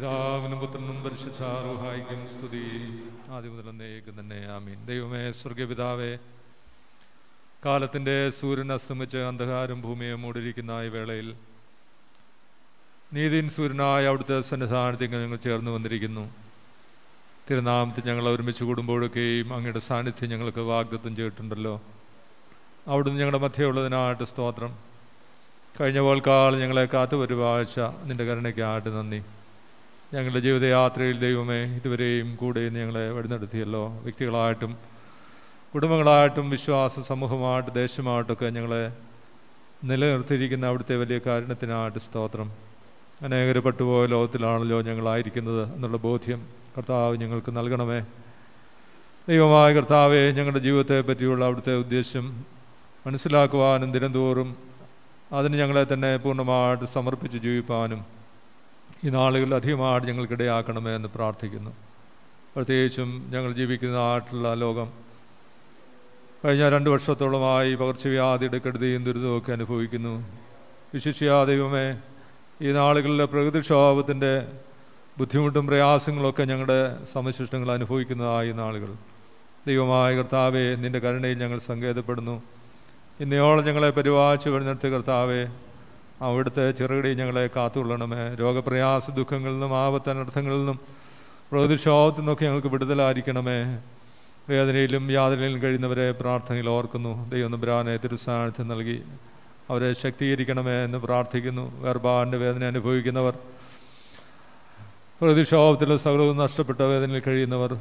പിതാവിനും പുത്രനും പരിശുദ്ധാറുഹായിക്കും സ്തുതി ആദ്യം മുതൽ എന്നേക്കും തന്നെ ആമീൻ ദൈവമേ സ്വർഗപിതാവേ കാലത്തിൻ്റെ സൂര്യൻ അസ്തമിച്ച് അന്ധകാരം ഭൂമിയെ മൂടിയിരിക്കുന്ന ഈ വേളയിൽ നീതിൻ സൂര്യനായ അവിടുത്തെ സന്നിധാനത്തിൽ ഞങ്ങൾ ചേർന്ന് വന്നിരിക്കുന്നു തിരുനാമത്തിൽ ഞങ്ങൾ ഒരുമിച്ച് കൂടുമ്പോഴൊക്കെയും അങ്ങയുടെ സാന്നിധ്യം ഞങ്ങൾക്ക് വാഗ്ദത്തം ചെയ്തിട്ടുണ്ടല്ലോ അവിടുന്ന് ഞങ്ങളുടെ മധ്യയുള്ളതിനായിട്ട് സ്തോത്രം കഴിഞ്ഞ പോൽക്കാലം ഞങ്ങളെ കാത്തു പരിപാലിച്ച നിന്റെ കരുണയ്ക്കായിട്ട് നന്ദി ഞങ്ങളുടെ ജീവിതയാത്രയിൽ ദൈവമേ ഇതുവരെയും കൂടെ ഞങ്ങളെ വഴിനടത്തിയല്ലോ വ്യക്തികളായിട്ടും കുടുംബങ്ങളായിട്ടും വിശ്വാസ സമൂഹമായിട്ട് ദേശമായിട്ടൊക്കെ ഞങ്ങളെ നിലനിർത്തിയിരിക്കുന്ന അവിടുത്തെ വലിയ കാരണത്തിനായിട്ട് സ്തോത്രം അനേകർ പെട്ടുപോയ ലോകത്തിലാണല്ലോ ഞങ്ങളായിരിക്കുന്നത് എന്നുള്ള ബോധ്യം കർത്താവ് ഞങ്ങൾക്ക് നൽകണമേ ദൈവമായ കർത്താവെ ഞങ്ങളുടെ ജീവിതത്തെ പറ്റിയുള്ള അവിടുത്തെ ഉദ്ദേശം മനസ്സിലാക്കുവാനും ദിനംതോറും അതിന് ഞങ്ങളെ തന്നെ പൂർണ്ണമായിട്ട് സമർപ്പിച്ച് ജീവിപ്പാനും ഈ നാളുകളിൽ അധികമായിട്ട് ഞങ്ങൾക്കിടയാക്കണമേ എന്ന് പ്രാർത്ഥിക്കുന്നു പ്രത്യേകിച്ചും ഞങ്ങൾ ജീവിക്കുന്ന നാട്ടിലുള്ള ലോകം കഴിഞ്ഞ രണ്ട് വർഷത്തോളമായി പകർച്ചവ്യാധിയുടെ കെടുതിയും ദുരിതവും ഒക്കെ അനുഭവിക്കുന്നു വിശിഷ്യ ദൈവമേ ഈ നാളുകളിലെ പ്രകൃതിക്ഷോഭത്തിൻ്റെ ബുദ്ധിമുട്ടും പ്രയാസങ്ങളൊക്കെ ഞങ്ങളുടെ സമശിഷ്ടങ്ങൾ അനുഭവിക്കുന്നതായ നാളുകൾ ദൈവമായ കർത്താവെ നിന്റെ കരുണയിൽ ഞങ്ങൾ സങ്കേതപ്പെടുന്നു ഇന്നയോളം ഞങ്ങളെ പരിപാലിച്ച് വരുന്നിടത്ത് കർത്താവെ അവിടുത്തെ ചെറുകടി ഞങ്ങളെ കാത്തുകൊള്ളണമേ രോഗപ്രയാസ ദുഃഖങ്ങളിൽ നിന്നും ആപത്തനർത്ഥങ്ങളിൽ നിന്നും പ്രകൃതിക്ഷോഭത്തിൽ നിന്നൊക്കെ ഞങ്ങൾക്ക് വിടുതലായിരിക്കണമേ വേദനയിലും യാതനയിലും കഴിയുന്നവരെ പ്രാർത്ഥനയിൽ ഓർക്കുന്നു ദൈവം നബ്രാനെ തിരുസാന്നിധ്യം നൽകി അവരെ ശക്തീകരിക്കണമേ എന്ന് പ്രാർത്ഥിക്കുന്നു വേർപാടിൻ്റെ വേദന അനുഭവിക്കുന്നവർ പ്രതിക്ഷോഭത്തിലും സകലവും നഷ്ടപ്പെട്ട വേദനയിൽ കഴിയുന്നവർ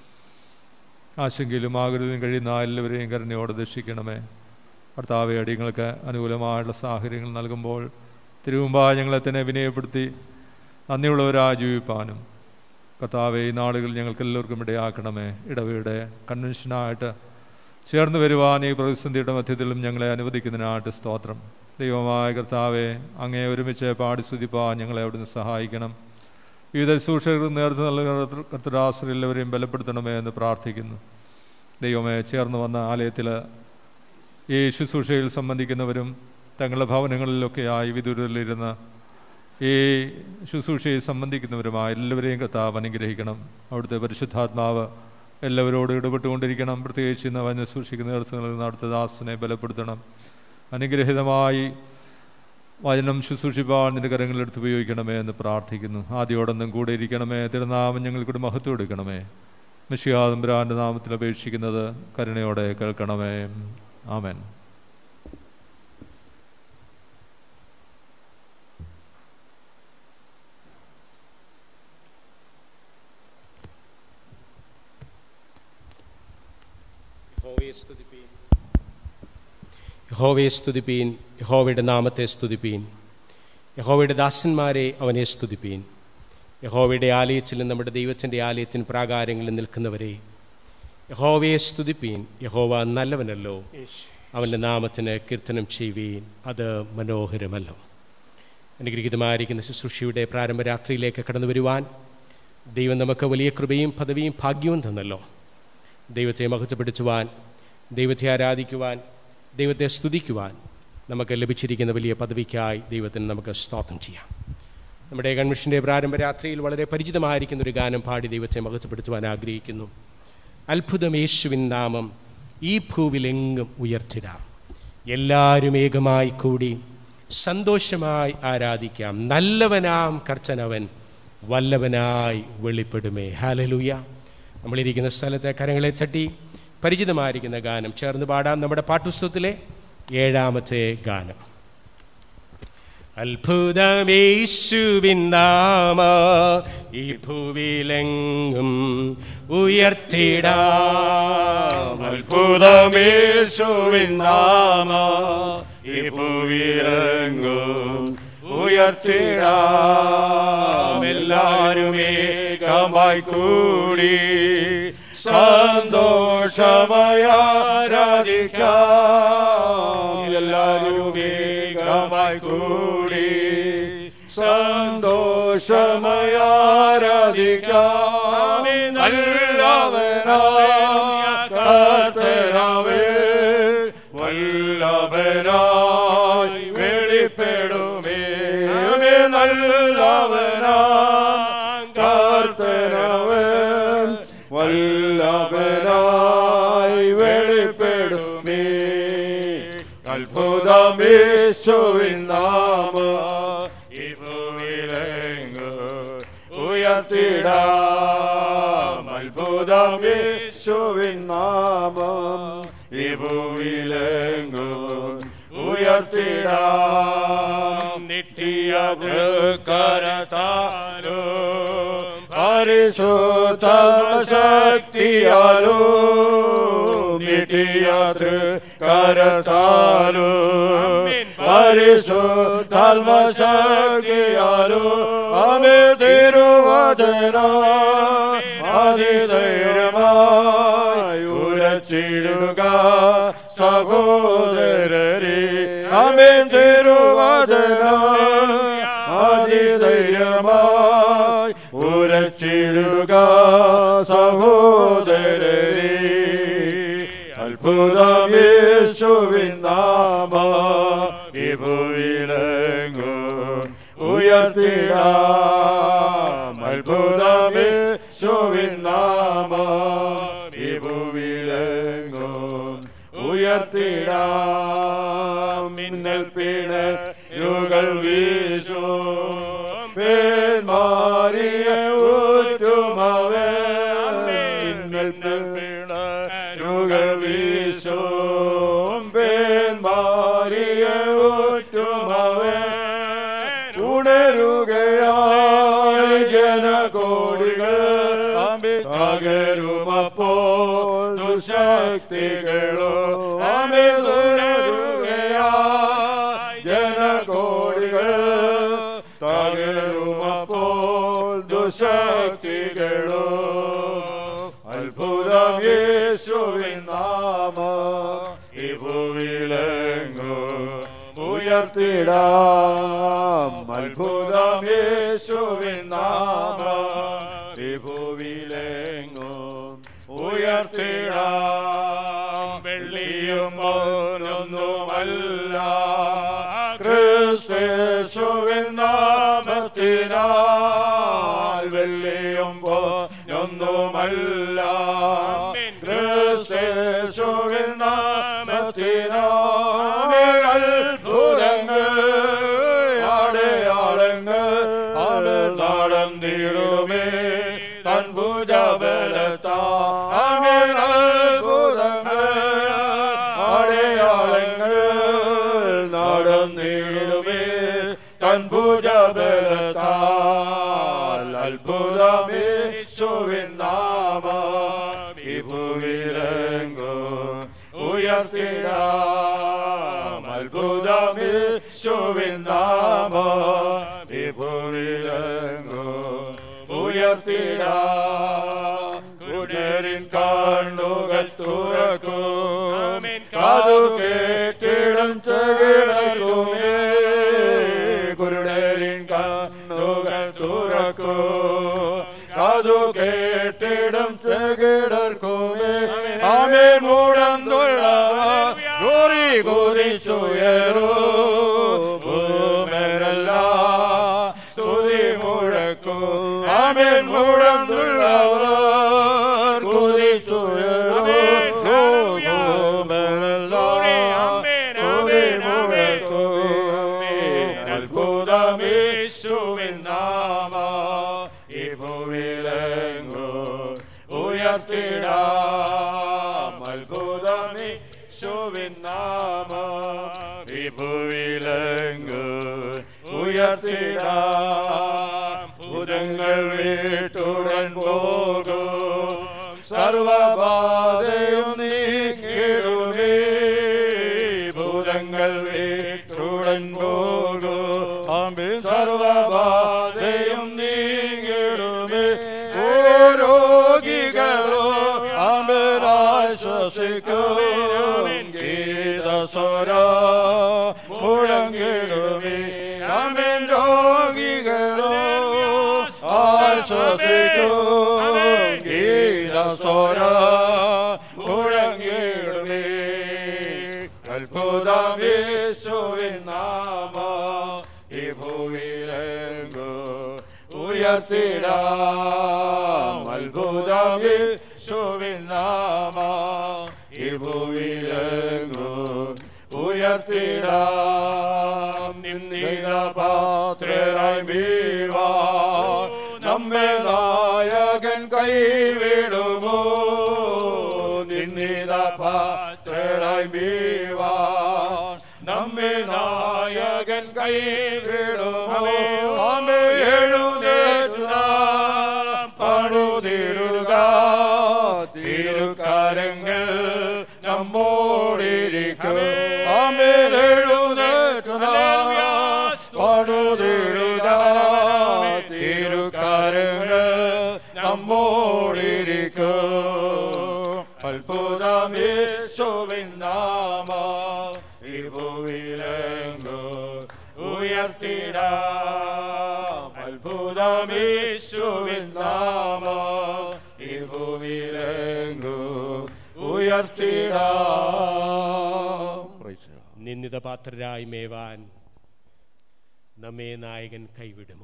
ആശങ്കയിലും ആകൃതിയിലും കഴിയുന്ന എല്ലാവരെയും കരുണയോടെ ദർശിക്കണമേ ഭർത്താവെ അടിയങ്ങൾക്ക് അനുകൂലമായുള്ള സാഹചര്യങ്ങൾ നൽകുമ്പോൾ തിരുമുമ്പായ ഞങ്ങളെ തന്നെ വിനയപ്പെടുത്തി നന്ദിയുള്ളവരായി ജീവിപ്പാനും കർത്താവെ ഈ നാളുകൾ ഞങ്ങൾക്ക് എല്ലാവർക്കും ഇടയാക്കണമേ ഇടവയുടെ കൺവെൻഷനായിട്ട് ചേർന്ന് വരുവാൻ ഈ പ്രതിസന്ധിയുടെ മധ്യത്തിലും ഞങ്ങളെ അനുവദിക്കുന്നതിനായിട്ട് സ്തോത്രം ദൈവമായ കർത്താവെ അങ്ങേ ഒരുമിച്ച് പാടി സ്തുതിപ്പാൻ ഞങ്ങളെ അവിടുന്ന് സഹായിക്കണം വിവിധ ശുശ്രൂഷകർ നേതൃത്വം നൽകുന്ന കർത്തരാശ്രീ എല്ലാവരെയും ബലപ്പെടുത്തണമേ എന്ന് പ്രാർത്ഥിക്കുന്നു ദൈവമേ ചേർന്ന് വന്ന ആലയത്തിൽ ഈ ശുശ്രൂഷയിൽ സംബന്ധിക്കുന്നവരും തങ്ങളുടെ ഭവനങ്ങളിലൊക്കെയായി വിദൂരത്തിലിരുന്ന് ഈ ശുശ്രൂഷയിൽ സംബന്ധിക്കുന്നവരുമായ എല്ലാവരെയും കർത്താവ് അനുഗ്രഹിക്കണം അവിടുത്തെ പരിശുദ്ധാത്മാവ് എല്ലാവരോടും ഇടപെട്ടുകൊണ്ടിരിക്കണം പ്രത്യേകിച്ച് ഇന്ന് വന സൂക്ഷിക്കുന്ന നേതൃത്വങ്ങളിൽ നിന്ന് അവിടുത്തെ ദാസനെ ബലപ്പെടുത്തണം അനുഗ്രഹിതമായി വചനം ശുശ്രൂഷിപ്പാൻ നിന്റെ കരങ്ങളെടുത്ത് ഉപയോഗിക്കണമേ എന്ന് പ്രാർത്ഥിക്കുന്നു ആദ്യോടൊന്നും കൂടെ ഇരിക്കണമേ തിരുനാമം ഞങ്ങൾക്കൂടെ മഹത്വം എടുക്കണമേ മിഷിയാദംബരാൻ്റെ നാമത്തിൽ അപേക്ഷിക്കുന്നത് കരുണയോടെ കേൾക്കണമേ ആമേൻ യഹോവയെ സ്തുതിപ്പീൻ യഹോവയെ സ്തുതിപ്പീൻ യഹോവയുടെ നാമത്തെ സ്തുതിപ്പീൻ യഹോവയുടെ ദാസന്മാരെ അവനെ സ്തുതിപ്പീൻ യഹോവയുടെ ആലയത്തിലും നമ്മുടെ ദൈവത്തിൻ്റെ ആലയത്തിന് പ്രാകാരങ്ങളിൽ നിൽക്കുന്നവരെ യഹോവയെ സ്തുതിപ്പീൻ യഹോവ നല്ലവനല്ലോ അവൻ്റെ നാമത്തിന് കീർത്തനം ചെയ്യുവീൻ അത് മനോഹരമല്ലോ അനുഗ്രഹീതമായിരിക്കുന്ന ശുശ്രൂഷയുടെ പ്രാരംഭ രാത്രിയിലേക്ക് കടന്നു വരുവാൻ ദൈവം നമുക്ക് വലിയ കൃപയും പദവിയും ഭാഗ്യവും തന്നല്ലോ ദൈവത്തെ മഹത്വപ്പെടുത്തുവാൻ ദൈവത്തെ ആരാധിക്കുവാൻ ദൈവത്തെ സ്തുതിക്കുവാൻ നമുക്ക് ലഭിച്ചിരിക്കുന്ന വലിയ പദവിക്കായി ദൈവത്തിന് നമുക്ക് സ്തോത്രം ചെയ്യാം നമ്മുടെ കൺവെൻഷൻ്റെ പ്രാരംഭ രാത്രിയിൽ വളരെ പരിചിതമായിരിക്കുന്ന ഒരു ഗാനം പാടി ദൈവത്തെ മഹത്വപ്പെടുത്തുവാൻ ആഗ്രഹിക്കുന്നു അത്ഭുതം യേശുവിൻ നാമം ഈ ഭൂവിലെങ്ങും ഉയർത്തിടാം എല്ലാവരും ഏകമായി കൂടി സന്തോഷമായി ആരാധിക്കാം നല്ലവനാം കർച്ചനവൻ വല്ലവനായി വെളിപ്പെടുമേ ഹാലലൂയ നമ്മളിരിക്കുന്ന സ്ഥലത്തെ കരങ്ങളെ തട്ടി പരിചിതമായിരിക്കുന്ന ഗാനം ചേർന്ന് പാടാം നമ്മുടെ പാട്ടുസ്തവത്തിലെ ഏഴാമത്തെ ഗാനം അത്ഭുതമേശുവിൻ നാമ ഈ ഭൂവിലെങ്ങും ഉയർത്തിടാം അത്ഭുതമേശുവിൻ നാമ ഈ ഭൂവിലെങ്ങും ഉയർത്തിടാം എല്ലാരും ഏകമായി കൂടി സന്തോഷമായ ആരാധിക്കാം എല്ലാരും ഏകമായി കൂടി സന്തോഷമായ ആരാധിക്കാം നല്ലവനായ കർത്തനാവേ വല്ലഭനായി വെളിപ്പെടുമേ നല്ലവനാ വല്ലഭനായി വെളിപ്പെടുമേ അത്ഭുതമേശുവിൻ നാമ ഇഭൂവിലെങ്ങു ഉയർത്തിടാം അത്ഭുതമേശുവിൻ നാമം ഇഭൂവിലെങ്ങു ഉയർത്തിടാം നിത്യത് കരതാലോ പരിശുദ്ധ ശക്തിയാലോ നിത്യത് കരതാലോ പരിശുദ്ധാത്മശക്തിയാലോ അമേ തിരുവചന അതിധൈര്യമായി ഉരച്ചിടുക സഹോദരരെ അമേ തിരുവചന അതിധൈര്യമായി ഉരച്ചിടുക സഹോദരരെ അത്ഭുതം യേശുവിൻ നാമ വിഭുവിലങ്ങു ഉയർത്തിടാം അത്ഭുതം യേശുവിൻ നാമ വിഭുവിലങ്ങു ഉയർത്തിടാം മിന്നൽ പിണ യുഗൾ വീശോ പേന്മാരിയ ഊറ്റുമവേ മിന്നൽ പിണ യുഗൾ വീശോ പേന്മാരിയ ഊറ്റുമവേ ഉണരുകയായി ജനകോടികൾ തകരുമപ്പോ ദുശക്തികളോ അമിതുരരുകയായി ജനകോടികൾ തകരുമപ്പോൾ ദുശക്തികളോ അത്ഭുതം യേശുവിൻ നാമ ഇഭുവിലെങ്ങോ ഉയർത്തിടാം അത്ഭുതം യേശുവിൻ നാമ വിഭുവിലെങ്ങോ ഉയർത്തിടാം വെള്ളിയും ഒന്നൊന്നുമല്ല ക്രിസ്തേശുവിൻ നാമത്തിനാൽ വെള്ളിയും ഒന്നുമല്ല ക്രിസ്തേശുവിൻ നാമത്തിനാൽ അത്ഭുതങ്ങൾ അടയാളങ്ങൾ നടന്നിടുമേ തൻ ഭുജബലത്താ അത്ഭുതങ്ങൾ അടയാളങ്ങൾ നടന്നിടുമേ തൻ ഭുജബലത്താൽ അത്ഭുതമേ ശോവിൻ നാമ വിഭുവിലങ്ങോ ഉയർത്തിടാം അത്ഭുതമേ ശോവിൻ നാമ വിഭുവിലങ്ങോ ഉയർത്തിടാം കുടരിൻ കണ്ണുകൾ തുറക്കും കാതു കേട്ടിടം ചെകിടക്കുമേ കുരുടരിൻ കണ്ണുകൾ തുറക്കൂ കാതു കേട്ടിടം ചെകിടർക്കുമേ ആമേ മൂടന്തുള്ള ഗോറി കുതിച്ചുയരൂ ഭൂമരല്ല സ്തുതി മുഴക്കൂ ആമേൻ മുഴന്തുള്ളവർ കുതിച്ചുയരൂ ഭൂമരല്ല സ്തുതി മുഴക്കൂ അത്ഭുതമേശുവിൻ നാമ ഈ ഭൂവിലെങ്ങോ ഉയർത്തിടാം അത്ഭുതമേശുവിൻ നാമ ഈ ഭൂവിലെങ്ങോ ഉയർത്തിടാം ഭൂതങ്ങൾ വീട്ടുടൻ പോകും സർവബാധയും നീക്കിടുമേ ഭൂതങ്ങൾ വീട്ടുടൻ പോകും അമ്പി സർവബാധയും നീങ്ങിടുമേ ഓ രോഗികളോ അമ്പരാശ്വസിക്കും ഗീതസ്വര മുഴങ്ങിടുമേ അമ്മൻ രോഗികളോ ആശ്വസിക്കും ഗീതസ്വര മുഴങ്ങിടുമേ അത്ഭുതമേശുവിൻ നാമ ഈ ഭൂവിലെങ്ങോ ഉയർത്തിടാം അത്ഭുതമേ യേശുവിൻ നാമ ഈ ഭൂവിലെങ്ങും ഉയർത്തിടാം നിന്നിത പാത്രരായി മീവാ നമ്മെ നായകൻ കൈവിടുമോ നിന്നിത പാത്രരായി മീവാ നമ്മെ നായകൻ കൈവിടുമോ നമ്മെ എഴുന്നേറ്റു നാം പടുതിടുക തിരുക്കാരങ്ങൾ നമ്മോടിരിക്കും ആമേലെഴുന്നേറ്റു നാം പടുതിടുക തിരുക്കാരങ്ങൾ നമ്മോടിരിക്കും അത്ഭുതമേശോവിൻ നാമ ഈ ഭൂവിലെങ്ങോ ഉയർത്തിടാം അത്ഭുതമേശുവിൻ നാമ ഈ ഭൂവിലെങ്ങോ ഉയർത്തിടാം നിന്ദിത പാത്രരായി മേവാൻ നമ്മെ നായകൻ കൈവിടുമോ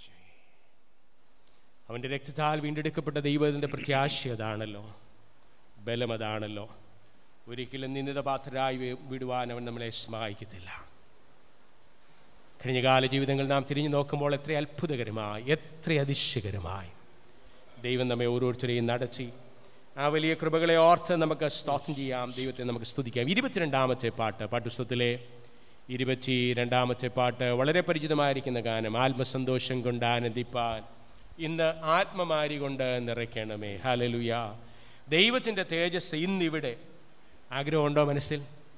അവന്റെ രക്തത്താൽ വീണ്ടെടുക്കപ്പെട്ട ദൈവത്തിന്റെ പ്രത്യാശ അതാണല്ലോ ബലം അതാണല്ലോ ഒരിക്കലും നിന്ദിത പാത്രരായി വി- വിടുവാൻ അവൻ നമ്മളെ സഹായിക്കത്തില്ല കഴിഞ്ഞകാല ജീവിതങ്ങൾ നാം തിരിഞ്ഞു നോക്കുമ്പോൾ എത്ര അത്ഭുതകരമായി എത്ര അതിശയകരമായി ദൈവം നമ്മെ ഓരോരുത്തരെയും നടത്തി ആ വലിയ കൃപകളെ ഓർത്ത് നമുക്ക് സ്തോത്രം ചെയ്യാം ദൈവത്തെ നമുക്ക് സ്തുതിക്കാം ഇരുപത്തിരണ്ടാമത്തെ പാട്ട് പാട്ടുസ്തത്തിലെ ഇരുപത്തി രണ്ടാമത്തെ പാട്ട് വളരെ പരിചിതമായിരിക്കുന്ന ഗാനം ആത്മസന്തോഷം കൊണ്ട് ആനന്ദിപ്പാൻ ഇന്ന് ആത്മമാരി കൊണ്ട് നിറയ്ക്കണമേ ഹലലുയ ദൈവത്തിൻ്റെ തേജസ് ഇന്നിവിടെ ആഗ്രഹമുണ്ടോ മനസ്സിൽ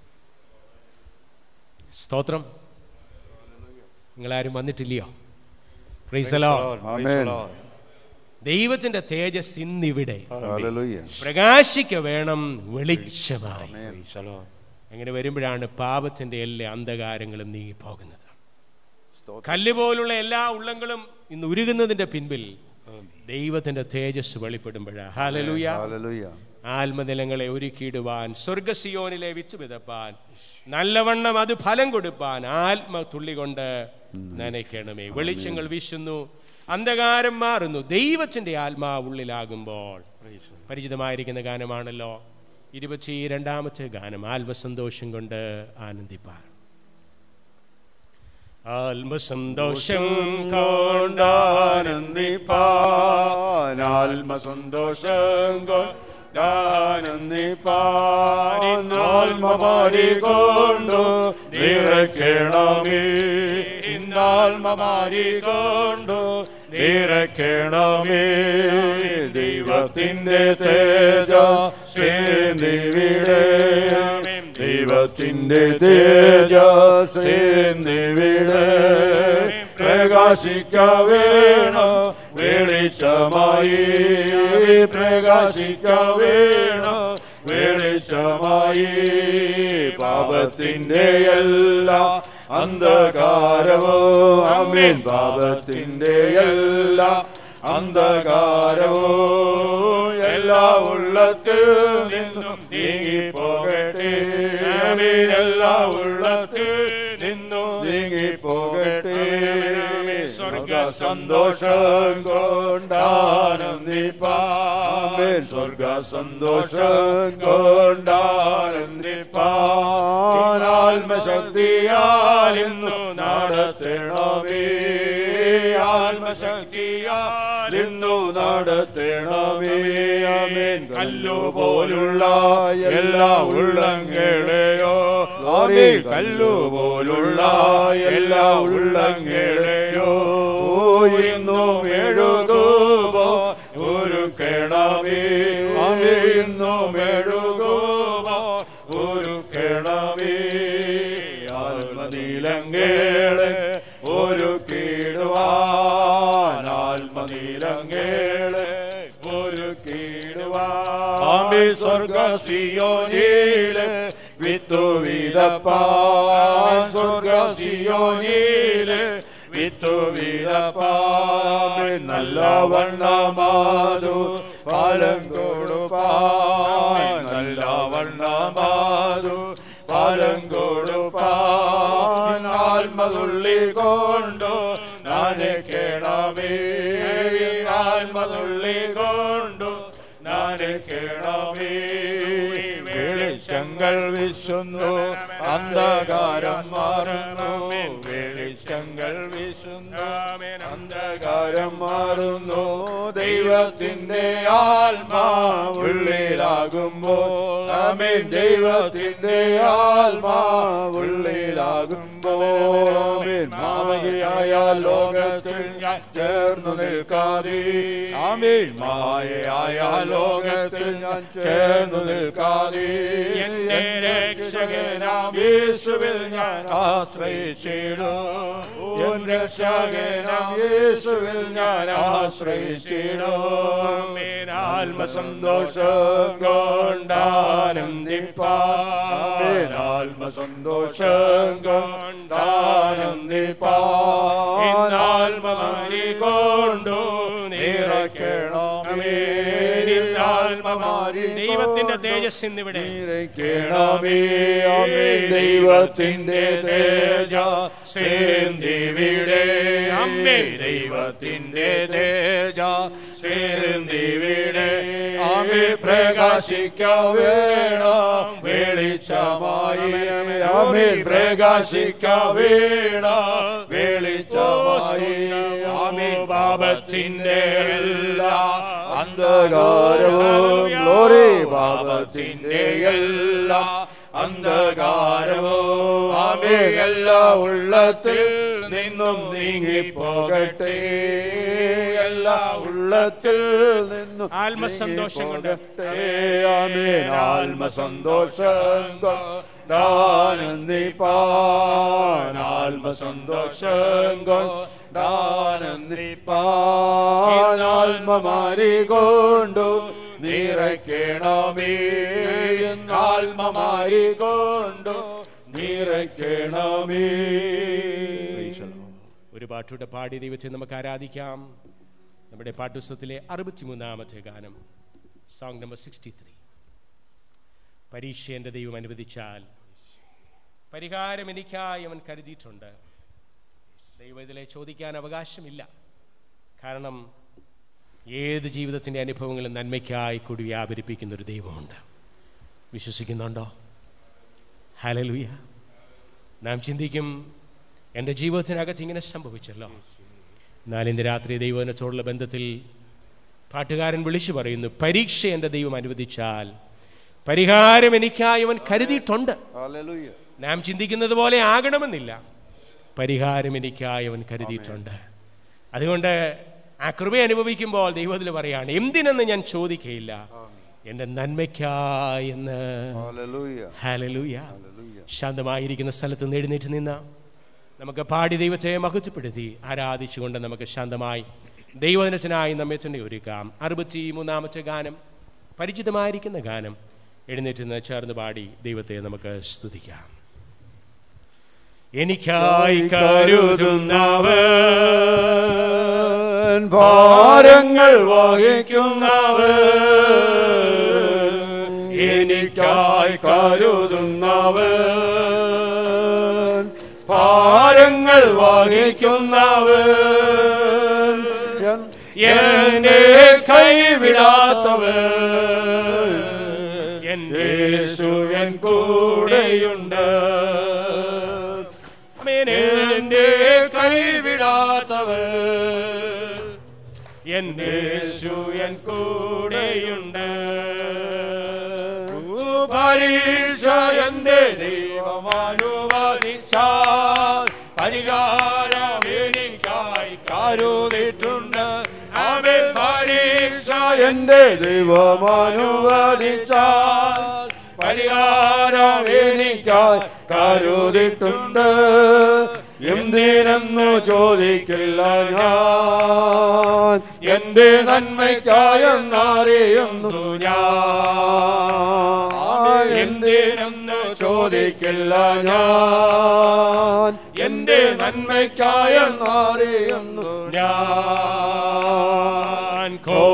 സ്തോത്രം നിങ്ങളാരും വന്നിട്ടില്ലയോ പ്രൈസലോ ആമേൻ ദൈവത്തിന്റെ തേജസ് ഇന്നിവിടെ ഹല്ലേലൂയ പ്രകാശിക്ക വേണം വെളിച്ചമായി അങ്ങനെ വരുമ്പോഴാണ് പാപത്തിന്റെ എല്ലാ അന്ധകാരങ്ങളും നീങ്ങിപ്പോകുന്നത് കല്ല് പോലുള്ള എല്ലാ ഉള്ളങ്ങളും ഇന്ന് ഉരുകുന്നതിന്റെ പിൻപിൽ ദൈവത്തിന്റെ തേജസ് വെളിപ്പെടുമ്പോഴാ ഹാലലൂയ ഹല്ലേലൂയ ആത്മനിലങ്ങളെ ഒരുക്കിയിടുവാൻ സ്വർഗസിയോനിലെ വിത്ത് വിതപ്പാൻ നല്ലവണ്ണം അത് ഫലം കൊടുപ്പാൻ ആത്മ തുള്ളി കൊണ്ട് നനയ്ക്കണമേ വെളിച്ചങ്ങൾ വീശുന്നു അന്ധകാരം മാറുന്നു ദൈവത്തിന്റെ ആത്മാവ് ഉള്ളിലാകുമ്പോൾ പരിചിതമായിരിക്കുന്ന ഗാനമാണല്ലോ ഇരുപത്തി രണ്ടാമത്തെ ഗാനം ആത്മസന്തോഷം കൊണ്ട് ആനന്ദിപ്പാൻ ആത്മസന്തോഷം കൊണ്ടാനന്ദിപ്പാൻ ആത്മസന്തോഷം കൊണ്ടാനന്ദിപ്പാൻ ആത്മമാരി കൊണ്ടു നിറയ്ക്കണമേ ഇന്നാത്മമാരി കൊണ്ടു നിറയ്ക്കണമേ ദൈവത്തിന്റെ തേജ സേന്ദിവിടെ ദൈവത്തിന്റെ തേജ സേന്ദിവിടെ പ്രകാശിക്ക വേണോ വെളിച്ചമായി പ്രകാശിക്ക വേണോ വെളിച്ചമായി പാപത്തിന്റെ എല്ലാ അന്ധകാരവോ അമീൻ പാപത്തിന്റെ എല്ലാ അന്ധകാരവോ എല്ലാ ഉള്ളത്തിൽ നിന്നും നീങ്ങിപ്പോകട്ടെ അമീൻ എല്ലാ ഉള്ളത്തിൽ നിന്നും നീങ്ങിപ്പോകട്ടെ സ്വർഗ സന്തോഷം കൊണ്ടാനന്ദിപ്പാൻ സ്വർഗ സന്തോഷം കൊണ്ടാനന്ദിപ്പാൻ ആത്മശക്തിയാൽ ഇന്നു നടത്തണമേ ആത്മശക്തിയാൽ ഇന്നു നടത്തണമേ അമേൻ കല്ലു പോലുള്ള എല്ലാ ഉള്ളങ്ങളെയോ സ്വാമി കല്ലു പോലുള്ള എല്ലാ ഉള്ളങ്ങളെയോ ഇന്നും എഴുകുമോ ഒരു കിണമേ ഇന്നും എഴുകുമോ ഒരു കിണമേ ആത്മനീലങ്ങളെ ഒരു കീടുവാൻ ആത്മനീലങ്ങളെ ഒരു കീടുവാൻ സ്വർഗസിയോനിലെ വിത്തു വിതപ്പാൻ സ്വർഗസിയോനിലെ വിത്തു വിതപ്പാൻ നല്ല വണ്ണമാതു ഫലം കൊടുപ്പാൻ നല്ല വണ്ണമാതു ഫലം കൊടുപ്പാൻ ആത്മതുള്ളി കൊണ്ടു നനയ്ക്കണമേ ആത്മതുള്ളി കൊണ്ടു നനയ്ക്കണമേ നിറയ്ക്കണമേ വെളിച്ചങ്ങൾ വിശുന്നു അന്ധകാരം മാറുന്നു വെളിച്ചങ്ങൾ വിശുന്നു അന്ധകാരം മാറുന്നു ദൈവത്തിന്റെ ആത്മാവുള്ളിലാകുമ്പോൾ ആമേൻ ദൈവത്തിന്റെ ആത്മാവുള്ളിലാകുമ്പോൾ ആമേൻ മാമയായ ലോകത്തിൽ ഞാൻ ചേർന്നു നിൽക്കാതെ ആമേൻ മായയായ ലോകത്തിൽ ഞാൻ ചേർന്നു നിൽക്കാതെ എന്റെ രക്ഷകനാം യേശുവിൽ ഞാൻ ആശ്രയിച്ചിടും എൻ രക്ഷകനാം യേശുവിൽ ഞാൻ ആശ്രയിച്ചിടും ആത്മസന്തോഷം കൊണ്ടാനന്ദിപ്പാൻ ആത്മസന്തോഷം കൊണ്ടാനന്ദിപ്പാൻ ആത്മമാരി കൊണ്ടു നിറയ്ക്കണമേ ആത്മമാരി ദൈവത്തിന്റെ തേജസ് ഇന്നിവിടെ നിറയ്ക്കണമേ ആമേൻ ദൈവത്തിന്റെ തേജ സേന്തിവിടെ അമ്മേ ദൈവത്തിന്റെ തേജ സേന്തിവിടെ ആമേ പ്രകാശിക്ക വേണം വെളിച്ചമായി ആമേ പ്രകാശിക്ക വേണം വെളിച്ചമായി ആമേ പാപത്തിന്റെ എല്ലാ അന്ധകാരവും ഗ്ലോറി പാപത്തിന്റെ എല്ലാ അന്ധകാരവും ആമേ എല്ലാ ഉള്ളത്തിൽ നിന്നും നീങ്ങിപ്പോകട്ടെ എല്ലാ ഉള്ളത്തിൽ നിന്നും ആത്മസന്തോഷം കൊണ്ട്. നീങ്ങിപ്പോകട്ടെ. ആമേൻ ആത്മസന്തോഷം കൊണ്ടാനന്ദിപ്പാൻ ആത്മസന്തോഷം കൊണ്ടാനന്ദിപ്പാൻ ആത്മമാരി കൊണ്ടു നിറയ്ക്കണമേ ആത്മമാരി കൊണ്ടു നിറയ്ക്കണമേ ഒരു പാട്ടൂടെ പാടി ദൈവത്തെ നമുക്ക് ആരാധിക്കാം നമ്മുടെ പാട്ടുപുസ്തകത്തിലെ അറുപത്തിമൂന്നാമത്തെ ഗാനം സോങ് നമ്പർ സിക്സ്റ്റി ത്രീ പരീക്ഷ എൻ്റെ ദൈവം അനുവദിച്ചാൽ പരിഹാരം എനിക്കായി അവൻ കരുതിയിട്ടുണ്ട് ദൈവം ഇതിലെ ചോദിക്കാൻ അവകാശമില്ല കാരണം ഏത് ജീവിതത്തിൻ്റെ അനുഭവങ്ങളും നന്മയ്ക്കായി കൂടി വ്യാപരിപ്പിക്കുന്ന ഒരു ദൈവമുണ്ട് വിശ്വസിക്കുന്നുണ്ടോ ഹലലുയ നാം ചിന്തിക്കും എൻ്റെ ജീവിതത്തിനകത്ത് ഇങ്ങനെ സംഭവിച്ചല്ലോ എന്നാൽ ഇന്ന് രാത്രി ദൈവത്തിനോടുള്ള ബന്ധത്തിൽ പാട്ടുകാരൻ വിളിച്ചു പറയുന്നു പരീക്ഷ എൻ്റെ ദൈവം അനുവദിച്ചാൽ പരിഹാരം എനിക്കായി അവൻ കരുതിയിട്ടുണ്ട് നാം ചിന്തിക്കുന്നത് പോലെ ആകണമെന്നില്ല പരിഹാരം എനിക്കായി അവൻ കരുതിയിട്ടുണ്ട് അതുകൊണ്ട് ആ കൃപ അനുഭവിക്കുമ്പോൾ ദൈവത്തിൽ പറയാണ് എന്തിനെന്ന് ഞാൻ ചോദിക്കയില്ല എൻ്റെ നന്മയ്ക്കായി എന്ന് ഹാലലൂയ ശാന്തമായിരിക്കുന്ന സ്ഥലത്ത് നിന്ന് എഴുന്നേറ്റ് നിന്ന് നമുക്ക് പാടി ദൈവത്തെ മഹത്വപ്പെടുത്തി ആരാധിച്ചുകൊണ്ട് നമുക്ക് ശാന്തമായി ദൈവദിനത്തിനായി നമ്മെ തന്നെ ഒരുക്കാം അറുപത്തി മൂന്നാമത്തെ ഗാനം പരിചിതമായിരിക്കുന്ന ഗാനം എഴുന്നേറ്റ് നിന്ന് ചേർന്ന് പാടി ദൈവത്തെ നമുക്ക് സ്തുതിക്കാം എനിക്കായി കരുതുന്നവൻ കരുതുന്നവൻ ഭാരങ്ങൾ വഹിക്കുന്നവൻ എനിക്കായി കരുതുന്നവൻ ഭാരങ്ങൾ വഹിക്കുന്നവൻ എന്നെ കൈവിടാത്തവൻ എൻ്റെ യേശുവൻ കൂടെയുണ്ട് എന്റെ കൈവിടാത്തവൻ എന്റെ യേശുവൻ കൂടെയുണ്ട് പരീക്ഷ എന്റെ ദൈവമാനുവദിച്ചാൽ പരിഹാരം എനിക്കായി കരുതിയിട്ടുണ്ട് അവൻ പരീക്ഷ എന്റെ ദൈവമാനുവദിച്ചാൽ പരിഹാരം എനിക്കായി കരുതിയിട്ടുണ്ട് എന്തിനെന്നു ചോദിക്കില്ല ഞാൻ എന്റെ നന്മയ്ക്കായെന്നറിയുന്നു ഞാൻ എന്തിനെന്ന് ചോദിക്കില്ല ഞാൻ എന്റെ നന്മയ്ക്കായെന്നറിയുന്നു ഞാൻ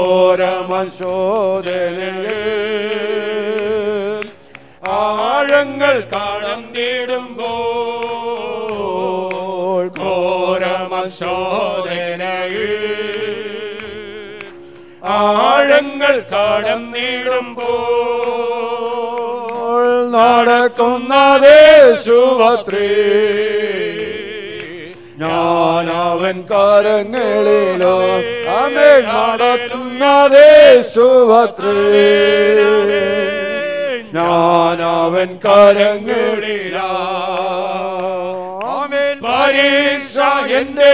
ഘോരമശോധനയിൽ ആഴങ്ങൾ കടന്നിടുമ്പോൾ ഘോരമശോധനയിൽ ആഴങ്ങൾ ഞങ്ങൾ കടന്നിടുമ്പോൾ നടക്കുന്നതേശുവത്രേ ഞാൻ അവൻ കരങ്ങളിലോ അമേ നടക്കുന്നതേശുവത്രേ ഞാൻ അവൻ കരങ്ങളിലാ ആമേൻ പരീക്ഷ എന്റെ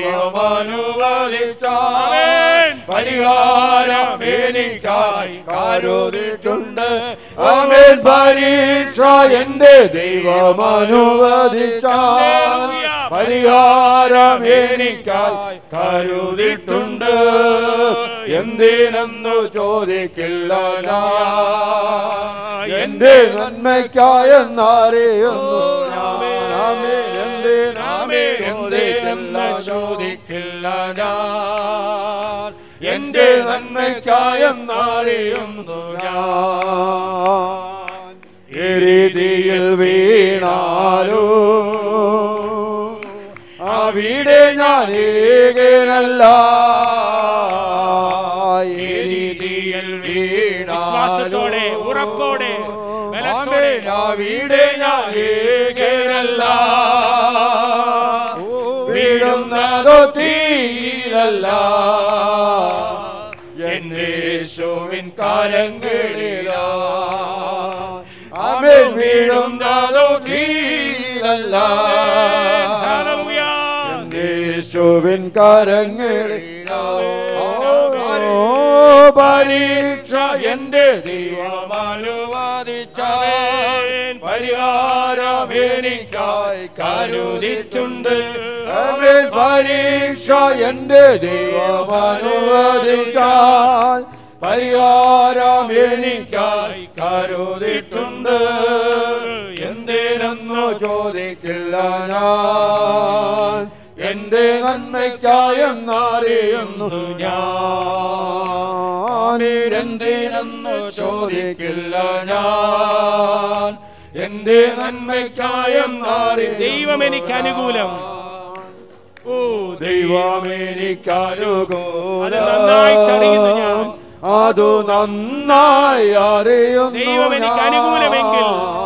ദൈവമനുവദിച്ചാമേൻ പരിഹാരം എനിക്കായി കരുതിയിട്ടുണ്ട് ആമേൻ പരീക്ഷ എന്റെ ദൈവമനുവദിച്ചാൽ പരിഹാരം എനിക്കായി കരുതിയിട്ടുണ്ട് എന്തിനെന്നു ചോദിക്കില്ല ഞാൻ എന്റെ നന്മയ്ക്കായെന്നറിയുന്നു ഞാൻ ആമേൻ. എന്തിനാമേ എന്തിനെന്ന് ചോദിക്കില്ല ഞാൻ എന്റെ നന്മയ്ക്കായെന്നറിയുന്നു ഞാൻ എരിതിയിൽ വീണാലോ അവിടെ ഞാൻ ഏകനല്ല എരിതിയിൽ വീണാലോ വിശ്വാസത്തോടെ, ഉറപ്പോടെ, ബലത്തോടെ. ആമേൻ. അവിടെ ഞാൻ ഏകനല്ല വീഴുന്നതോ തീരല്ല എന്നേശുവിൻ കരങ്ങളിലാ ആമേൻ വീഴുന്നതോ തീരല്ല യേശുവിൻ കരങ്ങളിലാ ഓ, പരീക്ഷ എന്റെ ദൈവമനുവാദിച്ചാൽ പരിഹാരം എനിക്കായി കരുതിയിട്ടുണ്ട് അവൻ പരീക്ഷ എന്റെ ദൈവമനുവദിച്ചാൽ പരിഹാരം എനിക്കായി കരുതിയിട്ടുണ്ട് എന്തിനെന്നു ചോദിക്കില്ല ഞാൻ എന്റെ നന്മയ്ക്കായെന്നറിയുന്നു ഞാൻ എന്തിനെന്നു ചോദിക്കില്ല ഞാൻ എന്റെ നന്മയ്ക്കായെന്നറിയുന്നു ദൈവം എനിക്ക് അനുകൂലം. ഓ ദൈവം എനിക്കനുകൂലം അത് നന്നായിട്ടറിയുന്നു ഞാൻ. അതു നന്നായി അറിയുന്നു ദൈവം എനിക്ക് ഞാൻ. അനുകൂലമെങ്കിൽ.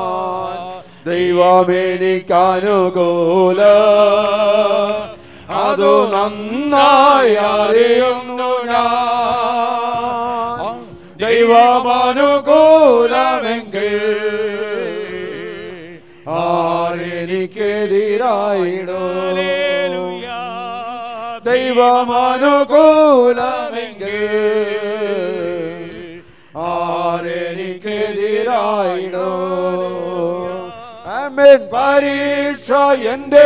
ദൈവം എനിക്കനുകൂല അതു നന്നായി അറിയുന്നു ഞാൻ ദൈവം അനുകൂലമെങ്കിൽ ആരെനിക്കെതിരായിടോ ദൈവം അനുകൂലമെങ്കിൽ ആരെനിക്കെതിരായിടോ ആമേൻ പരീക്ഷ എന്റെ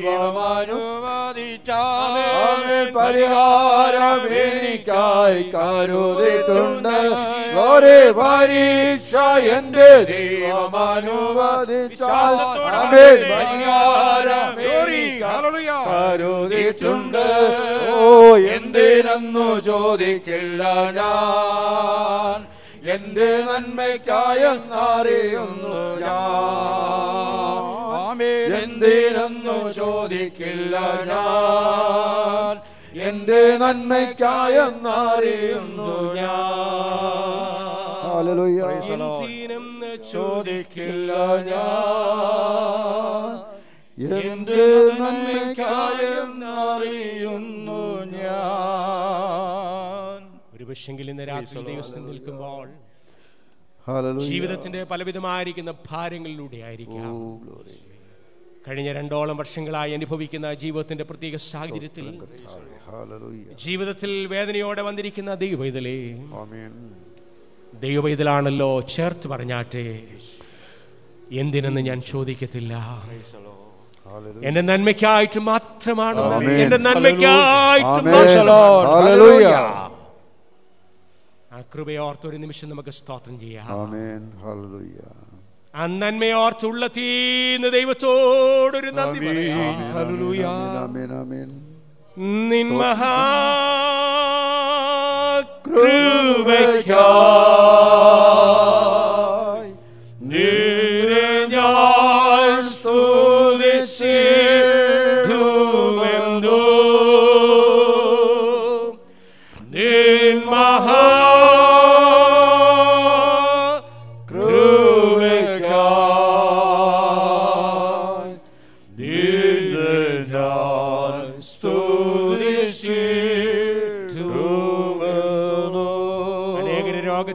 ദൈവമനുവദിച്ചാമേൻ പരിഹാരം എനിക്കായി കരുതിയിട്ടുണ്ട് ഒരേ പരീക്ഷ എന്റെ ദൈവമനുവദിച്ചാൽ ആമേൻ പരിഹാരം എനിക്കായി കരുതിയിട്ടുണ്ട് ഓ എന്തിനെന്നു ചോദിക്കില്ല ഞാൻ എന്റെ നന്മയ്ക്കായെന്നറിയുന്നു ഞാൻ എന്തിനെന്നു ചോദിക്കില്ല ഞാൻ എന്റെ നന്മയ്ക്കായെന്നറിയുന്നു ഞാൻ എന്തിനെന്ന് ചോദിക്കില്ല ഞാൻ എന്റെ നന്മയ്ക്കായെന്നറിയുന്നു ഞാൻ ഒരു പക്ഷെങ്കിൽ ഇന്ന് രാത്രി ദിവസം നിൽക്കുമ്പോൾ Hallelujah. ജീവിതത്തിന്റെ പലവിധമായിരിക്കുന്ന ഭാരങ്ങളിലൂടെ ആയിരിക്കാം Oh, glory. കഴിഞ്ഞ രണ്ടോളം വർഷങ്ങളായി അനുഭവിക്കുന്ന ജീവിതത്തിന്റെ പ്രത്യേക സാഹചര്യത്തിൽ Hallelujah. ജീവിതത്തിൽ വേദനയോടെ വന്നിരിക്കുന്ന ദൈവവൈതലേ Amen. ദൈവവൈതലാണല്ലോ ചേർത്ത് പറഞ്ഞാട്ടെ എന്തിനെന്ന് ഞാൻ ചോദിക്കത്തില്ല Hallelujah. എന്റെ നന്മയ്ക്കായിട്ട് മാത്രമാണ് ആമേൻ. എന്റെ നന്മയ്ക്കായിട്ട് Amen. മാത്രമാണ്. Hallelujah. ആ കൃപയോർത്ത് ഒരു നിമിഷം നമുക്ക് സ്തോത്രം ചെയ്യാം Amen. Hallelujah. ആ നന്മയോർത്ത് ഉള്ളതീന്ന് ദൈവത്തോടൊരു നന്ദി Amen. പറയാം Amen. ഹല്ലേലൂയ. Amen. Amen. നിൻ മഹാ കൃപയ്ക്കായി നിന്നെ ഞാൻ സ്തുതിച്ചിടുമെന്തോ നിൻ മഹാ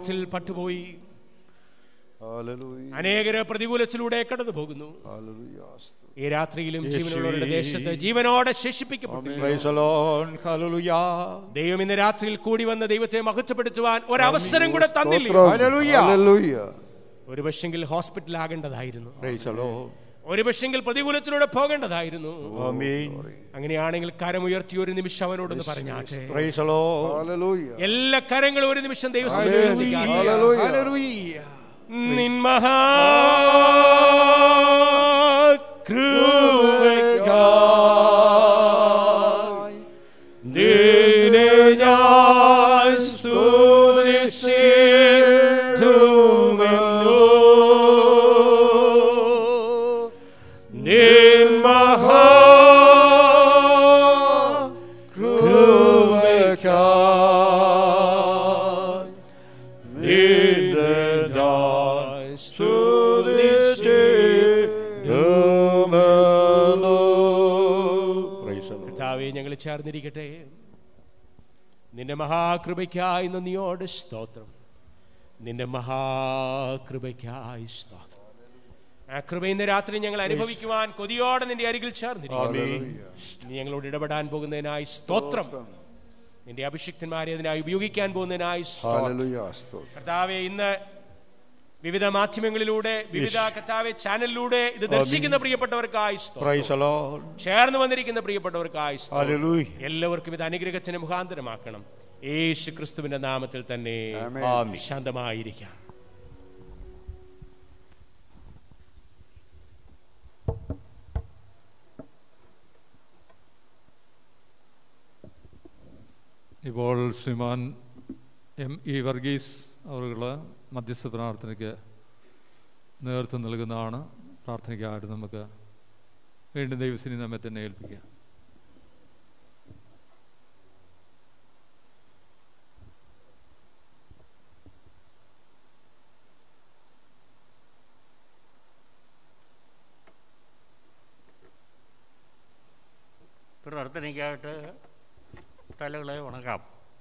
രോഗത്തിൽ പട്ടുപോയി Hallelujah. അനേകര് പ്രതികൂലത്തിലൂടെ കടന്നു പോകുന്നു Hallelujah. സ്തോത്രം. ഈ രാത്രിയിലും ജീവനുള്ളവരുടെ ദേശത്ത് ജീവനോടെ ശേഷിപ്പിക്കപ്പെട്ടു Praise the Lord. Hallelujah. ദൈവം ഇന്ന് രാത്രിയിൽ കൂടി വന്ന ദൈവത്തെ മഹത്വപ്പെടുത്തുവാൻ ഒരവസരം കൂടെ തന്നില്ല സ്തോത്രം. Hallelujah. Hallelujah. ഒരു പക്ഷെങ്കിൽ ഹോസ്പിറ്റൽ ആകേണ്ടതായിരുന്നു Praise the Lord. ഒരു പക്ഷെങ്കിൽ പ്രതികൂലത്തിലൂടെ പോകേണ്ടതായിരുന്നു Amen. അങ്ങനെയാണെങ്കിൽ കരമുയർത്തി ഒരു നിമിഷം അവനോടൊന്ന് പറഞ്ഞാട്ടെ Praise the Lord. Hallelujah. എല്ലാ കരങ്ങളും ഒരു നിമിഷം ദൈവം Hallelujah. Hallelujah. നിൻമഹാ നിന്നെ ഞാൻ സ്തുതിച്ചിടുമെന്നു. നിൻ മഹാ കൃപയ്ക്കായി നിന്നെ ഞാൻ Praise the Lord. കർത്താവെ ഞങ്ങൾ ചേർന്നിരിക്കട്ടെ നിന്റെ മഹാകൃപയ്ക്കായി നന്ദിയോട് സ്തോത്രം നിന്റെ മഹാകൃപയ്ക്കായി സ്തോത്രം ആ കൃപ ഇന്ന് രാത്രി ഞങ്ങൾ അനുഭവിക്കുവാൻ കൊതിയോടെ നിന്റെ അരികിൽ ചേർന്നിരിക്കുന്നു നീ ഞങ്ങളോട് ഇടപെടാൻ പോകുന്നതിനായി സ്തോത്രം നിന്റെ അഭിഷിക്തന്മാരെ അതിനായി ഉപയോഗിക്കാൻ പോകുന്നതിനായി സ്തോത്രം Hallelujah. സ്തോത്രം. കർത്താവെ ഇന്ന് വിവിധ മാധ്യമങ്ങളിലൂടെ വിവിധ കർത്താവെ ചാനലിലൂടെ ഇത് ദർശിക്കുന്ന പ്രിയപ്പെട്ടവർക്കായി സ്തോത്രം. Praise the Lord. ചേർന്ന് വന്നിരിക്കുന്ന പ്രിയപ്പെട്ടവർക്കായി സ്തോത്രം. Hallelujah. എല്ലാവർക്കും ഇത് അനുഗ്രഹത്തിന് മുഖാന്തരമാക്കണം യേശു ക്രിസ്തുവിന്റെ നാമത്തിൽ തന്നെ Amen. ശാന്തമായിരിക്കാം ഇപ്പോൾ ശ്രീമാൻ എം ഇ വർഗീസ് അവർ മധ്യസ്ഥ പ്രാർത്ഥനയ്ക്ക് നേതൃത്വം നൽകുന്നതാണ് പ്രാർത്ഥനയ്ക്കായിട്ട് നമുക്ക് വീണ്ടും ദൈവസിനി നമ്മെ തന്നെ ഏൽപ്പിക്കാം പ്രാർത്ഥനയ്ക്കായിട്ട് തലകളെ വണക്കാം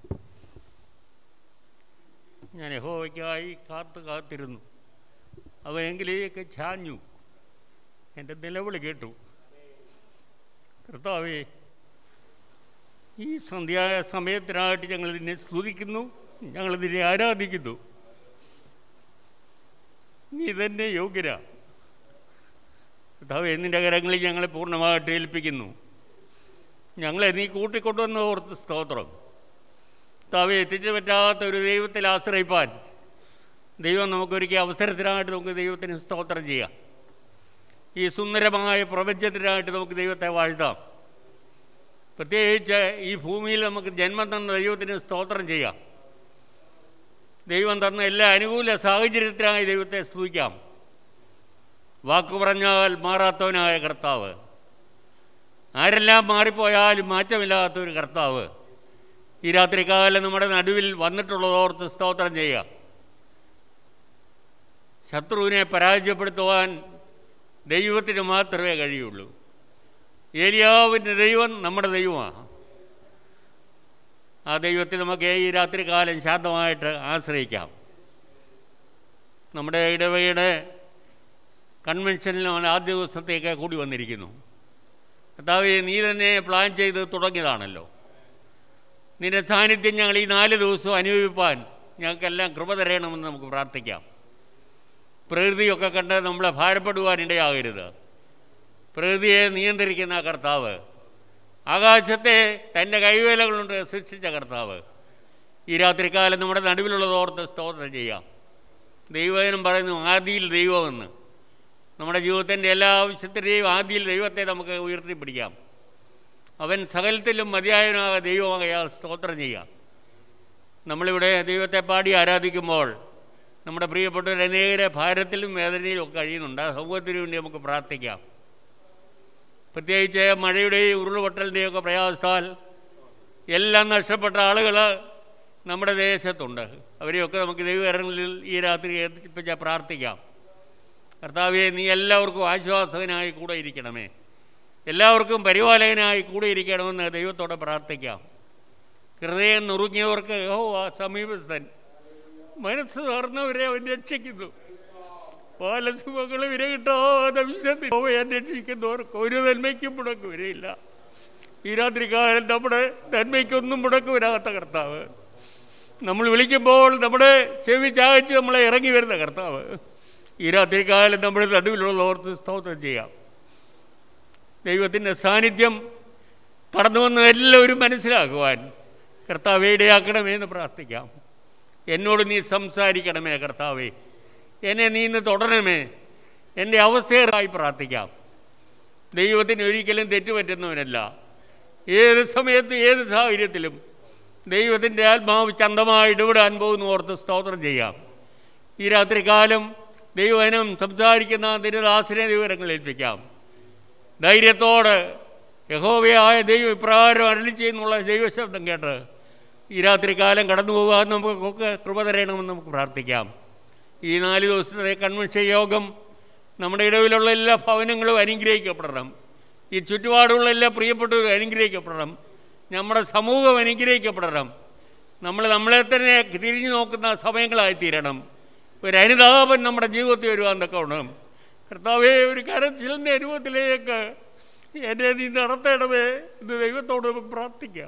ഞാൻ യഹോവയ്ക്കായി കാത്തു കാത്തിരുന്നു അവനെങ്കിലേക്ക് ചാഞ്ഞു എൻ്റെ നിലവിളി കേട്ടു കർത്താവേ ഈ സന്ധ്യാ സമയത്തിനായിട്ട് ഞങ്ങൾ നിന്നെ സ്തുതിക്കുന്നു ഞങ്ങൾ നിന്നെ ആരാധിക്കുന്നു നീ തന്നെ യോഗ്യരാ കർത്താവേ നിൻ്റെ കരങ്ങളിൽ ഞങ്ങളെ പൂർണ്ണമായിട്ട് ഏൽപ്പിക്കുന്നു ഞങ്ങളെ നീ കൂട്ടിക്കൊണ്ടുവന്ന ഓർത്ത് സ്തോത്രം താവെ എത്തിച്ചു പറ്റാത്ത ഒരു ദൈവത്തിൽ ആശ്രയിപ്പാൻ ദൈവം നമുക്കൊരുക്കിയ അവസരത്തിനായിട്ട് നമുക്ക് ദൈവത്തിന് സ്തോത്രം ചെയ്യാം ഈ സുന്ദരമായ പ്രപഞ്ചത്തിനായിട്ട് നമുക്ക് ദൈവത്തെ വാഴ്ത്താം പ്രത്യേകിച്ച് ഈ ഭൂമിയിൽ നമുക്ക് ജന്മം തന്ന ദൈവത്തിന് സ്തോത്രം ചെയ്യാം ദൈവം തന്ന എല്ലാ അനുകൂല സാഹചര്യത്തിനായി ദൈവത്തെ സ്തുതിക്കാം വാക്കു പറഞ്ഞാൽ മാറാത്തവനായ കർത്താവ് ആരെല്ലാം മാറിപ്പോയാലും മാറ്റമില്ലാത്ത ഒരു കർത്താവ് ഈ രാത്രികാലം നമ്മുടെ നടുവിൽ വന്നിട്ടുള്ളതോർത്ത് സ്തോത്രം ചെയ്യുക ശത്രുവിനെ പരാജയപ്പെടുത്തുവാൻ ദൈവത്തിന് മാത്രമേ കഴിയുള്ളൂ ഏലിയാവിൻ്റെ ദൈവം നമ്മുടെ ദൈവമാണ് ആ ദൈവത്തെ നമുക്ക് ഈ രാത്രികാലം ശാന്തമായിട്ട് ആശ്രയിക്കാം നമ്മുടെ ഇടവകയുടെ കൺവെൻഷനിൽ നമ്മൾ ആദ്യ ദിവസത്തേക്ക് കൂടി വന്നിരിക്കുന്നു കർത്താവെ നീ തന്നെ പ്ലാൻ ചെയ്ത് തുടങ്ങിയതാണല്ലോ നിന്റെ സാന്നിധ്യം ഞങ്ങൾ ഈ നാല് ദിവസവും അനുഭവിപ്പാൻ ഞങ്ങൾക്കെല്ലാം കൃപ തരണമെന്ന് നമുക്ക് പ്രാർത്ഥിക്കാം പ്രകൃതിയൊക്കെ കണ്ട് നമ്മളെ ഭാരപ്പെടുവാനിടയാകരുത് പ്രകൃതിയെ നിയന്ത്രിക്കുന്ന കർത്താവ് ആകാശത്തെ തൻ്റെ കൈവേലകളുണ്ട് സൃഷ്ടിച്ച കർത്താവ് ഈ രാത്രികാലം നമ്മുടെ നടുവിലുള്ളതോർത്ത് സ്തോത്രം ചെയ്യാം ദൈവജനം പറയുന്നു ആദിയിൽ ദൈവമെന്ന് നമ്മുടെ ജീവിതത്തിൻ്റെ എല്ലാ ആവശ്യത്തിൻ്റെയും ആദ്യയിൽ ദൈവത്തെ നമുക്ക് ഉയർത്തിപ്പിടിക്കാം അവൻ സകലത്തിലും മതിയായവനായ ദൈവമാകയാൽ സ്തോത്രം ചെയ്യാം നമ്മളിവിടെ ദൈവത്തെ പാടി ആരാധിക്കുമ്പോൾ നമ്മുടെ പ്രിയപ്പെട്ടവർ അനേകരെ ഭാരത്തിലും വേദനയിലും ഒക്കെ കഴിയുന്നുണ്ട് ആ സമൂഹത്തിന് വേണ്ടി നമുക്ക് പ്രാർത്ഥിക്കാം പ്രത്യേകിച്ച് മഴയുടെയും ഉരുളുപൊട്ടലിൻ്റെയും ഒക്കെ പ്രയാസത്താൽ എല്ലാം നഷ്ടപ്പെട്ട ആളുകൾ നമ്മുടെ ദേശത്തുണ്ട് അവരെയൊക്കെ നമുക്ക് ദൈവകരങ്ങളിൽ ഈ രാത്രി ഏൽപ്പിച്ച പ്രാർത്ഥിക്കാം കർത്താവെ നീ എല്ലാവർക്കും ആശ്വാസകനായി കൂടെ ഇരിക്കണമേ എല്ലാവർക്കും പരിപാലകനായി കൂടെ ഇരിക്കണമെന്ന് ദൈവത്തോടെ പ്രാർത്ഥിക്കാം ഹൃദയം നുറുങ്ങിയവർക്ക് യഹോവ സമീപസ്ഥൻ മനസ്സ് തുറന്നവരെ അവൻ രക്ഷിക്കുന്നു ബാലസുഖങ്ങൾ വിരകിട്ടാതെ വിശത്തി അവയെ രക്ഷിക്കുന്നവർക്ക് ഒരു നന്മയ്ക്കും മുടക്ക് വരില്ല ഈ രാത്രികാലം നമ്മുടെ നന്മയ്ക്കൊന്നും മുടക്ക് വരാത്ത കർത്താവ് നമ്മൾ വിളിക്കുമ്പോൾ നമ്മുടെ ചെവി ചായച്ച് നമ്മളെ ഇറങ്ങി വരുന്ന കർത്താവ് ഈ രാത്രികാലം നമ്മുടെ നടുവിലുള്ള ഓർത്ത് സ്തോത്രം ചെയ്യാം ദൈവത്തിൻ്റെ സാന്നിധ്യം കടന്നു വന്ന് എല്ലാവരും മനസ്സിലാക്കുവാൻ കർത്താവെ ഇടയാക്കണമേ എന്ന് പ്രാർത്ഥിക്കാം എന്നോട് നീ സംസാരിക്കണമേ കർത്താവേ എന്നെ നീ ഇന്ന് തുടരണമേ എൻ്റെ അവസ്ഥയായി പ്രാർത്ഥിക്കാം ദൈവത്തിന് ഒരിക്കലും തെറ്റുപറ്റുന്നവനല്ല ഏത് സമയത്ത് ഏത് സാഹചര്യത്തിലും ദൈവത്തിൻ്റെ ആത്മാവ് ചന്തമായി ഇടപെടാൻ പോകുന്നു ഓർത്ത് സ്തോത്രം ചെയ്യാം ഈ രാത്രികാലം ദൈവനം സംസാരിക്കുന്ന തിരുദാസിനെ വിവരങ്ങൾ ഏൽപ്പിക്കാം ധൈര്യത്തോട് യഹോവയായ ദൈവം ഇപ്രകാരം അരളി ചെയ്യുന്നുള്ള ദൈവശബ്ദം കേട്ട് ഈ രാത്രികാലം കടന്നു പോകാൻ നമുക്കൊക്കെ കൃപ തരണമെന്ന് നമുക്ക് പ്രാർത്ഥിക്കാം ഈ നാല് ദിവസത്തെ കൺവെൻഷൻ യോഗം നമ്മുടെ ഇടവിലുള്ള എല്ലാ ഭവനങ്ങളും അനുഗ്രഹിക്കപ്പെടണം ഈ ചുറ്റുപാടുള്ള എല്ലാ പ്രിയപ്പെട്ടവരും അനുഗ്രഹിക്കപ്പെടണം നമ്മുടെ സമൂഹം അനുഗ്രഹിക്കപ്പെടണം നമ്മൾ നമ്മളെ തന്നെ തിരിഞ്ഞു നോക്കുന്ന സമയങ്ങളായി തീരണം ഒരു അനുതാപം നമ്മുടെ ജീവിതത്തിൽ വരുവാൻ തക്കവണ്ണം കർത്താവേ ഒരു കരച്ചിലിൻ്റെ രൂപത്തിലേക്ക് എന്നെ നീ നടത്തണമേ എന്ന് ദൈവത്തോട് നമുക്ക് പ്രാർത്ഥിക്കാം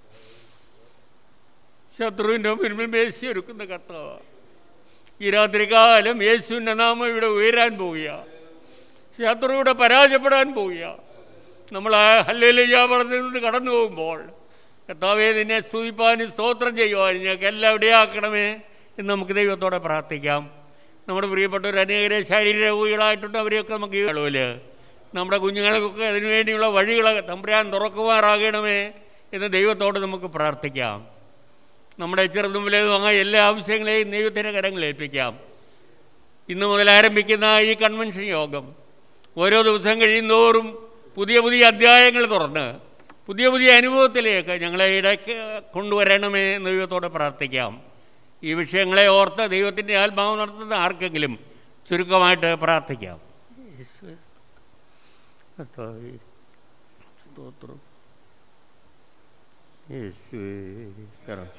ശത്രുവിൻ്റെ മുൻപിൽ മേശി ഒരുക്കുന്ന കർത്താവ് ഈ രാത്രികാലം യേശുവിൻ്റെ നാമം ഇവിടെ ഉയരാൻ പോവുക ശത്രു ഇവിടെ പരാജയപ്പെടാൻ പോവുക നമ്മൾ ആ ഹല്ലേലയ്യ പറഞ്ഞ നിന്ന് കടന്നു പോകുമ്പോൾ കർത്താവെ നിന്നെ സ്തുതിപ്പാനും സ്തോത്രം ചെയ്യുവാനും ഞങ്ങൾക്ക് എല്ലാം ഇടയാക്കണമേ എന്ന് നമുക്ക് ദൈവത്തോടെ പ്രാർത്ഥിക്കാം നമ്മുടെ പ്രിയപ്പെട്ടവർ അനേകരെ ശാരീരികരോഗികളായിട്ടുണ്ട് അവരെയൊക്കെ നമുക്ക് ഈ കളവില് നമ്മുടെ കുഞ്ഞുങ്ങൾക്കൊക്കെ അതിനുവേണ്ടിയുള്ള വഴികൾ തമ്പുരാൻ തുറക്കുമാറാകണമേ എന്ന് ദൈവത്തോട് നമുക്ക് പ്രാർത്ഥിക്കാം നമ്മുടെ ചെറുതും വലുതുമായ എല്ലാ ആവശ്യങ്ങളെയും ദൈവത്തിൻ്റെ കരങ്ങളിൽ ഏൽപ്പിക്കാം ഇന്ന് മുതൽ ആരംഭിക്കുന്ന ഈ കൺവെൻഷൻ യോഗം ഓരോ ദിവസം കഴിയുന്തോറും പുതിയ പുതിയ അധ്യായങ്ങൾ തുറന്ന് പുതിയ പുതിയ അനുഭവത്തിലേക്ക് ഞങ്ങളെ ഇടയ്ക്ക് കൊണ്ടുവരണമേ എന്ന് ദൈവത്തോടെ പ്രാർത്ഥിക്കാം ഈ വിഷയങ്ങളെ ഓർത്ത് ദൈവത്തിൻ്റെ ആത്മാവ് നടത്തുന്ന ആർക്കെങ്കിലും ചുരുക്കമായിട്ട് പ്രാർത്ഥിക്കാം യേശുവേ, കർത്താവേ, സ്തോത്രം യേശുവേ, കർത്താവേ.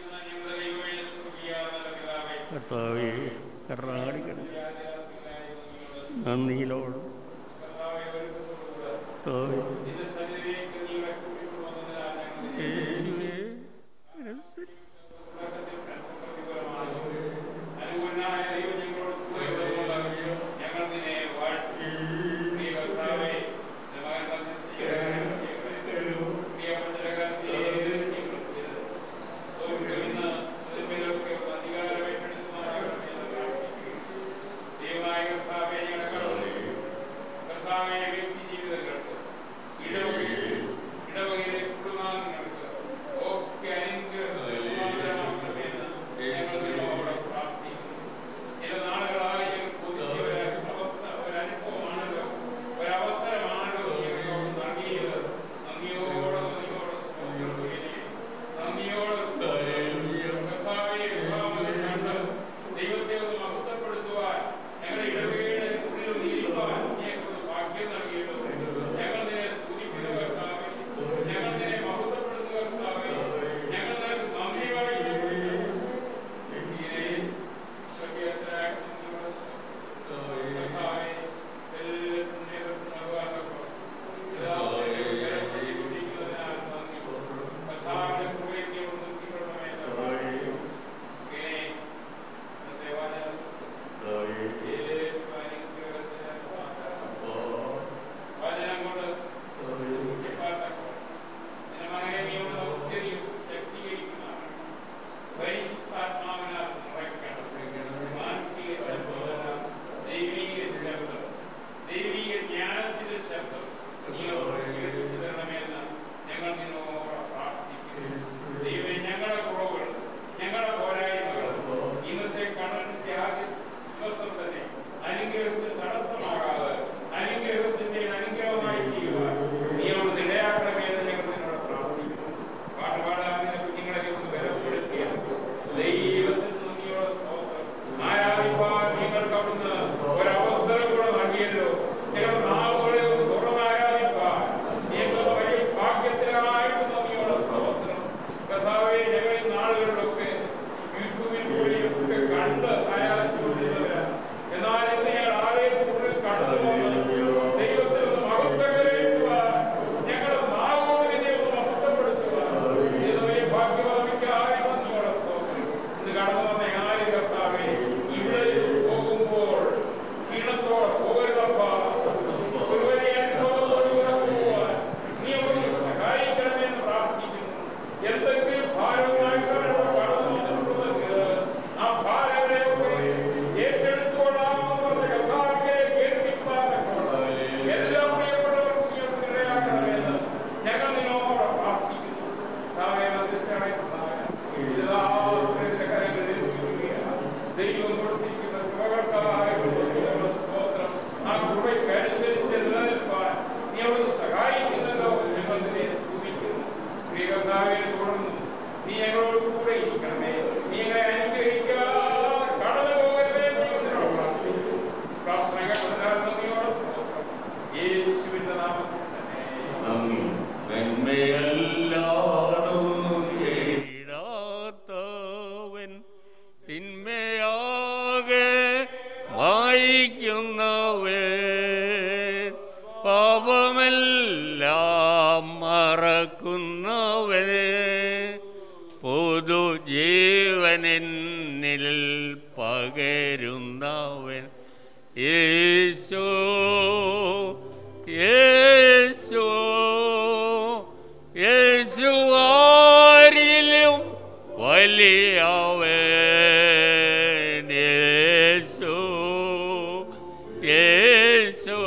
കർത്താവേ കർണാടിക്കണം നന്ദിയിലോട് കർത്താവേ യേശുവേ മനസ്സിൽ കർത്താവേ ഞങ്ങൾ ഈ നാളുകളിലൊക്കെ യൂട്യൂബിൽ കൂടിയൊക്കെ അവൻ യേശു യേശു യേശു ആരിലും വലിയവൻ യേശു യേശു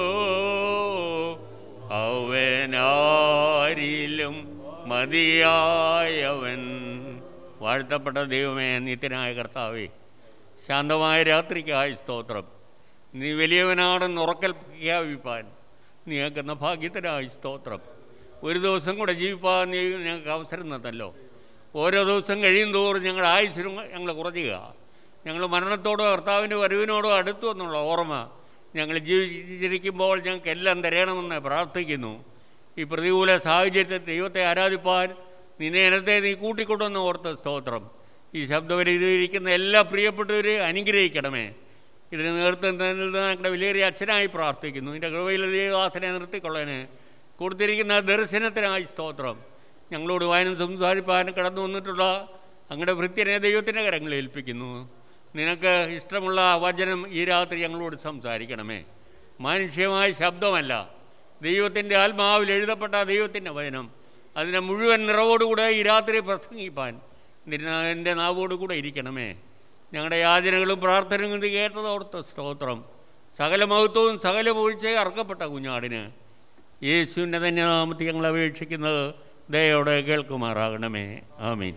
അവനാരിലും മതിയായവൻ വാഴ്ത്തപ്പെട്ട ദൈവമേ നിത്യനായ കർത്താവേ ശാന്തമായ രാത്രിക്കായി സ്തോത്രം നീ വലിയവനാണെന്ന് ഉറക്കൽ പ്രഖ്യാപിപ്പാൻ നീ കേൾക്കുന്ന ഭാഗ്യത്തിനായി സ്തോത്രം ഒരു ദിവസം കൂടെ ജീവിപ്പാൻ നീ ഞങ്ങൾക്ക് അവസരം തന്നല്ലോ ഓരോ ദിവസം കഴിയും തോറും ഞങ്ങളുടെ ആയുസ്സിനും ഞങ്ങൾ കുറയുക ഞങ്ങൾ മരണത്തോടോ കർത്താവിൻ്റെ വരവിനോടോ അടുത്തു എന്നുള്ള ഓർമ്മ ഞങ്ങൾ ജീവിച്ചിരിക്കുമ്പോൾ ഞങ്ങൾക്ക് എല്ലാം തരണമെന്ന് പ്രാർത്ഥിക്കുന്നു ഈ പ്രതികൂല സാഹചര്യത്തിൽ ദൈവത്തെ ആരാധിപ്പാൻ നിന്നെ ഇനത്തെ നീ കൂട്ടിക്കൊണ്ടുവന്ന് ഓർത്ത് സ്തോത്രം ഈ ശബ്ദവരിയിരിക്കുന്ന എല്ലാ പ്രിയപ്പെട്ടവരെ അനുഗ്രഹിക്കണമേ ഇതിന് നേതൃത്വം തന്നിൽ ഞങ്ങളുടെ വിലയേറിയ അച്ഛനായി പ്രാർത്ഥിക്കുന്നു നിൻ്റെ കൃപയിൽ ദേവദാസനെ നിർത്തിക്കൊള്ളേന് കൊടുത്തിരിക്കുന്ന ദർശനത്തിനായി സ്തോത്രം ഞങ്ങളോട് വായനം സംസാരിപ്പാനും കടന്നു വന്നിട്ടുള്ള അങ്ങയുടെ ഭൃത്യനെ ദൈവത്തിൻ്റെ കരങ്ങളിൽ ഏൽപ്പിക്കുന്നു നിനക്ക് ഇഷ്ടമുള്ള വചനം ഈ രാത്രി ഞങ്ങളോട് സംസാരിക്കണമേ മാനുഷ്യമായ ശബ്ദമല്ല ദൈവത്തിൻ്റെ ആത്മാവിൽ എഴുതപ്പെട്ട ദൈവത്തിൻ്റെ വചനം അതിനെ മുഴുവൻ നിറവോടുകൂടെ ഈ രാത്രി പ്രസംഗിപ്പാൻ നിന്റെ എൻ്റെ നാവോടുകൂടെ ഇരിക്കണമേ ഞങ്ങളുടെ യാചനകളും പ്രാർത്ഥനകളും ഇത് കേട്ടതോർത്ത് സ്തോത്രം സകല മഹത്വവും സകല വീഴ്ചയും അർക്കപ്പെട്ട കുഞ്ഞാടിന് യേശുവിൻ്റെ തന്നെ നാമത്തിൽ ഞങ്ങൾ അപേക്ഷിക്കുന്നത് ദയോടെ കേൾക്കുമാറാകണമേ ആമീൻ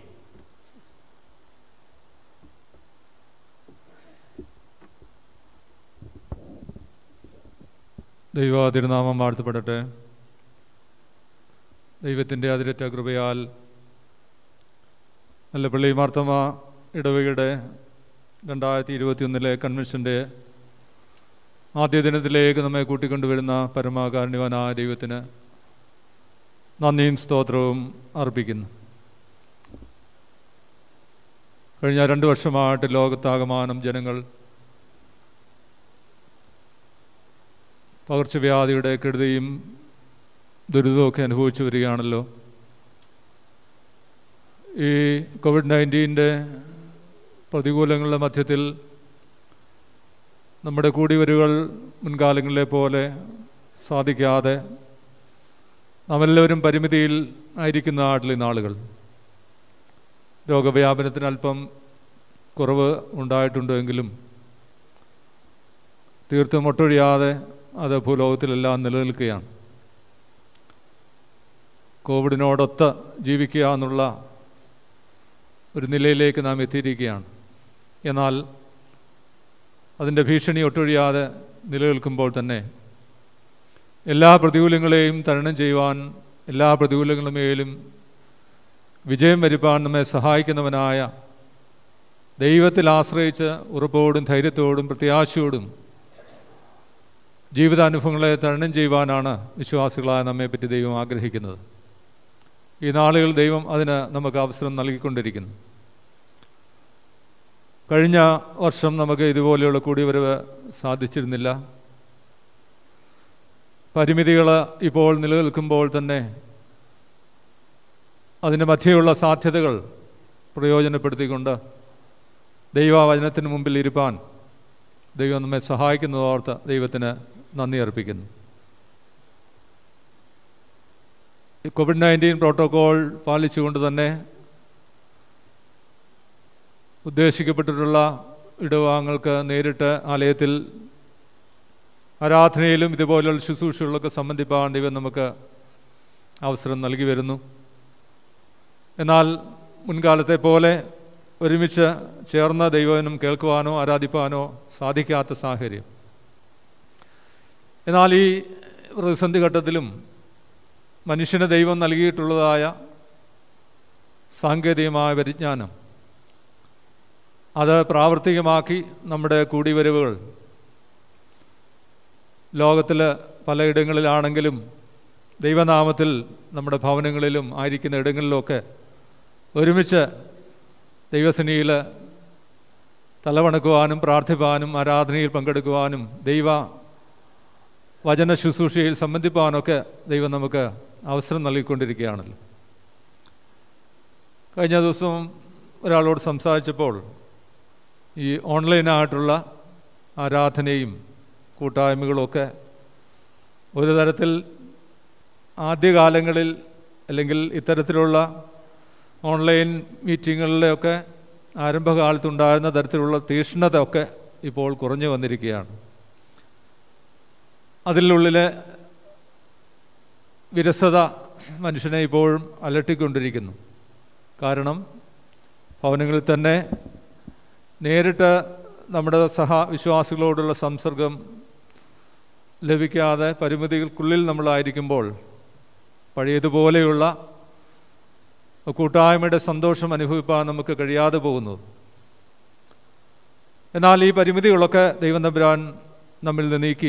ദൈവ തിരുനാമം വാഴ്ത്തപ്പെടട്ടെ ദൈവത്തിൻ്റെ അതിരറ്റ കൃപയാൽ നല്ല പള്ളി മാർത്തമ ഇടവകയുടെ രണ്ടായിരത്തി ഇരുപത്തിയൊന്നിലെ കൺവെൻഷൻ്റെ ആദ്യ ദിനത്തിലേക്ക് നമ്മെ കൂട്ടിക്കൊണ്ടുവരുന്ന പരമാകാരുണ്യവാനായ ദൈവത്തിന് നന്ദിയും സ്തോത്രവും അർപ്പിക്കുന്നു കഴിഞ്ഞ രണ്ട് വർഷമായിട്ട് ലോകത്താകമാനം ജനങ്ങൾ പകർച്ചവ്യാധിയുടെ കെടുതിയും ദുരിതമൊക്കെ അനുഭവിച്ചു വരികയാണല്ലോ ഈ കോവിഡ് നയൻറ്റീൻ്റെ പ്രതികൂലങ്ങളുടെ മധ്യത്തിൽ നമ്മുടെ കൂടിവരുകൾ മുൻകാലങ്ങളിലെ പോലെ സാധിക്കാതെ നാമെല്ലാവരും പരിമിതിയിൽ ആയിരിക്കുന്ന നാട്ടിലെ നാളുകൾ രോഗവ്യാപനത്തിന് അല്പം കുറവ് ഉണ്ടായിട്ടുണ്ടെങ്കിലും തീർത്തും ഒട്ടൊഴിയാതെ അത് ഭൂലോകത്തിലെല്ലാം നിലനിൽക്കുകയാണ് കോവിഡിനോടൊത്ത് ജീവിക്കുക എന്നുള്ള ഒരു നിലയിലേക്ക് നാം എത്തിയിരിക്കുകയാണ് എന്നാൽ അതിൻ്റെ ഭീഷണി ഒട്ടൊഴിയാതെ നിലനിൽക്കുമ്പോൾ തന്നെ എല്ലാ പ്രതികൂലങ്ങളെയും തരണം ചെയ്യുവാൻ എല്ലാ പ്രതികൂലങ്ങളുമേലും വിജയം വരുവാൻ നമ്മെ സഹായിക്കുന്നവനായ ദൈവത്തിൽ ആശ്രയിച്ച് ഉറപ്പോടും ധൈര്യത്തോടും പ്രത്യാശയോടും ജീവിതാനുഭവങ്ങളെ തരണം ചെയ്യുവാനാണ് വിശ്വാസികളായ നമ്മെപ്പറ്റി ദൈവം ആഗ്രഹിക്കുന്നത് ഈ നാളുകൾ ദൈവം അതിന് നമുക്ക് അവസരം നൽകിക്കൊണ്ടിരിക്കുന്നു കഴിഞ്ഞ വർഷം നമുക്ക് ഇതുപോലെയുള്ള കൂടിവരവ് സാധിച്ചിരുന്നില്ല പരിമിതികൾ ഇപ്പോൾ നിലനിൽക്കുമ്പോൾ തന്നെ അതിൻ്റെ മധ്യയുള്ള സാധ്യതകൾ പ്രയോജനപ്പെടുത്തിക്കൊണ്ട് ദൈവവചനത്തിന് മുമ്പിൽ ഇരുപ്പാൻ ദൈവം നമ്മെ സഹായിക്കുന്നതോർത്ത് ദൈവത്തിന് നന്ദി അർപ്പിക്കുന്നു ഈ കോവിഡ് നയൻറ്റീൻ പ്രോട്ടോകോൾ പാലിച്ചുകൊണ്ട് തന്നെ ഉദ്ദേശിക്കപ്പെട്ടിട്ടുള്ള ഇടവാങ്ങൾക്ക് നേരിട്ട് ആലയത്തിൽ ആരാധനയിലും ഇതുപോലുള്ള ശുശ്രൂഷകളിലൊക്കെ സംബന്ധിപ്പാൻ ദൈവം നമുക്ക് അവസരം നൽകി വരുന്നു എന്നാൽ മുൻകാലത്തെ പോലെ ഒരുമിച്ച് ചേർന്ന ദൈവനം കേൾക്കുവാനോ ആരാധിപ്പാനോ സാധിക്കാത്ത സാഹചര്യം എന്നാൽ ഈ പ്രതിസന്ധി ഘട്ടത്തിലും മനുഷ്യന് ദൈവം നൽകിയിട്ടുള്ളതായ സാങ്കേതികമായ പരിജ്ഞാനം അത് പ്രാവർത്തികമാക്കി നമ്മുടെ കൂടിവരവുകൾ ലോകത്തിൽ പലയിടങ്ങളിലാണെങ്കിലും ദൈവനാമത്തിൽ നമ്മുടെ ഭവനങ്ങളിലും ആയിരിക്കുന്ന ഇടങ്ങളിലുമൊക്കെ ഒരുമിച്ച് ദൈവസനിയിൽ തലവണക്കുവാനും പ്രാർത്ഥിപ്പാനും ആരാധനയിൽ പങ്കെടുക്കുവാനും ദൈവ വചന ശുശ്രൂഷയിൽ സംബന്ധിപ്പാനൊക്കെ ദൈവം നമുക്ക് അവസരം നൽകിക്കൊണ്ടിരിക്കുകയാണല്ലോ കഴിഞ്ഞ ദിവസം ഒരാളോട് സംസാരിച്ചപ്പോൾ ഈ ഓൺലൈനായിട്ടുള്ള ആരാധനയും കൂട്ടായ്മകളുമൊക്കെ ഒരു തരത്തിൽ ആദ്യകാലങ്ങളിൽ അല്ലെങ്കിൽ ഇത്തരത്തിലുള്ള ഓൺലൈൻ മീറ്റിങ്ങുകളിലെയൊക്കെ ആരംഭകാലത്തുണ്ടായിരുന്ന തരത്തിലുള്ള തീഷ്ണത ഒക്കെ ഇപ്പോൾ കുറഞ്ഞു വന്നിരിക്കുകയാണ് അതിനുള്ളിലെ വിരസത മനുഷ്യനെ ഇപ്പോഴും അലട്ടിക്കൊണ്ടിരിക്കുന്നു കാരണം ഭവനങ്ങളിൽ തന്നെ നേരിട്ട് നമ്മുടെ സഹവിശ്വാസികളോടുള്ള സംസർഗം ലഭിക്കാതെ പരിമിതികൾക്കുള്ളിൽ നമ്മളായിരിക്കുമ്പോൾ പഴയതുപോലെയുള്ള കൂട്ടായ്മയുടെ സന്തോഷം അനുഭവിപ്പാൻ നമുക്ക് കഴിയാതെ പോകുന്നു എന്നാൽ ഈ പരിമിതികളൊക്കെ ദൈവം തമ്പുരാൻ നമ്മിൽ നിന്ന് നീക്കി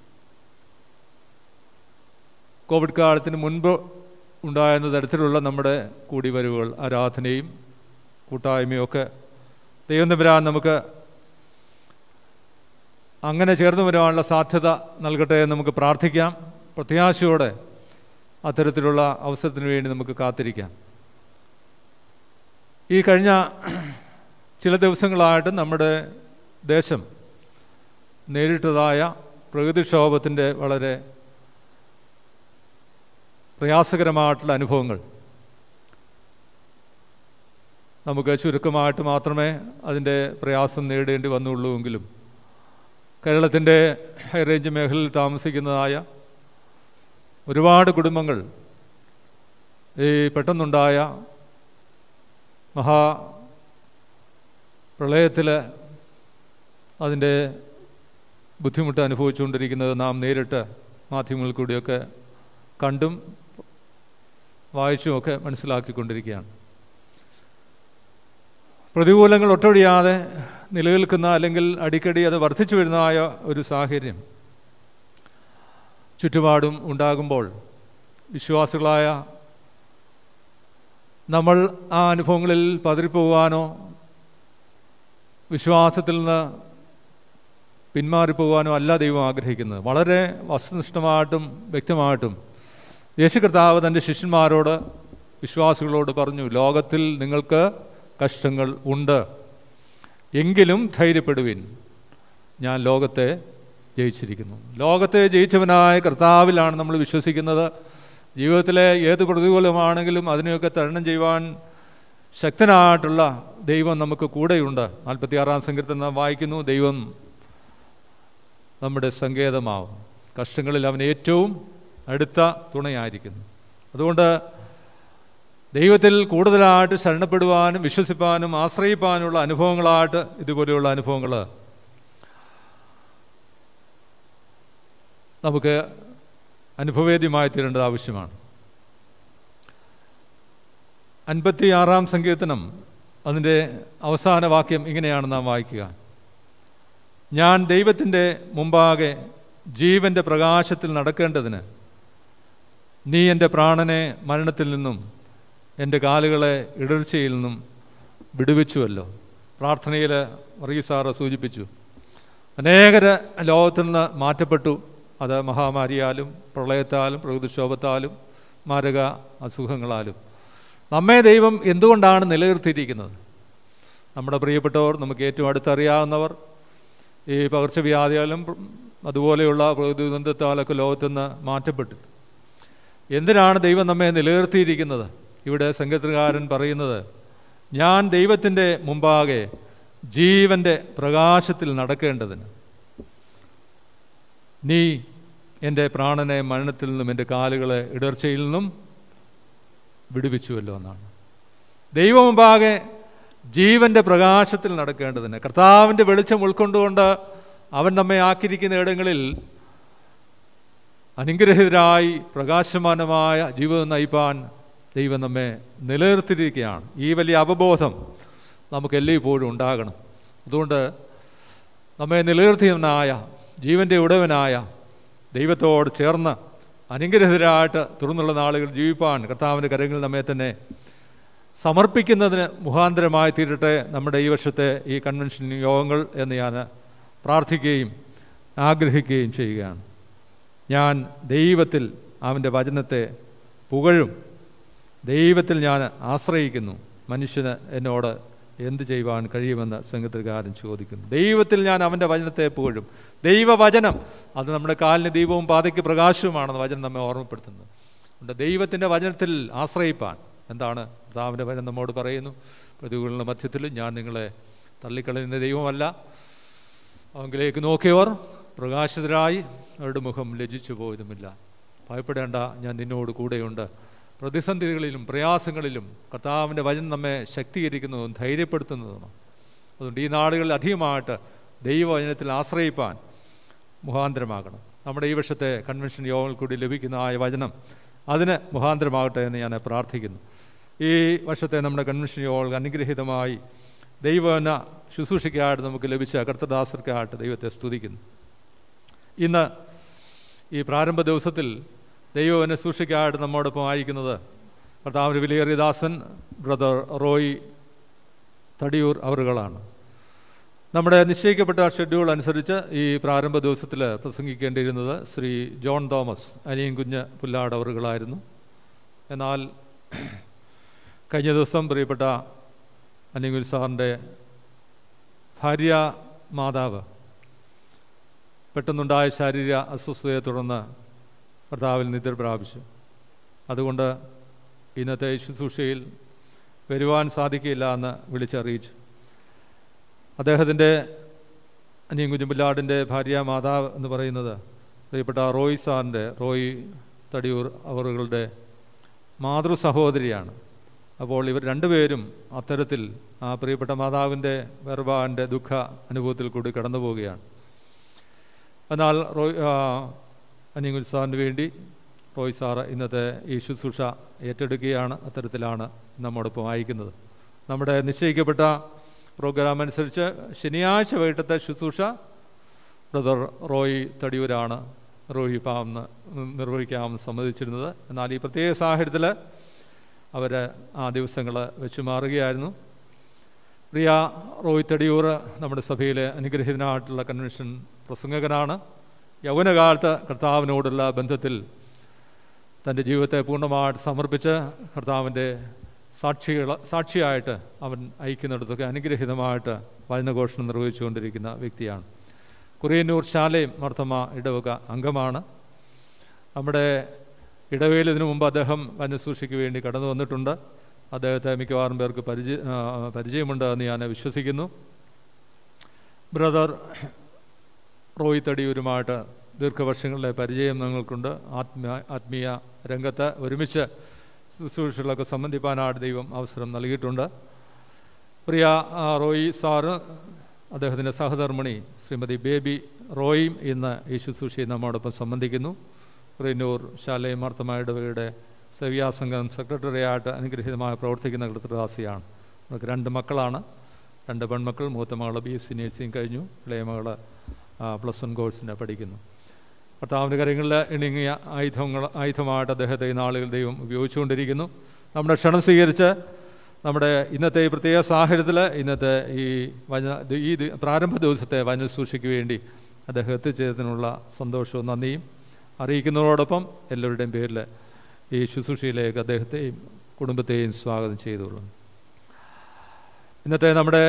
കോവിഡ് കാലത്തിന് മുൻപ് ഉണ്ടായിരുന്ന തരത്തിലുള്ള നമ്മുടെ കൂടിവരവുകൾ ആരാധനയും കൂട്ടായ്മയും ഒക്കെ ദൈവം തമ്പുരാൻ നമുക്ക് അങ്ങനെ ചേർന്ന് വരാനുള്ള സാധ്യത നൽകട്ടെ എന്ന് നമുക്ക് പ്രാർത്ഥിക്കാം പ്രത്യാശയോടെ അത്തരത്തിലുള്ള അവസരത്തിന് വേണ്ടി നമുക്ക് കാത്തിരിക്കാം ഈ കഴിഞ്ഞ ചില ദിവസങ്ങളായിട്ട് നമ്മുടെ ദേശം നേരിട്ടതായ പ്രകൃതിക്ഷോഭത്തിൻ്റെ വളരെ പ്രയാസകരമായിട്ടുള്ള അനുഭവങ്ങൾ നമുക്ക് ചുരുക്കമായിട്ട് മാത്രമേ അതിൻ്റെ പ്രയാസം നേടേണ്ടി വന്നുള്ളൂ എങ്കിലും കേരളത്തിൻ്റെ ഹൈറേഞ്ച് മേഖലയിൽ താമസിക്കുന്നതായ ഒരുപാട് കുടുംബങ്ങൾ ഈ പെട്ടെന്നുണ്ടായ മഹാ പ്രളയത്തിൽ അതിൻ്റെ ബുദ്ധിമുട്ട് അനുഭവിച്ചുകൊണ്ടിരിക്കുന്നത് നാം നേരിട്ട് മാധ്യമങ്ങളിൽ കൂടിയൊക്കെ കണ്ടും വായിച്ചുമൊക്കെ മനസ്സിലാക്കിക്കൊണ്ടിരിക്കുകയാണ് പ്രതികൂലങ്ങൾ ഒട്ടൊഴിയാതെ നിലനിൽക്കുന്ന അല്ലെങ്കിൽ അടിക്കടി അത് വർദ്ധിച്ചു വരുന്നതായ ഒരു സാഹചര്യം ചുറ്റുപാടും ഉണ്ടാകുമ്പോൾ വിശ്വാസികളായ നമ്മൾ ആ അനുഭവങ്ങളിൽ പതറിപ്പോകാനോ വിശ്വാസത്തിൽ നിന്ന് പിന്മാറിപ്പോകാനോ അല്ല ദൈവം ആഗ്രഹിക്കുന്നത് വളരെ വസ്തുനിഷ്ഠമായിട്ടും വ്യക്തമായിട്ടും യേശു കർത്താവ് തൻ്റെ ശിഷ്യന്മാരോട് വിശ്വാസികളോട് പറഞ്ഞു ലോകത്തിൽ നിങ്ങൾക്ക് കഷ്ടങ്ങൾ ഉണ്ട് എങ്കിലും ധൈര്യപ്പെടുവിൻ ഞാൻ ലോകത്തെ ജയിച്ചിരിക്കുന്നു ലോകത്തെ ജയിച്ചവനായ കർത്താവിലാണ് നമ്മൾ വിശ്വസിക്കുന്നത് ജീവിതത്തിലെ ഏത് പ്രതികൂലമാണെങ്കിലും അതിനെയൊക്കെ തരണം ചെയ്യുവാൻ ശക്തനായിട്ടുള്ള ദൈവം നമുക്ക് കൂടെയുണ്ട് നാൽപ്പത്തിയാറാം സങ്കീർത്തനം നാം വായിക്കുന്നു ദൈവം നമ്മുടെ സങ്കേതമാവും കഷ്ടങ്ങളിൽ അവൻ ഏറ്റവും അടുത്ത തുണയായിരിക്കുന്നു അതുകൊണ്ട് ദൈവത്തിൽ കൂടുതലായിട്ട് ശരണപ്പെടുവാനും വിശ്വസിപ്പാനും ആശ്രയിപ്പാനുള്ള അനുഭവങ്ങളായിട്ട് ഇതുപോലെയുള്ള അനുഭവങ്ങൾ നമുക്ക് അനുഭവേദ്യമായി തീരേണ്ടത് ആവശ്യമാണ് അൻപത്തി ആറാം സങ്കീർത്തനം അതിൻ്റെ അവസാന വാക്യം ഇങ്ങനെയാണ് നാം വായിക്കുക ഞാൻ ദൈവത്തിൻ്റെ മുമ്പാകെ ജീവൻ്റെ പ്രകാശത്തിൽ നടക്കേണ്ടതിന് നീ എൻ്റെ പ്രാണനെ മരണത്തിൽ നിന്നും എൻ്റെ കാലുകളെ ഇടർച്ചയിൽ നിന്നും വിടുവിച്ചുവല്ലോ പ്രാർത്ഥനയിൽ മറീസാറ് സൂചിപ്പിച്ചു അനേകര് ലോകത്തിൽ നിന്ന് മാറ്റപ്പെട്ടു അത് മഹാമാരിയാലും പ്രളയത്താലും പ്രകൃതിക്ഷോഭത്താലും മാരക അസുഖങ്ങളാലും നമ്മെ ദൈവം എന്തുകൊണ്ടാണ് നിലനിർത്തിയിരിക്കുന്നത് നമ്മുടെ പ്രിയപ്പെട്ടവർ നമുക്ക് ഏറ്റവും അടുത്തറിയാവുന്നവർ ഈ പകർച്ചവ്യാധിയാലും അതുപോലെയുള്ള പ്രകൃതി ദുരന്തത്താലൊക്കെ ലോകത്തുനിന്ന് മാറ്റപ്പെട്ടു എന്തിനാണ് ദൈവം നമ്മെ നിലനിർത്തിയിരിക്കുന്നത് ഇവിടെ സംഗീതകാരൻ പറയുന്നത് ഞാൻ ദൈവത്തിൻ്റെ മുമ്പാകെ ജീവൻ്റെ പ്രകാശത്തിൽ നടക്കേണ്ടതിന് നീ എൻ്റെ പ്രാണനെ മരണത്തിൽ നിന്നും എൻ്റെ കാലുകളെ ഇടർച്ചയിൽ നിന്നും വിടുവിച്ചുവല്ലോ എന്നാണ് ദൈവം മുമ്പാകെ ജീവന്റെ പ്രകാശത്തിൽ നടക്കേണ്ടതിന് കർത്താവിൻ്റെ വെളിച്ചം ഉൾക്കൊണ്ടുകൊണ്ട് അവൻ നമ്മെ ആക്കിയിരിക്കുന്ന ഇടങ്ങളിൽ അനുഗ്രഹിതരായി പ്രകാശമാനമായ ജീവിതം നയിപ്പാൻ ദൈവം നമ്മെ നിലനിർത്തിയിരിക്കുകയാണ് ഈ വലിയ അവബോധം നമുക്ക് എല്ലായ്പ്പോഴും ഉണ്ടാകണം അതുകൊണ്ട് നമ്മെ നിലനിർത്തിയവനായ ജീവൻ്റെ ഉടവനായ ദൈവത്തോട് ചേർന്ന് അനുഗ്രഹിതരായിട്ട് തുറന്നുള്ള നാളുകൾ ജീവിപ്പാൻ കർത്താവിൻ്റെ കരങ്ങളിൽ നമ്മെ തന്നെ സമർപ്പിക്കുന്നതിന് മുഖാന്തരമായി തീരട്ടെ നമ്മുടെ ഈ വർഷത്തെ ഈ കൺവെൻഷൻ യോഗങ്ങൾ എന്ന് ഞാൻ പ്രാർത്ഥിക്കുകയും ആഗ്രഹിക്കുകയും ചെയ്യുകയാണ് ഞാൻ ദൈവത്തിൽ അവൻ്റെ വചനത്തെ പുകഴും ദൈവത്തിൽ ഞാൻ ആശ്രയിക്കുന്നു മനുഷ്യന് എന്നോട് എന്ത് ചെയ്യുവാൻ കഴിയുമെന്ന് സംഘത്തിൽക്കാരൻ ചോദിക്കുന്നു ദൈവത്തിൽ ഞാൻ അവൻ്റെ വചനത്തെ പുകഴും ദൈവവചനം അത് നമ്മുടെ കാലിന് ദീപവും പാതയ്ക്ക് പ്രകാശവുമാണെന്ന് വചനം നമ്മെ ഓർമ്മപ്പെടുത്തുന്നത് അതുകൊണ്ട് ദൈവത്തിൻ്റെ വചനത്തിൽ ആശ്രയിപ്പാൻ എന്താണ് കർത്താവിൻ്റെ വചനം നമ്മോട് പറയുന്നു പ്രതികൂലങ്ങളുടെ മധ്യത്തിൽ ഞാൻ നിങ്ങളെ തള്ളിക്കളയുന്ന ദൈവമല്ല അവങ്കിലേക്ക് നോക്കിയവർ പ്രകാശിതരായി അവരുടെ മുഖം ലജിച്ചു പോയതുമില്ല ഭയപ്പെടേണ്ട ഞാൻ നിന്നോട് കൂടെയുണ്ട് പ്രതിസന്ധികളിലും പ്രയാസങ്ങളിലും കർത്താവിൻ്റെ വചനം നമ്മെ ശക്തീകരിക്കുന്നതും ധൈര്യപ്പെടുത്തുന്നതുമാണ് അതുകൊണ്ട് ഈ നാളുകളിൽ അധികമായിട്ട് ദൈവവചനത്തിൽ ആശ്രയിപ്പാൻ മുഖാന്തരമാകണം നമ്മുടെ ഈ വർഷത്തെ കൺവെൻഷൻ യോഗങ്ങൾ കൂടി ലഭിക്കുന്ന ആ വചനം അതിന് മുഖാന്തരമാകട്ടെ എന്ന് ഞാൻ പ്രാർത്ഥിക്കുന്നു ഈ വർഷത്തെ നമ്മുടെ കൺവെൻഷൻ യോഗങ്ങൾ അനുഗ്രഹീതമായി ദൈവന ശുശ്രൂഷയ്ക്കായിട്ട് നമുക്ക് ലഭിച്ച കർത്തദാസർക്കായിട്ട് ദൈവത്തെ സ്തുതിക്കുന്നു ഇന്ന് ഈ പ്രാരംഭ ദിവസത്തിൽ ദൈവവന ശുശ്രൂഷയ്ക്കായിട്ട് നമ്മോടൊപ്പം ആയിരിക്കുന്നത് കർത്താവിൻ്റെ വിലയേറിയ ദാസൻ ബ്രദർ റോയ് തടിയൂർ അവറുകളാണ് നമ്മുടെ നിശ്ചയിക്കപ്പെട്ട ഷെഡ്യൂൾ അനുസരിച്ച് ഈ പ്രാരംഭ ദിവസത്തിൽ പ്രസംഗിക്കേണ്ടിയിരുന്നത് ശ്രീ ജോൺ തോമസ് അനിയൻ കുഞ്ഞ് പുല്ലാട് അവറുകളായിരുന്നു എന്നാൽ കഴിഞ്ഞ ദിവസം പ്രിയപ്പെട്ട അനികുൽ സാറിൻ്റെ ഭാര്യ മാതാവ് പെട്ടെന്നുണ്ടായ ശാരീരിക അസ്വസ്ഥതയെ തുടർന്ന് കർത്താവിൽ നിദ്ര പ്രാപിച്ചു അതുകൊണ്ട് ഇന്നത്തെ ശുശ്രൂഷയിൽ വരുവാൻ സാധിക്കില്ല എന്ന് വിളിച്ചറിയിച്ചു അദ്ദേഹത്തിൻ്റെ അനിയൻ കുഞ്ഞുപില്ലാടിൻ്റെ ഭാര്യ മാതാവ് എന്ന് പറയുന്നത് പ്രിയപ്പെട്ട റോയ് സാറിൻ്റെ റോയ് തടിയൂർ അവറുകളുടെ മാതൃ സഹോദരിയാണ് അപ്പോൾ ഇവർ രണ്ടുപേരും അത്തരത്തിൽ ആ പ്രിയപ്പെട്ട മാതാവിൻ്റെ വേർപാടിൻ്റെ ദുഃഖ അനുഭവത്തിൽ കൂടി കടന്നു പോവുകയാണ് എന്നാൽ റോയ് അനിയൻ സാറിന് വേണ്ടി റോയ് സാറ് ഇന്നത്തെ ഈ ശുശ്രൂഷ ഏറ്റെടുക്കുകയാണ് അത്തരത്തിലാണ് നമ്മോടൊപ്പം അയക്കുന്നത് നമ്മുടെ നിശ്ചയിക്കപ്പെട്ട പ്രോഗ്രാം അനുസരിച്ച് ശനിയാഴ്ച വൈകിട്ടത്തെ ശുശ്രൂഷ ബ്രദർ റോയ് തടിയൂരാണ് റോയ് പാമെന്ന് നിർവഹിക്കാമെന്ന് സമ്മതിച്ചിരുന്നത് എന്നാൽ ഈ പ്രത്യേക സാഹചര്യത്തിൽ അവർ ആ ദിവസങ്ങൾ വെച്ച് മാറുകയായിരുന്നു പ്രിയ റോയ് തടിയൂർ നമ്മുടെ സഭയിലെ അനുഗ്രഹീതനായിട്ടുള്ള കൺവെൻഷൻ പ്രസംഗകനാണ് യൗവനകാലത്ത് കർത്താവിനോടുള്ള ബന്ധത്തിൽ തൻ്റെ ജീവിതത്തെ പൂർണ്ണമായിട്ട് സമർപ്പിച്ച് കർത്താവിൻ്റെ സാക്ഷികൾ സാക്ഷിയായിട്ട് അവൻ അയക്കുന്നിടത്തൊക്കെ അനുഗ്രഹീതമായിട്ട് വചനഘോഷണം നിർവഹിച്ചുകൊണ്ടിരിക്കുന്ന വ്യക്തിയാണ് കുറിയന്നൂർ ശാലയും മർത്തമ ഇടവക അംഗമാണ് നമ്മുടെ ഇടവേൽ ഇതിനു മുമ്പ് അദ്ദേഹം വന്യസൂക്ഷിക്ക് വേണ്ടി കടന്നു വന്നിട്ടുണ്ട് അദ്ദേഹത്തെ മിക്കവാറും പേർക്ക് പരിചയ പരിചയമുണ്ട് എന്ന് ഞാൻ വിശ്വസിക്കുന്നു ബ്രദർ റോയ് തടിയൂരുമായിട്ട് ദീർഘവർഷങ്ങളിലെ പരിചയം ഞങ്ങൾക്കുണ്ട് ആത്മീയ ആത്മീയ രംഗത്ത് ഒരുമിച്ച് ശുശ്രൂഷകളൊക്കെ സംബന്ധിപ്പാനായിട്ട് ദൈവം അവസരം നൽകിയിട്ടുണ്ട് പ്രിയ റോയി സാറ് അദ്ദേഹത്തിൻ്റെ സഹധർമ്മിണി ശ്രീമതി ബേബി റോയും ഇന്ന് ഈ ശുശ്രൂഷയിൽ നമ്മോടൊപ്പം സംബന്ധിക്കുന്നു റിനൂർ ശാലയും മാർത്തമായ ഇടവകയുടെ സവ്യാസംഘം സെക്രട്ടറിയായിട്ട് അനുഗ്രഹീതമായി പ്രവർത്തിക്കുന്ന കൃതദാസിയാണ് നമുക്ക് രണ്ട് മക്കളാണ് രണ്ട് പെൺമക്കൾ മൂത്ത മകൾ ബി എസ് സി നേഴ്സിംഗ് കഴിഞ്ഞു ഇളയ മകൾ പ്ലസ് വൺ കോഴ്സിന് പഠിക്കുന്നു കർത്താവിൻ്റെ കാര്യങ്ങളിൽ ഇണങ്ങിയ ആയുധങ്ങൾ ആയുധമായിട്ട് അദ്ദേഹത്തെ ഈ നാളുകൾ ദൈവം ഉപയോഗിച്ചുകൊണ്ടിരിക്കുന്നു നമ്മുടെ ക്ഷണം സ്വീകരിച്ച് നമ്മുടെ ഇന്നത്തെ ഈ പ്രത്യേക സാഹചര്യത്തിൽ ഇന്നത്തെ ഈ വന ഈ പ്രാരംഭ ദിവസത്തെ വനശുശ്രൂഷയ്ക്ക് വേണ്ടി അദ്ദേഹം എത്തിച്ചേർന്നതിനുള്ള സന്തോഷവും നന്ദിയും അറിയിക്കുന്നതോടൊപ്പം എല്ലാവരുടെയും പേരിൽ ഈ ശുശ്രൂഷയിലേക്ക് അദ്ദേഹത്തെയും കുടുംബത്തെയും സ്വാഗതം ചെയ്തുകൊള്ളുന്നു ഇന്നത്തെ നമ്മുടെ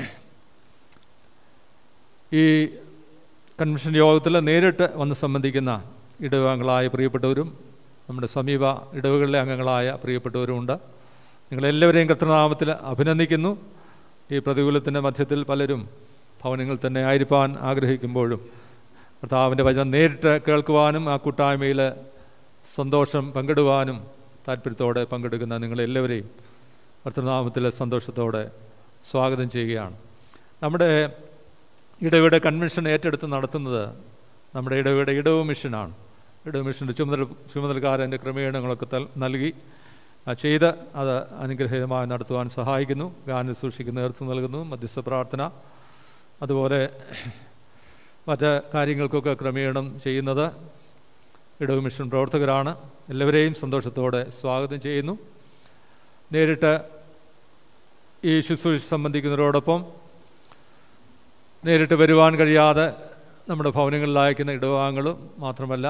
ഈ കൺവെൻഷൻ യോഗത്തിൽ നേരിട്ട് വന്ന് സംബന്ധിക്കുന്ന ഇടവകങ്ങളായ പ്രിയപ്പെട്ടവരും നമ്മുടെ സമീപ ഇടവകളിലെ അംഗങ്ങളായ പ്രിയപ്പെട്ടവരുമുണ്ട് നിങ്ങളെല്ലാവരെയും കർത്തനാമത്തിൽ അഭിനന്ദിക്കുന്നു ഈ പ്രതികൂലത്തിൻ്റെ മധ്യത്തിൽ പലരും ഭവനങ്ങളിൽ തന്നെ ആയിരിക്കാൻ ആഗ്രഹിക്കുമ്പോഴും കർത്താവിൻ്റെ വചനം നേരിട്ട് കേൾക്കുവാനും ആ കൂട്ടായ്മയിൽ സന്തോഷം പങ്കിടുവാനും താല്പര്യത്തോടെ പങ്കെടുക്കുന്ന നിങ്ങളെല്ലാവരെയും കർത്തനാമത്തിൽ സന്തോഷത്തോടെ സ്വാഗതം ചെയ്യുകയാണ് നമ്മുടെ ഇടവയുടെ കൺവെൻഷൻ ഏറ്റെടുത്ത് നടത്തുന്നത് നമ്മുടെ ഇടവയുടെ ഇടവ് മിഷനാണ് ഇടവ് മിഷൻ്റെ ചുമതല ചുമതലക്കാരൻ്റെ ക്രമീകരണങ്ങളൊക്കെ നൽകി ചെയ്ത് അത് അനുഗ്രഹീതമായി നടത്തുവാൻ സഹായിക്കുന്നു ഗാനം സൂക്ഷിക്കുന്ന നേതൃത്വം നൽകുന്നു മധ്യസ്ഥ പ്രാർത്ഥന അതുപോലെ മറ്റ് കാര്യങ്ങൾക്കൊക്കെ ക്രമീകരണം ചെയ്യുന്നത് ഇടവ് മിഷൻ പ്രവർത്തകരാണ് എല്ലാവരെയും സന്തോഷത്തോടെ സ്വാഗതം ചെയ്യുന്നു നേരിട്ട് ഈ ശുശ്രൂഷ സംബന്ധിക്കുന്നതോടൊപ്പം നേരിട്ട് വരുവാൻ കഴിയാതെ നമ്മുടെ ഭവനങ്ങളിൽ അയക്കുന്ന ഇടവാങ്ങളും മാത്രമല്ല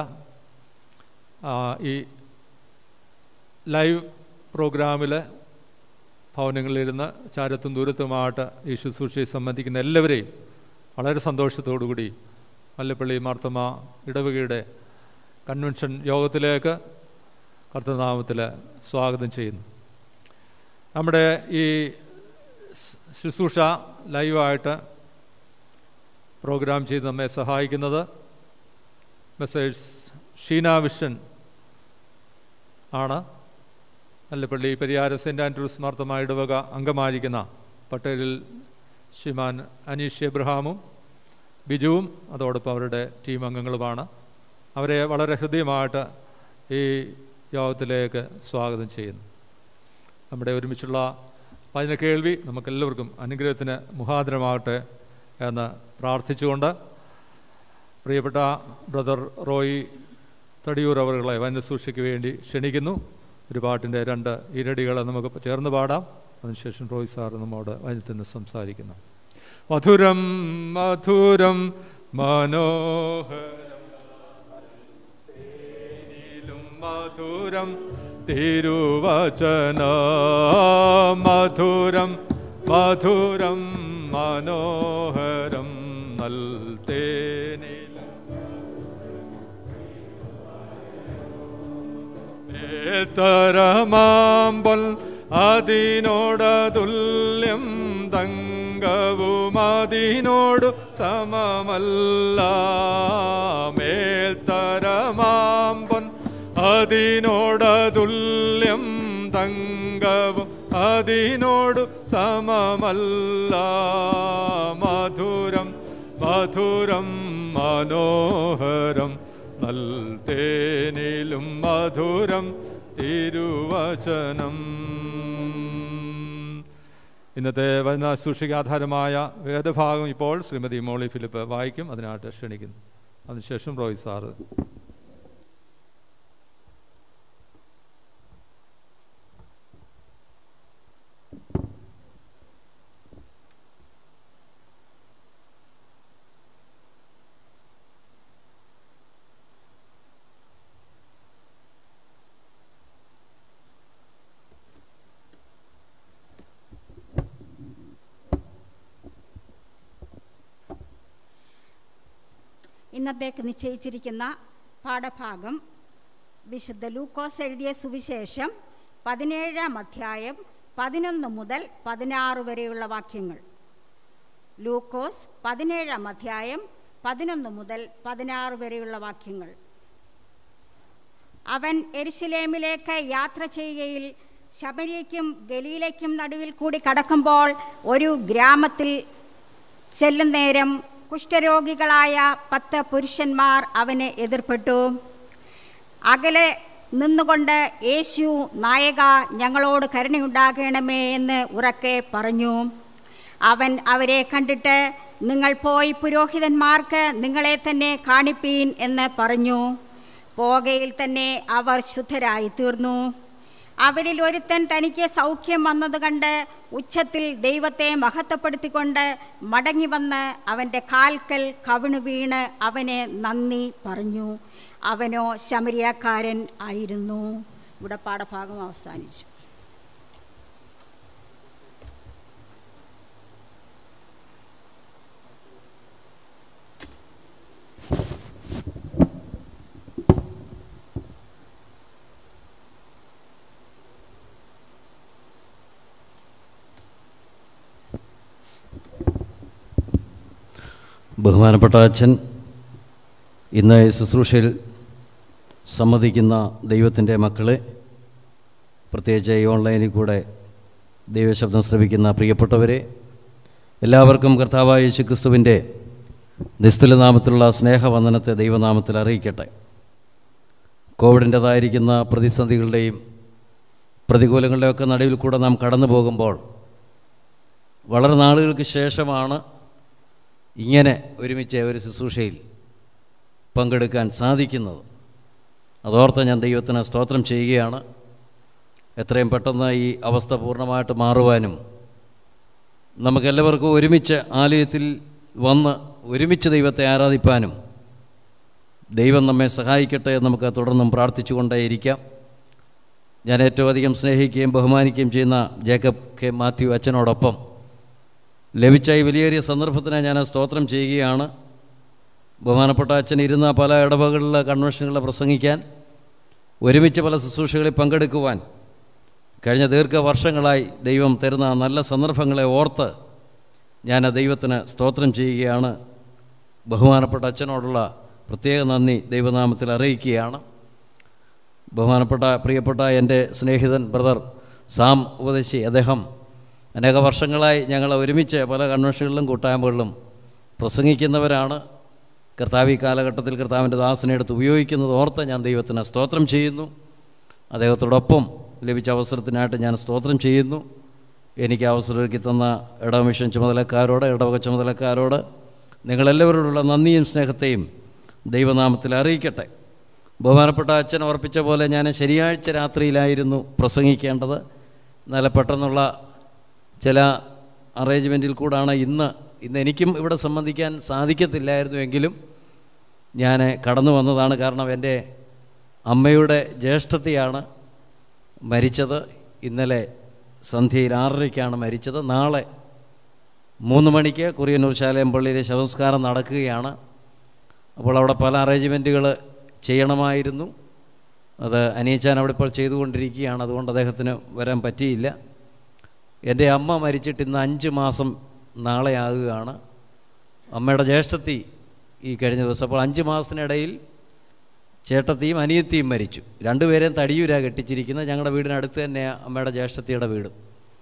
ഈ ലൈവ് പ്രോഗ്രാമിൽ ഭവനങ്ങളിലിരുന്ന് ചാരത്തും ദൂരത്തുമായിട്ട് ഈ ശുശ്രൂഷയെ സംബന്ധിക്കുന്ന എല്ലാവരെയും വളരെ സന്തോഷത്തോടുകൂടി മല്ലപ്പള്ളി മാർത്തമ്മ ഇടവകയുടെ കൺവെൻഷൻ യോഗത്തിലേക്ക് കർത്തനാമത്തിൽ സ്വാഗതം ചെയ്യുന്നു നമ്മുടെ ഈ ശുശ്രൂഷ ലൈവായിട്ട് പ്രോഗ്രാം ചെയ്ത് നമ്മെ സഹായിക്കുന്നത് മെസ്സേഴ്സ് ഷീന വിഷൻ ആണ് അല്ലപ്പള്ളി പരിയാരം സെൻറ് ആൻഡ്രൂസ് മാർത്തമ ഇടവക അംഗമായിരിക്കുന്ന പട്ടേലിൽ ശ്രീമാൻ അനീഷ് എബ്രഹാമും ബിജുവും അതോടൊപ്പം അവരുടെ ടീം അംഗങ്ങളുമാണ് അവരെ വളരെ ഹൃദയമായിട്ട് ഈ യോഗത്തിലേക്ക് സ്വാഗതം ചെയ്യുന്നു നമ്മുടെ ഒരുമിച്ചുള്ള വചന കേൾവി നമുക്കെല്ലാവർക്കും അനുഗ്രഹത്തിന് മുഖാന്തരമാകട്ടെ എന്ന് പ്രാർത്ഥിച്ചുകൊണ്ട് പ്രിയപ്പെട്ട ബ്രദർ റോയി തടിയൂർ അവറുകളെ വനസൂക്ഷയ്ക്ക് വേണ്ടി ക്ഷണിക്കുന്നു ഒരു പാട്ടിൻ്റെ രണ്ട് ഇരടികളെ നമുക്ക് ചേർന്ന് പാടാം അതിനുശേഷം റോയ് സാർ നമ്മോട് വനത്തിന് സംസാരിക്കുന്നു മധുരം മധുരം മനോഹരം തേനിലും മധുരം തിരുവചന മധുരം മധുരം മനോഹരം നൽ തേനിലും തരമാമ്പൽ അതിനോടതുല്യം തങ്കവും അതിനോടു സമമല്ല മേൽത്തരമാമ്പൻ അതിനോടതുല്യം തങ്കവും അതിനോടു സമമല്ല മധുരം മധുരം മനോഹരം നൽ തേനിലും മധുരം തിരുവചനം ഇന്നത്തെ വചന സൂക്ഷിക ആധാരമായ വേദഭാഗം ഇപ്പോൾ ശ്രീമതി മോളി ഫിലിപ്പ് വായിക്കും അതിനായിട്ട് ക്ഷണിക്കുന്നു അതിനുശേഷം റോയ് സാറ് ഇന്നത്തേക്ക് നിശ്ചയിച്ചിരിക്കുന്ന പാഠഭാഗം വിശുദ്ധ ലൂക്കോസ് എഴുതിയ സുവിശേഷം പതിനേഴാം അധ്യായം പതിനൊന്ന് മുതൽ പതിനാറ് വരെയുള്ള വാക്യങ്ങൾ ലൂക്കോസ് പതിനേഴാം അധ്യായം പതിനൊന്ന് മുതൽ പതിനാറ് വരെയുള്ള വാക്യങ്ങൾ അവൻ എരുശലേമിലേക്ക് യാത്ര ചെയ്യുകയിൽ ശബരിയയ്ക്കും ഗലീലയ്ക്കും നടുവിൽ കൂടി കടക്കുമ്പോൾ ഒരു ഗ്രാമത്തിൽ ചെല്ലും നേരം കുഷ്ഠരോഗികളായ പത്ത് പുരുഷന്മാർ അവന് എതിർപ്പെട്ടു അകലെ നിന്നുകൊണ്ട് യേശു നായക ഞങ്ങളോട് കരുണയുണ്ടാകണമേ എന്ന് ഉറക്കെ പറഞ്ഞു അവൻ അവരെ കണ്ടിട്ട് നിങ്ങൾ പോയി പുരോഹിതന്മാർക്ക് നിങ്ങളെ തന്നെ കാണിപ്പീൻ എന്ന് പറഞ്ഞു പോകയിൽ തന്നെ അവർ ശുദ്ധരായി തീർന്നു അവരിൽ ഒരുത്തൻ തനിക്ക് സൗഖ്യം വന്നത് കണ്ട് ഉച്ചത്തിൽ ദൈവത്തെ മഹത്വപ്പെടുത്തിക്കൊണ്ട് മടങ്ങി വന്ന് അവൻ്റെ കാൽക്കൽ കവിണു വീണ് അവന് നന്ദി പറഞ്ഞു അവനോ ശമരിയാക്കാരൻ ആയിരുന്നു ഇവിടെ പാഠഭാഗം അവസാനിച്ചു ബഹുമാനപ്പെട്ട അച്ഛൻ ഇന്ന് ഈ ശുശ്രൂഷയിൽ സമ്മതിക്കുന്ന ദൈവത്തിൻ്റെ മക്കളെ പ്രത്യേകിച്ച് ഈ ഓൺലൈനിൽ കൂടെ ദൈവശബ്ദം ശ്രവിക്കുന്ന പ്രിയപ്പെട്ടവരെ എല്ലാവർക്കും കർത്താവായ യേശു ക്രിസ്തുവിൻ്റെ നിസ്തുല നാമത്തിലുള്ള സ്നേഹവന്ദനത്തെ ദൈവനാമത്തിൽ അറിയിക്കട്ടെ കോവിഡിൻ്റെതായിരിക്കുന്ന പ്രതിസന്ധികളുടെയും പ്രതികൂലങ്ങളുടെയൊക്കെ നടുവിൽ കൂടെ നാം കടന്നു പോകുമ്പോൾ വളരെ നാളുകൾക്ക് ശേഷമാണ് ഇങ്ങനെ ഒരുമിച്ച് ഒരു ശുശ്രൂഷയിൽ പങ്കെടുക്കാൻ സാധിക്കുന്നത് അതോർത്ത് ഞാൻ ദൈവത്തിന് സ്തോത്രം ചെയ്യുകയാണ് എത്രയും പെട്ടെന്ന് ഈ അവസ്ഥ പൂർണ്ണമായിട്ട് മാറുവാനും നമുക്കെല്ലാവർക്കും ഒരുമിച്ച് ആലയത്തിൽ വന്ന് ഒരുമിച്ച് ദൈവത്തെ ആരാധിപ്പാനും ദൈവം നമ്മെ സഹായിക്കട്ടെ എന്ന് നമുക്ക് തുടർന്നും പ്രാർത്ഥിച്ചുകൊണ്ടേയിരിക്കാം ഞാൻ ഏറ്റവും അധികം സ്നേഹിക്കുകയും ബഹുമാനിക്കുകയും ചെയ്യുന്ന ജേക്കബ് കെ മാത്യു അച്ഛനോടൊപ്പം ലഭിച്ച ഈ വിലയേറിയ സന്ദർഭത്തിന് ഞാൻ സ്തോത്രം ചെയ്യുകയാണ് ബഹുമാനപ്പെട്ട അച്ഛൻ ഇരുന്ന പല ഇടവകളിലെ കൺവെൻഷനുകളിൽ പ്രസംഗിക്കാൻ ഒരുമിച്ച് പല ശുശ്രൂഷകളിൽ പങ്കെടുക്കുവാൻ കഴിഞ്ഞ ദീർഘവർഷങ്ങളായി ദൈവം തരുന്ന നല്ല സന്ദർഭങ്ങളെ ഓർത്ത് ഞാൻ ആ ദൈവത്തിന് സ്തോത്രം ചെയ്യുകയാണ് ബഹുമാനപ്പെട്ട അച്ഛനോടുള്ള പ്രത്യേക നന്ദി ദൈവനാമത്തിൽ അറിയിക്കുകയാണ് ബഹുമാനപ്പെട്ട പ്രിയപ്പെട്ട എൻ്റെ സ്നേഹിതൻ ബ്രദർ സാം ഉപദേശി അദ്ദേഹം അനേക വർഷങ്ങളായി ഞങ്ങൾ ഒരുമിച്ച് പല കൺവെൻഷനുകളിലും കൂട്ടായ്മകളിലും പ്രസംഗിക്കുന്നവരാണ് കർത്താവ് ഈ കാലഘട്ടത്തിൽ കർത്താവിൻ്റെ ദാസനെ എടുത്ത് ഉപയോഗിക്കുന്നത് ഓർത്ത് ഞാൻ ദൈവത്തിന് സ്തോത്രം ചെയ്യുന്നു അദ്ദേഹത്തോടൊപ്പം ലഭിച്ച അവസരത്തിനായിട്ട് ഞാൻ സ്തോത്രം ചെയ്യുന്നു എനിക്ക് അവസരം ഒരുക്കി തന്ന ഇടവ മിഷൻ ചുമതലക്കാരോട് ഇടവക ചുമതലക്കാരോട് നിങ്ങളെല്ലാവരോടുള്ള നന്ദിയും സ്നേഹത്തെയും ദൈവനാമത്തിൽ അറിയിക്കട്ടെ ബഹുമാനപ്പെട്ട അച്ഛൻ ഓർപ്പിച്ച പോലെ ഞാൻ ശനിയാഴ്ച രാത്രിയിലായിരുന്നു പ്രസംഗിക്കേണ്ടത് എന്നാൽ പെട്ടെന്നുള്ള ചില അറേഞ്ച്മെൻറ്റിൽ കൂടാണ് ഇന്ന് ഇന്ന് എനിക്കും ഇവിടെ സംബന്ധിക്കാൻ സാധിക്കത്തില്ലായിരുന്നുവെങ്കിലും ഞാൻ കടന്നു വന്നതാണ് കാരണം എൻ്റെ അമ്മയുടെ ജ്യേഷ്ഠത്തെയാണ് മരിച്ചത് ഇന്നലെ സന്ധ്യയിൽ ആറരയ്ക്കാണ് മരിച്ചത് നാളെ മൂന്ന് മണിക്ക് കുറിയന്നൂർ ശാലയം പള്ളിയിലെ ശവസ്കാരം നടക്കുകയാണ് അപ്പോൾ അവിടെ പല അറേഞ്ച്മെൻറ്റുകൾ ചെയ്യണമായിരുന്നു അത് അനിയച്ചാൻ അവിടെ ഇപ്പോൾ ചെയ്തുകൊണ്ടിരിക്കുകയാണ് അതുകൊണ്ട് അദ്ദേഹത്തിന് വരാൻ പറ്റിയില്ല എൻ്റെ അമ്മ മരിച്ചിട്ട് ഇന്ന് അഞ്ച് മാസം നാളെ ആകുകയാണ് അമ്മയുടെ ജ്യേഷ്ഠത്തി ഈ കഴിഞ്ഞ ദിവസം അപ്പോൾ അഞ്ച് മാസത്തിനിടയിൽ ചേട്ടത്തിയും അനിയത്തിയും മരിച്ചു രണ്ടുപേരെയും തടിയൂരാ കെട്ടിച്ചിരിക്കുന്നത് ഞങ്ങളുടെ വീടിനടുത്ത് തന്നെ അമ്മയുടെ ജ്യേഷ്ഠത്തിയുടെ വീടും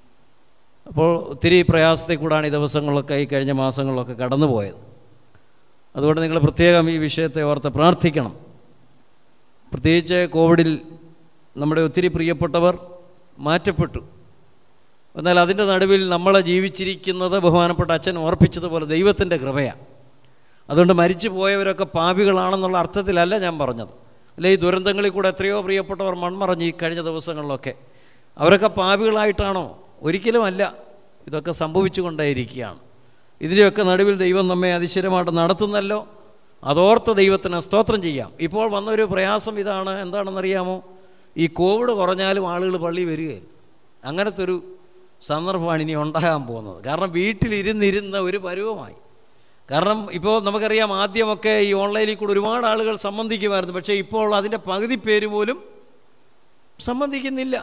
അപ്പോൾ ഒത്തിരി പ്രയാസത്തിൽ കൂടാണ് ഈ ദിവസങ്ങളൊക്കെ ഈ കഴിഞ്ഞ മാസങ്ങളിലൊക്കെ കടന്നു പോയത് അതുകൊണ്ട് നിങ്ങൾ പ്രത്യേകം ഈ വിഷയത്തെ ഓർത്ത് പ്രാർത്ഥിക്കണം പ്രത്യേകിച്ച് കോവിഡിൽ നമ്മുടെ ഒത്തിരി പ്രിയപ്പെട്ടവർ മാറ്റപ്പെട്ടു എന്നാൽ അതിൻ്റെ നടുവിൽ നമ്മൾ ജീവിച്ചിരിക്കുന്നത് ബഹുമാനപ്പെട്ട അച്ഛൻ ഓർപ്പിച്ചതുപോലെ ദൈവത്തിൻ്റെ കൃപയാണ് അതുകൊണ്ട് മരിച്ചു പോയവരൊക്കെ പാപികളാണെന്നുള്ള അർത്ഥത്തിലല്ല ഞാൻ പറഞ്ഞത് അല്ലെ ഈ ദുരന്തങ്ങളിൽ കൂടെ എത്രയോ പ്രിയപ്പെട്ടവർ മൺമറഞ്ഞു ഈ കഴിഞ്ഞ ദിവസങ്ങളിലൊക്കെ അവരൊക്കെ പാപികളായിട്ടാണോ ഒരിക്കലും അല്ല ഇതൊക്കെ സംഭവിച്ചു കൊണ്ടേയിരിക്കുകയാണ് ഇതിൻ്റെയൊക്കെ നടുവിൽ ദൈവം നമ്മെ അതിശയമായിട്ട് നടത്തുന്നല്ലോ അതോർത്ത് ദൈവത്തിന് സ്തോത്രം ചെയ്യാം ഇപ്പോൾ വന്നൊരു പ്രയാസം ഇതാണ് എന്താണെന്നറിയാമോ ഈ കോവിഡ് കുറഞ്ഞാലും ആളുകൾ പള്ളി വരികയില്ല അങ്ങനത്തെ ഒരു സന്ദർഭമാണ് ഇനി ഉണ്ടാകാൻ പോകുന്നത് കാരണം വീട്ടിലിരുന്നിരുന്ന ഒരു പരുവമായി കാരണം ഇപ്പോൾ നമുക്കറിയാം ആദ്യമൊക്കെ ഈ ഓൺലൈനിൽ കൂടെ ഒരുപാട് ആളുകൾ സംബന്ധിക്കുമായിരുന്നു പക്ഷേ ഇപ്പോൾ അതിൻ്റെ പകുതി പേര് പോലും സംബന്ധിക്കുന്നില്ല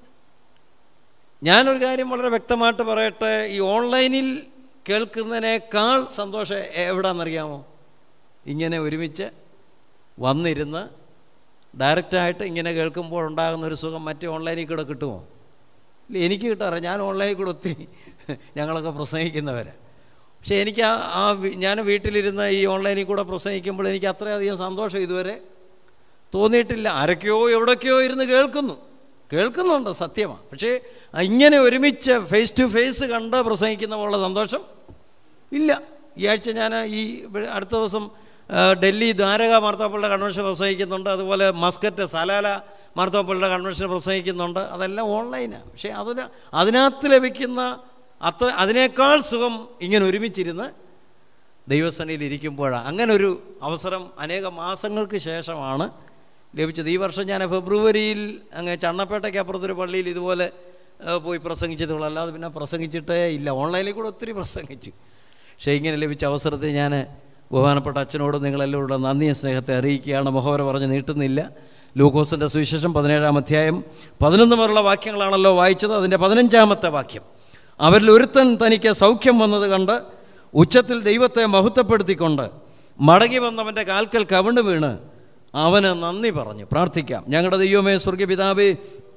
ഞാനൊരു കാര്യം വളരെ വ്യക്തമായിട്ട് പറയട്ടെ ഈ ഓൺലൈനിൽ കേൾക്കുന്നതിനേക്കാൾ സന്തോഷം എവിടാണെന്നറിയാമോ ഇങ്ങനെ ഒരുമിച്ച് വന്നിരുന്ന് ഡയറക്റ്റായിട്ട് ഇങ്ങനെ കേൾക്കുമ്പോൾ ഉണ്ടാകുന്ന ഒരു സുഖം മറ്റേ ഓൺലൈനിൽ കൂടെ കിട്ടുമോ ഇല്ല എനിക്ക് കിട്ടാറില്ല ഞാൻ ഓൺലൈനിൽ കൂടെ ഒത്തിരി ഞങ്ങളൊക്കെ പ്രസംഗിക്കുന്നവരാണ് പക്ഷേ എനിക്ക് ആ ആ വി- ഞാൻ വീട്ടിലിരുന്ന് ഈ ഓൺലൈനിൽ കൂടെ പ്രസംഗിക്കുമ്പോൾ എനിക്ക് അത്രയധികം സന്തോഷം ഇതുവരെ തോന്നിയിട്ടില്ല ആരൊക്കെയോ എവിടൊക്കെയോ ഇരുന്ന് കേൾക്കുന്നു കേൾക്കുന്നുണ്ട് സത്യമാണ് പക്ഷേ ഇങ്ങനെ ഒരുമിച്ച് ഫേസ് ടു ഫേസ് കണ്ട് പ്രസംഗിക്കുന്ന പോലുള്ള സന്തോഷം ഇല്ല ഈ ആഴ്ച ഞാൻ ഈ ഇവിടെ അടുത്ത ദിവസം ആ, ഡൽഹി ദ്വാരക മാർത്താപ്പള്ളിയുടെ കൺവെൻഷൻ പ്രസംഗിക്കുന്നുണ്ട് അതുപോലെ മസ്കറ്റ് സലാല മാർത്താപ്പള്ളിയുടെ കൺവെൻഷൻ പ്രസംഗിക്കുന്നുണ്ട് അതെല്ലാം ഓൺലൈനാണ് പക്ഷേ അതിന് അതിനകത്ത് ലഭിക്കുന്ന അത്ര അതിനേക്കാൾ സുഖം ഇങ്ങനെ ഒരുമിച്ചിരുന്ന് ദൈവസനയിൽ ഇരിക്കുമ്പോഴാണ് അങ്ങനെ ഒരു അവസരം അനേക മാസങ്ങൾക്ക് ശേഷമാണ് ലഭിച്ചത് ഈ വർഷം ഞാൻ ഫെബ്രുവരിയിൽ അങ്ങ് ചണ്ണപ്പേട്ടയ്ക്ക് അപ്പുറത്തൊരു പള്ളിയിൽ ഇതുപോലെ ആ, പോയി പ്രസംഗിച്ചതുള്ളൂ അല്ലാതെ പിന്നെ പ്രസംഗിച്ചിട്ടേ ഇല്ല ഓൺലൈനിൽ കൂടെ ഒത്തിരി പ്രസംഗിച്ചു പക്ഷേ ഇങ്ങനെ ലഭിച്ച അവസരത്തിൽ ഞാൻ ബഹുമാനപ്പെട്ട അച്ഛനോട് നിങ്ങളെല്ലാവരുടെ നന്ദിയും സ്നേഹത്തെ അറിയിക്കുകയാണ് മുഖവര പറഞ്ഞ് നീട്ടുന്നില്ല ലൂക്കോസിൻ്റെ സുവിശേഷം പതിനേഴാം അധ്യായം പതിനൊന്ന് മുതലുള്ള വാക്യങ്ങളാണല്ലോ വായിച്ചത് അതിൻ്റെ പതിനഞ്ചാമത്തെ വാക്യം അവരിൽ ഒരുത്തൻ തനിക്ക് സൗഖ്യം വന്നത് കണ്ട് ഉച്ചത്തിൽ ദൈവത്തെ മഹത്വപ്പെടുത്തിക്കൊണ്ട് മടങ്ങി വന്നവൻ്റെ കാൽക്കൽ കവിണ് വീണ് അവന് നന്ദി പറഞ്ഞു പ്രാർത്ഥിക്കാം ഞങ്ങളുടെ ദൈവമേ സ്വർഗപിതാവേ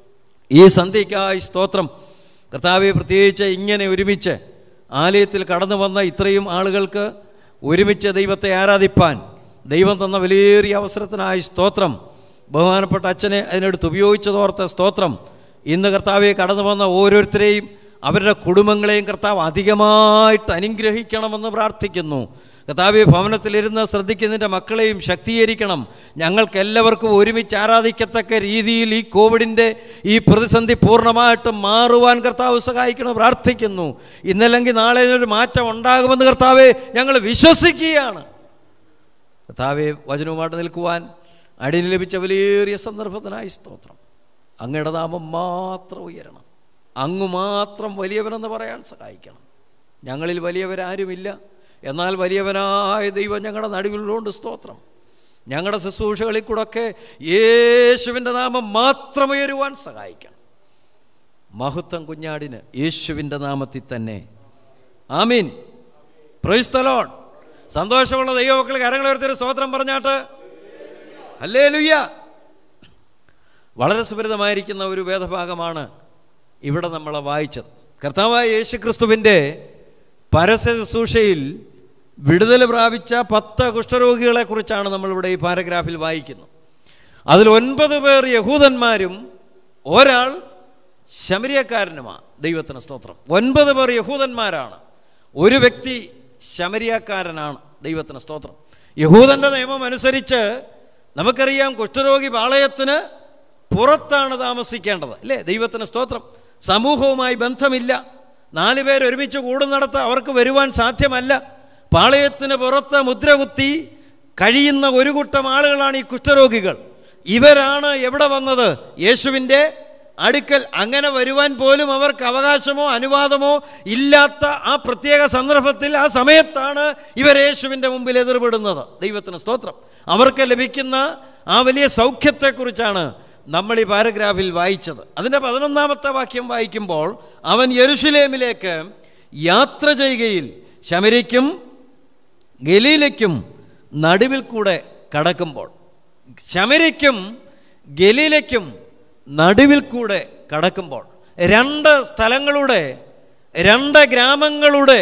ഈ സന്ധ്യയ്ക്കായി സ്തോത്രം കർത്താവെ പ്രത്യേകിച്ച് ഇങ്ങനെ ഒരുമിച്ച് ആലയത്തിൽ കടന്നു വന്ന ഇത്രയും ആളുകൾക്ക് ഒരുമിച്ച് ദൈവത്തെ ആരാധിപ്പാൻ ദൈവം തന്ന വലിയേറിയ അവസരത്തിനായി സ്തോത്രം ബഹുമാനപ്പെട്ട അച്ഛനെ അതിനെടുത്ത് ഉപയോഗിച്ചതോർത്ത സ്തോത്രം ഇന്ന് കർത്താവെ കടന്നു വന്ന ഓരോരുത്തരെയും അവരുടെ കുടുംബങ്ങളെയും കർത്താവ് അധികമായിട്ട് അനുഗ്രഹിക്കണമെന്ന് പ്രാർത്ഥിക്കുന്നു കർത്താവെ ഭവനത്തിലിരുന്ന് ശ്രദ്ധിക്കുന്നതിൻ്റെ മക്കളെയും ശക്തീകരിക്കണം ഞങ്ങൾക്കെല്ലാവർക്കും ഒരുമിച്ച് ആരാധിക്കത്തക്ക രീതിയിൽ ഈ കോവിഡിൻ്റെ ഈ പ്രതിസന്ധി പൂർണ്ണമായിട്ടും മാറുവാൻ കർത്താവ് സഹായിക്കണം പ്രാർത്ഥിക്കുന്നു ഇന്നല്ലെങ്കിൽ നാളെ ഒരു മാറ്റം ഉണ്ടാകുമെന്ന് കർത്താവെ ഞങ്ങൾ വിശ്വസിക്കുകയാണ് കർത്താവെ വചനവുമായിട്ട് നിൽക്കുവാൻ അടിയിൽ ലഭിച്ച വലിയേറിയ സന്ദർഭത്തിനായി സ്തോത്രം അങ്ങയുടെ നാമം മാത്രം ഉയരണം അങ്ങ് മാത്രം വലിയവനെന്ന് പറയാൻ സഹായിക്കണം ഞങ്ങളിൽ വലിയവരാരുമില്ല എന്നാൽ വലിയവനായ ദൈവം ഞങ്ങളുടെ നടുവിലുള്ളതുകൊണ്ട് സ്തോത്രം ഞങ്ങളുടെ ശുശ്രൂഷകളിൽ കൂടെയൊക്കെ യേശുവിൻ്റെ നാമം മാത്രം ഉയരുവാൻ സഹായിക്കണം മഹത്വം കുഞ്ഞാടിന് യേശുവിൻ്റെ നാമത്തിൽ തന്നെ ആമീൻ പ്രൈസ്തലോൺ സന്തോഷമുള്ള ദൈവമക്കൾ കരങ്ങൾ ഉയർത്തിയൊരു സ്തോത്രം പറഞ്ഞാട്ട് അല്ലേ ലുയ്യ വളരെ സുപരിതമായിരിക്കുന്ന ഒരു വേദഭാഗമാണ് ഇവിടെ നമ്മൾ വായിച്ചത് കർത്താവായ യേശു ക്രിസ്തുവിൻ്റെ പരസ്യ ശുശ്രൂഷയിൽ വിടുതൽ പ്രാപിച്ച പത്ത് കുഷ്ഠരോഗികളെ കുറിച്ചാണ് നമ്മളിവിടെ ഈ പാരഗ്രാഫിൽ വായിക്കുന്നത് അതിൽ ഒൻപത് പേർ യഹൂദന്മാരും ഒരാൾ ശമരിയക്കാരനുമാണ് ദൈവത്തിന് സ്തോത്രം ഒൻപത് പേർ യഹൂദന്മാരാണ് ഒരു വ്യക്തി ശമരിയക്കാരനാണ് ദൈവത്തിന് സ്തോത്രം യഹൂദൻ്റെ നിയമം അനുസരിച്ച് നമുക്കറിയാം കുഷ്ഠരോഗി പാളയത്തിന് പുറത്താണ് താമസിക്കേണ്ടത് അല്ലേ ദൈവത്തിന് സ്തോത്രം സമൂഹവുമായി ബന്ധമില്ല നാല് പേർ ഒരുമിച്ച് കൂടുന്നിടത്ത് അവർക്ക് വരുവാൻ സാധ്യമല്ല പാളയത്തിന് പുറത്ത് മുദ്രകുത്തി കഴിയുന്ന ഒരു കൂട്ടം ആളുകളാണ് ഈ കുഷ്ഠരോഗികൾ ഇവരാണ് എവിടെ വന്നത് യേശുവിൻ്റെ അടുക്കൽ അങ്ങനെ വരുവാൻ പോലും അവർക്ക് അവകാശമോ അനുവാദമോ ഇല്ലാത്ത ആ പ്രത്യേക സന്ദർഭത്തിൽ ആ സമയത്താണ് ഇവർ യേശുവിൻ്റെ മുമ്പിൽ എതിർപ്പെടുന്നത് ദൈവത്തിന് സ്തോത്രം അവർക്ക് ലഭിക്കുന്ന ആ വലിയ സൗഖ്യത്തെക്കുറിച്ചാണ് നമ്മൾ ഈ പാരഗ്രാഫിൽ വായിച്ചത് അതിൻ്റെ പതിനൊന്നാമത്തെ വാക്യം വായിക്കുമ്പോൾ അവൻ യെരുഷലേമിലേക്ക് യാത്ര ചെയ്യുകയിൽ ശമരിക്കും ഗലീലയ്ക്കും നടുവിൽ കൂടെ കടക്കുമ്പോൾ ശമരിക്കും ഗലീലയ്ക്കും നടുവിൽ കൂടെ കടക്കുമ്പോൾ രണ്ട് സ്ഥലങ്ങളുടെ രണ്ട് ഗ്രാമങ്ങളുടെ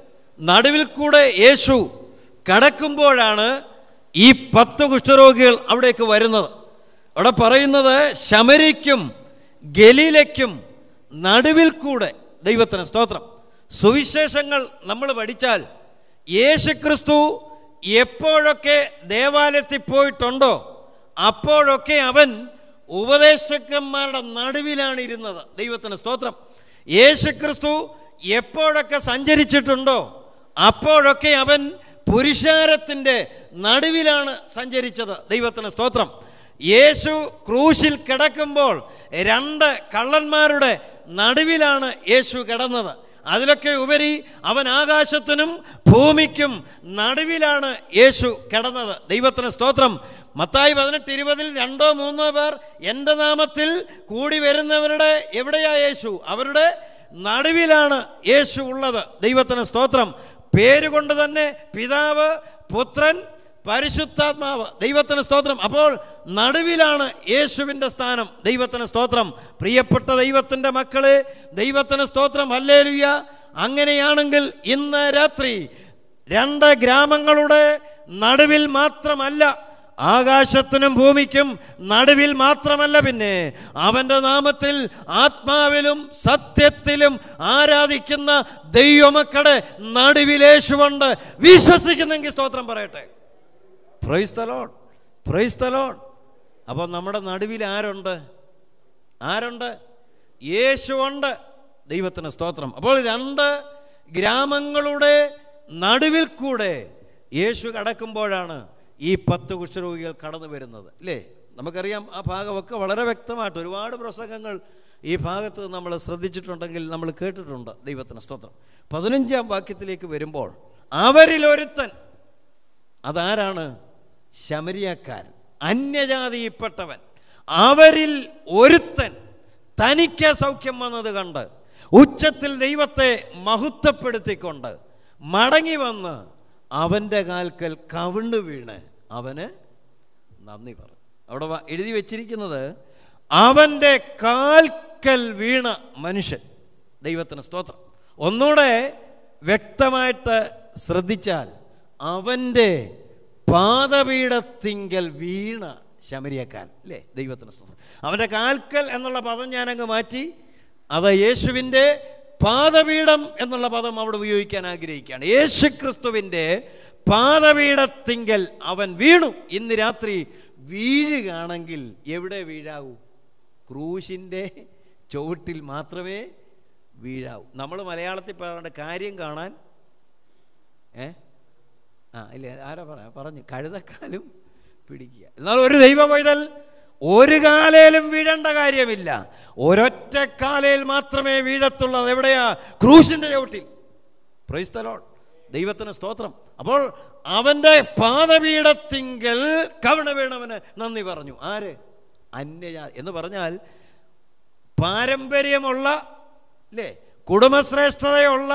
നടുവിൽ കൂടെ യേശു കടക്കുമ്പോഴാണ് ഈ പത്ത് കുഷ്ഠരോഗികൾ അവിടേക്ക് വരുന്നത് അവിടെ പറയുന്നത് ശമരിക്കും ഗലീലയ്ക്കും നടുവിൽ കൂടെ ദൈവത്തിന് സ്തോത്രം സുവിശേഷങ്ങൾ നമ്മൾ പഠിച്ചാൽ യേശുക്രിസ്തു എപ്പോഴൊക്കെ ദേവാലയത്തിൽ പോയിട്ടുണ്ടോ അപ്പോഴൊക്കെ അവൻ ഉപദേശകന്മാരുടെ നടുവിലാണ് ഇരുന്നത് ദൈവത്തിന് സ്തോത്രം യേശുക്രിസ്തു എപ്പോഴൊക്കെ സഞ്ചരിച്ചിട്ടുണ്ടോ അപ്പോഴൊക്കെ അവൻ പുരുഷാരത്തിൻ്റെ നടുവിലാണ് സഞ്ചരിച്ചത് ദൈവത്തിന് സ്തോത്രം യേശു ക്രൂശിൽ കിടക്കുമ്പോൾ രണ്ട് കള്ളന്മാരുടെ നടുവിലാണ് യേശു കിടന്നത് അതിലൊക്കെ ഉപരി അവൻ ആകാശത്തിനും ഭൂമിക്കും നടുവിലാണ് യേശു കിടന്നത് ദൈവത്തിന് സ്തോത്രം മത്തായി പതിനെട്ട് ഇരുപതിൽ രണ്ടോ മൂന്നോ പേർ എൻ്റെ നാമത്തിൽ കൂടി വരുന്നവരുടെ എവിടെയാ യേശു അവരുടെ നടുവിലാണ് യേശു ഉള്ളത് ദൈവത്തിന് സ്തോത്രം പേരുകൊണ്ട് തന്നെ പിതാവ് പുത്രൻ പരിശുദ്ധാത്മാവ് ദൈവത്തിന് സ്തോത്രം അപ്പോൾ നടുവിലാണ് യേശുവിൻ്റെ സ്ഥാനം ദൈവത്തിന് സ്തോത്രം പ്രിയപ്പെട്ട ദൈവത്തിൻ്റെ മക്കളെ ദൈവത്തിന് സ്തോത്രം ഹല്ലേലുയ്യ അങ്ങനെയാണെങ്കിൽ ഇന്ന് രാത്രി രണ്ട് ഗ്രാമങ്ങളുടെ നടുവിൽ മാത്രമല്ല ആകാശത്തിനും ഭൂമിക്കും നടുവിൽ മാത്രമല്ല പിന്നെ അവൻ്റെ നാമത്തിൽ ആത്മാവിലും സത്യത്തിലും ആരാധിക്കുന്ന ദൈവമക്കളുടെ നടുവിലേശുകൊണ്ട് വിശ്വസിക്കുന്നെങ്കിൽ സ്തോത്രം പറയട്ടെ പ്രൈസ് തലോൺ പ്രൈസ് തലോൺ അപ്പോൾ നമ്മുടെ നടുവിൽ ആരുണ്ട് ആരുണ്ട് യേശുവുണ്ട് ദൈവത്തിന് സ്തോത്രം അപ്പോൾ രണ്ട് ഗ്രാമങ്ങളുടെ നടുവിൽ കൂടെ യേശു കടക്കുമ്പോഴാണ് ഈ പത്ത് കുഷ്ഠരോഗികൾ കടന്നു വരുന്നത് അല്ലേ നമുക്കറിയാം ആ ഭാഗമൊക്കെ വളരെ വ്യക്തമായിട്ട് ഒരുപാട് പ്രസംഗങ്ങൾ ഈ ഭാഗത്ത് നമ്മൾ ശ്രദ്ധിച്ചിട്ടുണ്ടെങ്കിൽ നമ്മൾ കേട്ടിട്ടുണ്ട് ദൈവത്തിന് സ്തോത്രം പതിനഞ്ചാം വാക്യത്തിലേക്ക് വരുമ്പോൾ അവരിലൊരുത്തൻ അതാരാണ് ശമരിയക്കാരൻ അന്യജാതിയിൽപ്പെട്ടവൻ അവരിൽ ഒരുത്തൻ തനിക്ക് സൗഖ്യം വന്നത് കണ്ട് ഉച്ചത്തിൽ ദൈവത്തെ മഹത്വപ്പെടുത്തിക്കൊണ്ട് മടങ്ങി വന്ന് അവൻ്റെ കാൽക്കൽ കവിണ്ണു വീണ് അവന് നന്ദി പറഞ്ഞു അവിടെ വ- എഴുതി വച്ചിരിക്കുന്നത് അവൻ്റെ കാൽക്കൽ വീണ മനുഷ്യൻ ദൈവത്തിന് സ്തോത്രം ഒന്നുകൂടെ വ്യക്തമായിട്ട് ശ്രദ്ധിച്ചാൽ അവൻ്റെ പാദപീഠത്തിങ്കൽ വീണ ശമരിയക്കാരൻ അല്ലേ ദൈവത്തിന് സ്തോത്രം അവൻ്റെ കാൽക്കൽ എന്നുള്ള പദം ഞാനങ്ങ് മാറ്റി അത് യേശുവിൻ്റെ പാദപീഠം എന്നുള്ള പദം അവിടെ ഉപയോഗിക്കാൻ ആഗ്രഹിക്കുകയാണ് യേശു ക്രിസ്തുവിൻ്റെ പാദപീഠത്തിങ്കൽ അവൻ വീണു ഇന്ന് രാത്രി വീഴുകയാണെങ്കിൽ എവിടെ വീഴാവൂ ക്രൂശിൻ്റെ ചുവട്ടിൽ മാത്രമേ വീഴാവൂ നമ്മൾ മലയാളത്തിൽ പറയേണ്ട കാര്യം കാണാൻ ഏ ആ ഇല്ല ആരാ പറയാ പറഞ്ഞു കഴുതക്കാലും പിടിക്കുക എന്നാൽ ഒരു ദൈവ പൈതൽ ഒരു കാലയിലും വീഴേണ്ട കാര്യമില്ല ഒരൊറ്റ കാലയിൽ മാത്രമേ വീഴത്തുള്ളൂ അത് എവിടെയാ ക്രൂശിന്റെ ചവിട്ടിൽ പ്രൈസ് the Lord. ദൈവത്തിന് സ്തോത്രം അപ്പോൾ അവന്റെ പാദപീഠത്തിങ്കൽ കവണ വീണവന് നന്ദി പറഞ്ഞു ആര് അന്യജാ എന്ന് പറഞ്ഞാൽ പാരമ്പര്യമുള്ള അല്ലേ കുടുംബശ്രേഷ്ഠതയുള്ള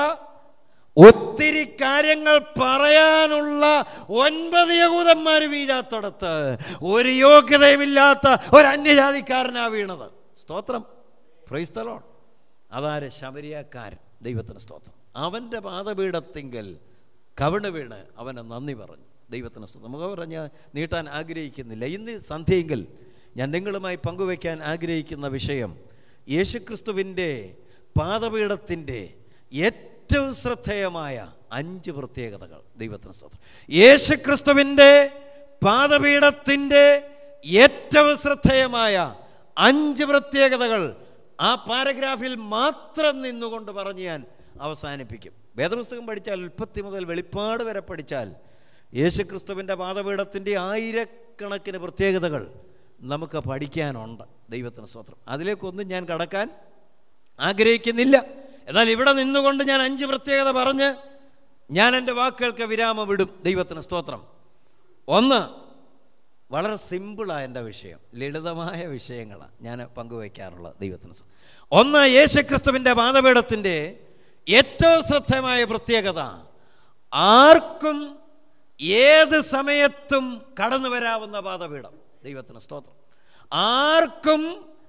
ഒത്തിരി കാര്യങ്ങൾ പറയാനുള്ള ഒൻപത് യഹൂദന്മാർ വീഴാത്തടത്ത് ഒരു യോഗ്യതയുമില്ലാത്ത ഒരു അന്യജാതിക്കാരനാ വീണത് സ്തോത്രം ക്രൈസ്തലോൺ അതാര് ശബരിയക്കാരൻ ദൈവത്തിന് സ്തോത്രം അവൻ്റെ പാദപീഠത്തിങ്കൽ കവിണ് വീണ് അവനെ നന്ദി പറഞ്ഞു ദൈവത്തിന് സ്തോത്രം നമുക്ക് പറഞ്ഞ് നീട്ടാൻ ആഗ്രഹിക്കുന്നില്ല ഇന്ന് സന്ധ്യയെങ്കിൽ ഞാൻ നിങ്ങളുമായി പങ്കുവയ്ക്കാൻ ആഗ്രഹിക്കുന്ന വിഷയം യേശുക്രിസ്തുവിൻ്റെ പാദപീഠത്തിൻ്റെ ഏറ്റവും ശ്രദ്ധേയമായ അഞ്ച് പ്രത്യേകതകൾ ദൈവത്തിന് സ്തോത്രം യേശുക്രിസ്തുവിൻ്റെ പാദപീഠത്തിൻ്റെ ഏറ്റവും ശ്രദ്ധേയമായ അഞ്ച് പ്രത്യേകതകൾ ആ പാരഗ്രാഫിൽ മാത്രം നിന്നുകൊണ്ട് പറഞ്ഞ് ഞാൻ അവസാനിപ്പിക്കും വേദപുസ്തകം പഠിച്ചാൽ ഉൽപ്പത്തി മുതൽ വെളിപ്പാട് വരെ പഠിച്ചാൽ യേശുക്രിസ്തുവിൻ്റെ പാദപീഠത്തിൻ്റെ ആയിരക്കണക്കിന് പ്രത്യേകതകൾ നമുക്ക് പഠിക്കാനുണ്ട് ദൈവത്തിന് സ്തോത്രം അതിലേക്കൊന്നും ഞാൻ കടക്കാൻ ആഗ്രഹിക്കുന്നില്ല എന്നാൽ ഇവിടെ നിന്നുകൊണ്ട് ഞാൻ അഞ്ച് പ്രത്യേകത പറഞ്ഞ് ഞാൻ എൻ്റെ വാക്കുകൾക്ക് വിരാമം വിടും ദൈവത്തിന് സ്തോത്രം ഒന്ന് വളരെ സിമ്പിളായ എൻ്റെ വിഷയം ലളിതമായ വിഷയങ്ങളാണ് ഞാൻ പങ്കുവയ്ക്കാറുള്ളത് ദൈവത്തിന് സ്തോത്രം. ഒന്ന് യേശുക്രിസ്തുവിൻ്റെ പാദപീഠത്തിൻ്റെ ഏറ്റവും ശ്രദ്ധേയമായ പ്രത്യേകത ആർക്കും ഏത് സമയത്തും കടന്നു വരാവുന്ന പാദപീഠം ദൈവത്തിന് സ്തോത്രം ആർക്കും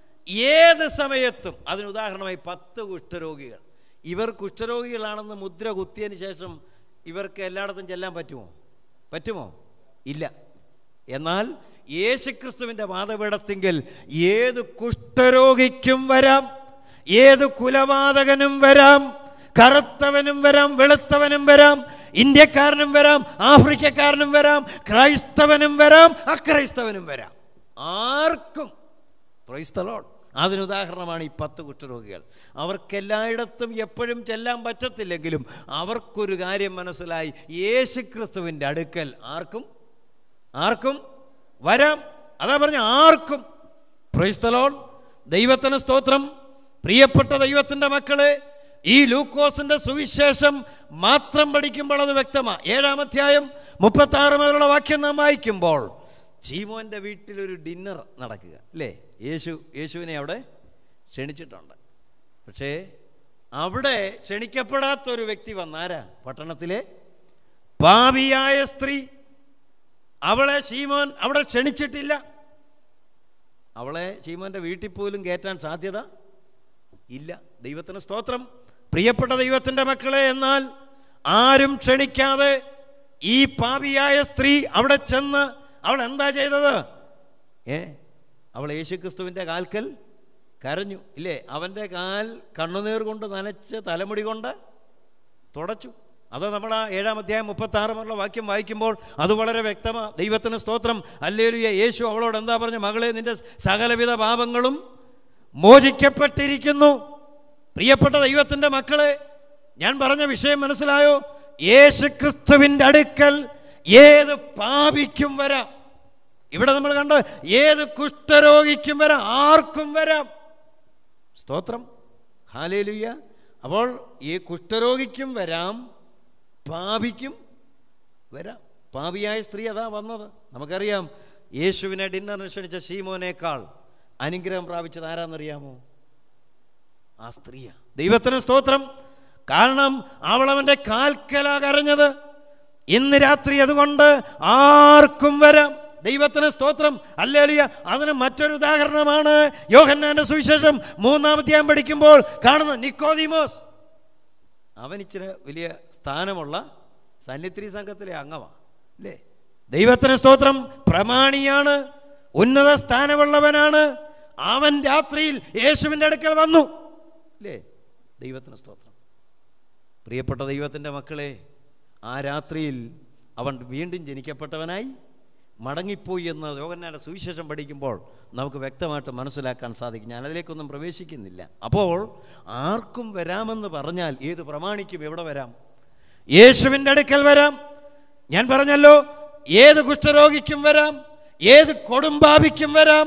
ഏത് സമയത്തും അതിന് ഉദാഹരണമായി പത്ത് കുഷ്ഠരോഗികൾ ഇവർ കുഷ്ഠരോഗികളാണെന്ന് മുദ്ര കുത്തിയതിന് ശേഷം ഇവർക്ക് എല്ലായിടത്തും ചെല്ലാൻ പറ്റുമോ പറ്റുമോ ഇല്ല എന്നാൽ യേശുക്രിസ്തുവിൻ്റെ പാദപീഠത്തിങ്കിൽ ഏത് കുഷ്ഠരോഗിക്കും വരാം ഏത് കുലപാതകനും വരാം കറുത്തവനും വരാം വെളുത്തവനും വരാം ഇന്ത്യക്കാരനും വരാം ആഫ്രിക്കക്കാരനും വരാം ക്രൈസ്തവനും വരാം അക്രൈസ്തവനും വരാം ആർക്കും ക്രൈസ്തലോൺ അതിനുദാഹരണമാണ് ഈ പത്ത് കുഷ്ഠരോഗികൾ അവർക്കെല്ലായിടത്തും എപ്പോഴും ചെല്ലാൻ പറ്റത്തില്ലെങ്കിലും അവർക്കൊരു കാര്യം മനസ്സിലായി യേശുക്രിസ്തുവിൻ്റെ അടുക്കൽ ആർക്കും ആർക്കും വരാം അതാ പറഞ്ഞ ആർക്കും പ്രൈസ്തലോൺ ദൈവത്തിന് സ്തോത്രം പ്രിയപ്പെട്ട ദൈവത്തിൻ്റെ മക്കളെ ഈ ലൂക്കോസിന്റെ സുവിശേഷം മാത്രം പഠിക്കുമ്പോൾ അത് വ്യക്തമാണ് ഏഴാം അധ്യായം മുപ്പത്തി ആറ് മുതലുള്ള വാക്യം നാം വായിക്കുമ്പോൾ ചീമോന്റെ വീട്ടിൽ ഒരു ഡിന്നർ നടക്കുക അല്ലേ യേശു യേശുവിനെ അവിടെ ക്ഷണിച്ചിട്ടുണ്ട് പക്ഷേ അവിടെ ക്ഷണിക്കപ്പെടാത്ത ഒരു വ്യക്തി വന്നാരാ പട്ടണത്തിലെ പാപിയായ സ്ത്രീ അവളെ ശീമോൻ അവിടെ ക്ഷണിച്ചിട്ടില്ല അവളെ ശീമോന്റെ വീട്ടിൽ പോലും കയറ്റാൻ സാധ്യത ഇല്ല ദൈവത്തിന് സ്തോത്രം പ്രിയപ്പെട്ട ദൈവത്തിൻ്റെ മക്കളെ എന്നാൽ ആരും ക്ഷണിക്കാതെ ഈ പാപിയായ സ്ത്രീ അവിടെ ചെന്ന് അവൾ എന്താ ചെയ്തത് ഏ അവൾ യേശുക്രിസ്തുവിൻ്റെ കാൽക്കൽ കരഞ്ഞു ഇല്ലേ അവൻ്റെ കാൽ കണ്ണുനീർ കൊണ്ട് നനച്ച് തലമുടി കൊണ്ട് തുടച്ചു അത് നമ്മൾ ആ ഏഴാം അധ്യായം മുപ്പത്തി ആറുമുള്ള വാക്യം വായിക്കുമ്പോൾ അത് വളരെ വ്യക്തമാണ് ദൈവത്തിന് സ്തോത്രം അല്ലേലുയ യേശു അവളോട് എന്താ പറഞ്ഞു മകളെ നിന്റെ സകലവിധ പാപങ്ങളും മോചിക്കപ്പെട്ടിരിക്കുന്നു പ്രിയപ്പെട്ട ദൈവത്തിൻ്റെ മക്കളെ ഞാൻ പറഞ്ഞ വിഷയം മനസ്സിലായോ യേശു ക്രിസ്തുവിൻ്റെ അടുക്കൽ ഏത് പാപിക്കും വരാം ഇവിടെ നമ്മൾ കണ്ടോ ഏത് കുഷ്ഠരോഗിക്കും വരാം ആർക്കും വരാം സ്തോത്രം ഹാലേലുയ്യ അപ്പോൾ ഈ കുഷ്ഠരോഗിക്കും വരാം പാപിക്കും വരാം പാപിയായ സ്ത്രീ അതാ വന്നത് നമുക്കറിയാം യേശുവിനെ ഡിന്നറിന് ക്ഷണിച്ച ശീമോനേക്കാൾ അനുഗ്രഹം പ്രാപിച്ചത് ആരാന്നറിയാമോ ആ സ്ത്രീയാ ദൈവത്തിന് സ്തോത്രം കാരണം അവൾ അവൻ്റെ കാൽക്കലാ കരഞ്ഞത് ഇന്ന് രാത്രി അതുകൊണ്ട് ആർക്കും വരാം ദൈവത്തിന് സ്തോത്രം അല്ലേലിയ അതിന് മറ്റൊരു ഉദാഹരണമാണ് യോഹന്നാന്റെ സുവിശേഷം മൂന്നാമധ്യായം പഠിക്കുമ്പോൾ കാണുന്ന നിക്കോദിമോസ് അവൻ ഇച്ചിരി വലിയ സ്ഥാനമുള്ള സന്നിത്രി സംഘത്തിലെ അംഗമാണ് അല്ലേ ദൈവത്തിന് സ്തോത്രം പ്രമാണിയാണ് ഉന്നത സ്ഥാനമുള്ളവനാണ് അവൻ രാത്രിയിൽ യേശുവിൻ്റെ അടുക്കൽ വന്നു അല്ലേ ദൈവത്തിന് സ്തോത്രം പ്രിയപ്പെട്ട ദൈവത്തിൻ്റെ മക്കളെ ആ രാത്രിയിൽ അവൻ വീണ്ടും ജനിക്കപ്പെട്ടവനായി മടങ്ങിപ്പോയി എന്ന് യോഗന്നാൻ്റെ സുവിശേഷം പഠിക്കുമ്പോൾ നമുക്ക് വ്യക്തമായിട്ട് മനസ്സിലാക്കാൻ സാധിക്കും ഞാൻ അതിലേക്കൊന്നും പ്രവേശിക്കുന്നില്ല അപ്പോൾ ആർക്കും വരാമെന്ന് പറഞ്ഞാൽ ഏത് പ്രമാണിക്കും എവിടെ വരാം യേശുവിൻ്റെ അടുക്കൽ വരാം ഞാൻ പറഞ്ഞല്ലോ ഏത് കുഷ്ഠരോഗിക്കും വരാം ഏത് കൊടുമ്പാപിക്കും വരാം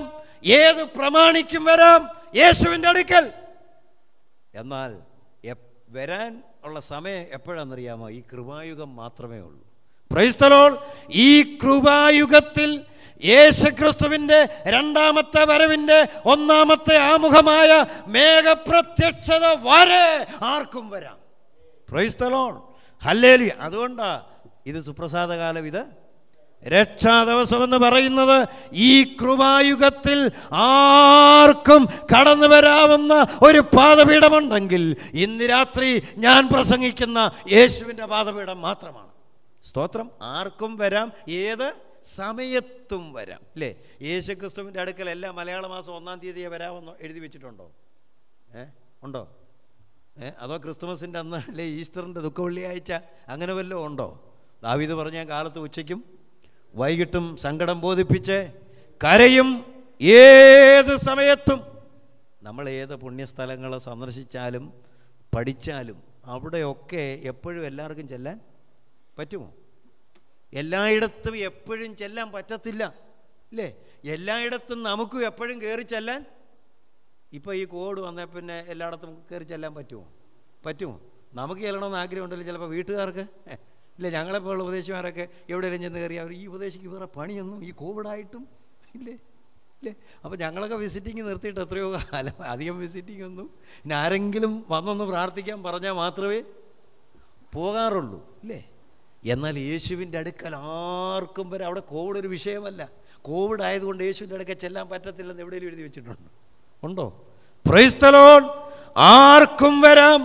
ഏത് പ്രമാണിക്കും വരാം യേശുവിൻ്റെ അടുക്കൽ എന്നാൽ എപ്- വരാൻ ഉള്ള സമയം എപ്പോഴാണെന്നറിയാമോ ഈ കൃപായുഗം മാത്രമേ ഉള്ളൂ പ്രൈസ്തലോൾ ഈ കൃപായുഗത്തിൽ യേശുക്രിസ്തുവിൻ്റെ രണ്ടാമത്തെ വരവിൻ്റെ ഒന്നാമത്തെ ആമുഖമായ മേഘപ്രത്യക്ഷത വരെ ആർക്കും വരാം പ്രൈസ്തലോൾ ഹല്ലേലി അതുകൊണ്ടാ ഇത് സുപ്രസാദകാലം ഇത് രക്ഷാ ദിവസം എന്ന് പറയുന്നത് ഈ കൃപായുഗത്തിൽ ആർക്കും കടന്നു വരാവുന്ന ഒരു പാദപീഠമുണ്ടെങ്കിൽ ഇന്ന് രാത്രി ഞാൻ പ്രസംഗിക്കുന്ന യേശുവിൻ്റെ പാദപീഠം മാത്രമാണ് സ്തോത്രം ആർക്കും വരാം ഏത് സമയത്തും വരാം അല്ലേ യേശു ക്രിസ്തുവിൻ്റെ അടുക്കൽ എല്ലാ മലയാള മാസം ഒന്നാം തീയതിയെ വരാമെന്ന് എഴുതി വെച്ചിട്ടുണ്ടോ ഏ ഉണ്ടോ ഏ അതോ ക്രിസ്തുമസിൻ്റെ അന്ന് അല്ലെ ഈസ്റ്ററിൻ്റെ ദുഃഖ വെള്ളിയാഴ്ച അങ്ങനെ വല്ലതും ഉണ്ടോ ദാവീദ് പറഞ്ഞ കാലത്ത് ഉച്ചയ്ക്കും വൈകിട്ടും സങ്കടം ബോധിപ്പിച്ച് കരയും ഏത് സമയത്തും നമ്മൾ ഏത് പുണ്യസ്ഥലങ്ങൾ സന്ദർശിച്ചാലും പഠിച്ചാലും അവിടെയൊക്കെ എപ്പോഴും എല്ലാവർക്കും ചെല്ലാൻ പറ്റുമോ എല്ലായിടത്തും എപ്പോഴും ചെല്ലാൻ പറ്റത്തില്ല ഇല്ലേ എല്ലായിടത്തും നമുക്കും എപ്പോഴും കയറി ചെല്ലാൻ ഇപ്പോൾ ഈ കോഡ് വന്നേ പിന്നെ എല്ലായിടത്തും കയറി ചെല്ലാൻ പറ്റുമോ പറ്റുമോ നമുക്ക് ചെല്ലണമെന്ന് ആഗ്രഹമുണ്ടല്ലോ ചിലപ്പോൾ വീട്ടുകാർക്ക് ഏ, ഇല്ല ഞങ്ങളെപ്പോലുള്ള ഉപദേശിമാരൊക്കെ എവിടെയെങ്കിലും ചെന്ന് കയറി അവർ ഈ ഉപദേശിക്ക് വേറെ പണിയൊന്നും ഈ കോവിഡായിട്ടും ഇല്ലേ ഇല്ലേ അപ്പോൾ ഞങ്ങളൊക്കെ വിസിറ്റിംഗ് നിർത്തിയിട്ട് എത്രയോ കാലം അധികം വിസിറ്റിംഗ് ഒന്നും പിന്നെ ആരെങ്കിലും വന്നൊന്ന് പ്രാർത്ഥിക്കാൻ പറഞ്ഞാൽ മാത്രമേ പോകാറുള്ളൂ ഇല്ലേ എന്നാൽ യേശുവിൻ്റെ അടുക്കൽ ആർക്കും വരെ അവിടെ കോവിഡ് ഒരു വിഷയമല്ല കോവിഡ് ആയതുകൊണ്ട് യേശുവിൻ്റെ അടുക്കൽ ചെല്ലാൻ പറ്റത്തില്ലെന്ന് എവിടെയെങ്കിലും എഴുതി വെച്ചിട്ടുണ്ടോ ഉണ്ടോ പ്രൈസ്തലോൺ ആർക്കും വരാം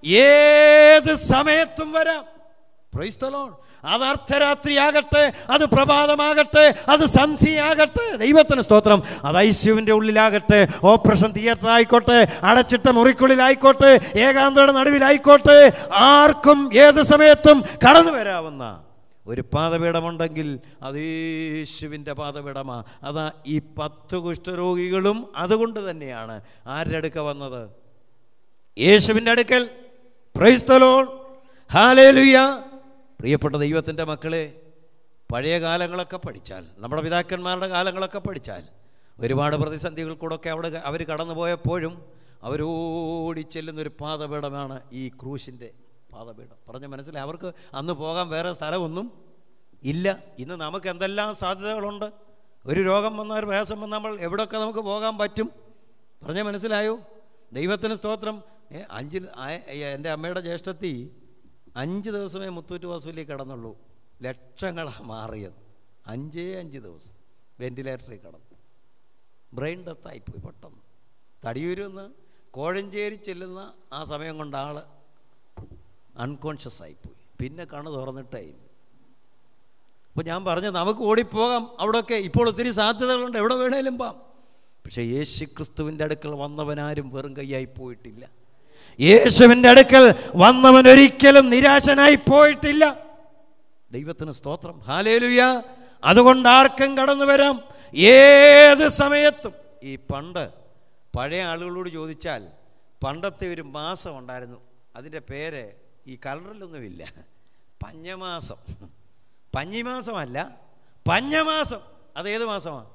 ഏത് സമയത്തും വരാം പ്രൈസ്തലോൺ അത് അർദ്ധരാത്രിയാകട്ടെ അത് പ്രഭാതമാകട്ടെ അത് സന്ധ്യയാകട്ടെ ദൈവത്തിന് സ്തോത്രം അത് ഐസ്യുവിൻ്റെ ഉള്ളിലാകട്ടെ ഓപ്പറേഷൻ തിയേറ്റർ ആയിക്കോട്ടെ അടച്ചിട്ട മുറിക്കുള്ളിലായിക്കോട്ടെ ഏകാന്തയുടെ നടുവിലായിക്കോട്ടെ ആർക്കും ഏത് സമയത്തും കടന്നു വരാവുന്ന ഒരു പാതപീഠമുണ്ടെങ്കിൽ അത് യേശുവിൻ്റെ പാതപീഠമാ അതാ ഈ പത്ത് കുഷ്ഠരോഗികളും അതുകൊണ്ട് തന്നെയാണ് ആരുടെ അടുക്ക വന്നത് യേശുവിൻ്റെ അടുക്കൽ പ്രൈസ്തലോൺ ഹാലേലുയ്യ പ്രിയപ്പെട്ട ദൈവത്തിൻ്റെ മക്കളെ പഴയ കാലങ്ങളൊക്കെ പഠിച്ചാൽ നമ്മുടെ പിതാക്കന്മാരുടെ കാലങ്ങളൊക്കെ പഠിച്ചാൽ ഒരുപാട് പ്രതിസന്ധികൾ കൂടെയൊക്കെ അവിടെ അവർ കടന്നു പോയപ്പോഴും അവരോടി ചെല്ലുന്നൊരു പാതപീഠമാണ് ഈ ക്രൂശിൻ്റെ പാതപീഠം പറഞ്ഞ മനസ്സിലായി അവർക്ക് അന്ന് പോകാൻ വേറെ സ്ഥലമൊന്നും ഇല്ല ഇന്ന് നമുക്ക് എന്തെല്ലാം സാധ്യതകളുണ്ട് ഒരു രോഗം വന്നാൽ ഒരു പ്രയാസം വന്നാൽ നമ്മൾ എവിടെയൊക്കെ നമുക്ക് പോകാൻ പറ്റും പറഞ്ഞ മനസ്സിലായോ ദൈവത്തിന് സ്തോത്രം ഏ, അഞ്ച് ആ- എൻ്റെ അമ്മയുടെ ജ്യേഷ്ഠത്തി അഞ്ച് ദിവസമേ മുത്തൂറ്റ് ഹോസ്പിറ്റലിൽ കിടന്നുള്ളൂ ലക്ഷങ്ങളാണ് മാറിയത് അഞ്ചേ അഞ്ച് ദിവസം വെന്റിലേറ്ററിൽ കിടന്നു ബ്രെയിൻ ഡെത്തായിപ്പോയി പെട്ടെന്ന് തടിയൂരിൽ നിന്ന് കോഴഞ്ചേരി ചെല്ലുന്ന ആ സമയം കൊണ്ട് ആൾ അൺകോൺഷ്യസ് ആയിപ്പോയി പിന്നെ കണ്ണ് തുറന്നിട്ടായി അപ്പോൾ ഞാൻ പറഞ്ഞു നമുക്ക് ഓടിപ്പോകാം അവിടെയൊക്കെ ഇപ്പോൾ ഒത്തിരി സാധ്യതകളുണ്ട് എവിടെ വേണേലും പോകാം പക്ഷേ യേശു ക്രിസ്തുവിൻ്റെ അടുക്കൽ വന്നവനാരും വെറും കൈയായി പോയിട്ടില്ല യേശുവിൻ്റെ അടുക്കൽ വന്നവൻ ഒരിക്കലും നിരാശനായി പോയിട്ടില്ല ദൈവത്തിന് സ്തോത്രം ഹാലേലുയ അതുകൊണ്ട് ആർക്കും കടന്നു വരാം ഏത് സമയത്തും ഈ പണ്ട് പഴയ ആളുകളോട് ചോദിച്ചാൽ പണ്ടത്തെ ഒരു മാസം ഉണ്ടായിരുന്നു അതിൻ്റെ പേര് ഈ കലണ്ടറിലൊന്നുമില്ല പഞ്ഞമാസം പഞ്ഞിമാസമല്ല പഞ്ഞമാസം അതേത് മാസമാണ്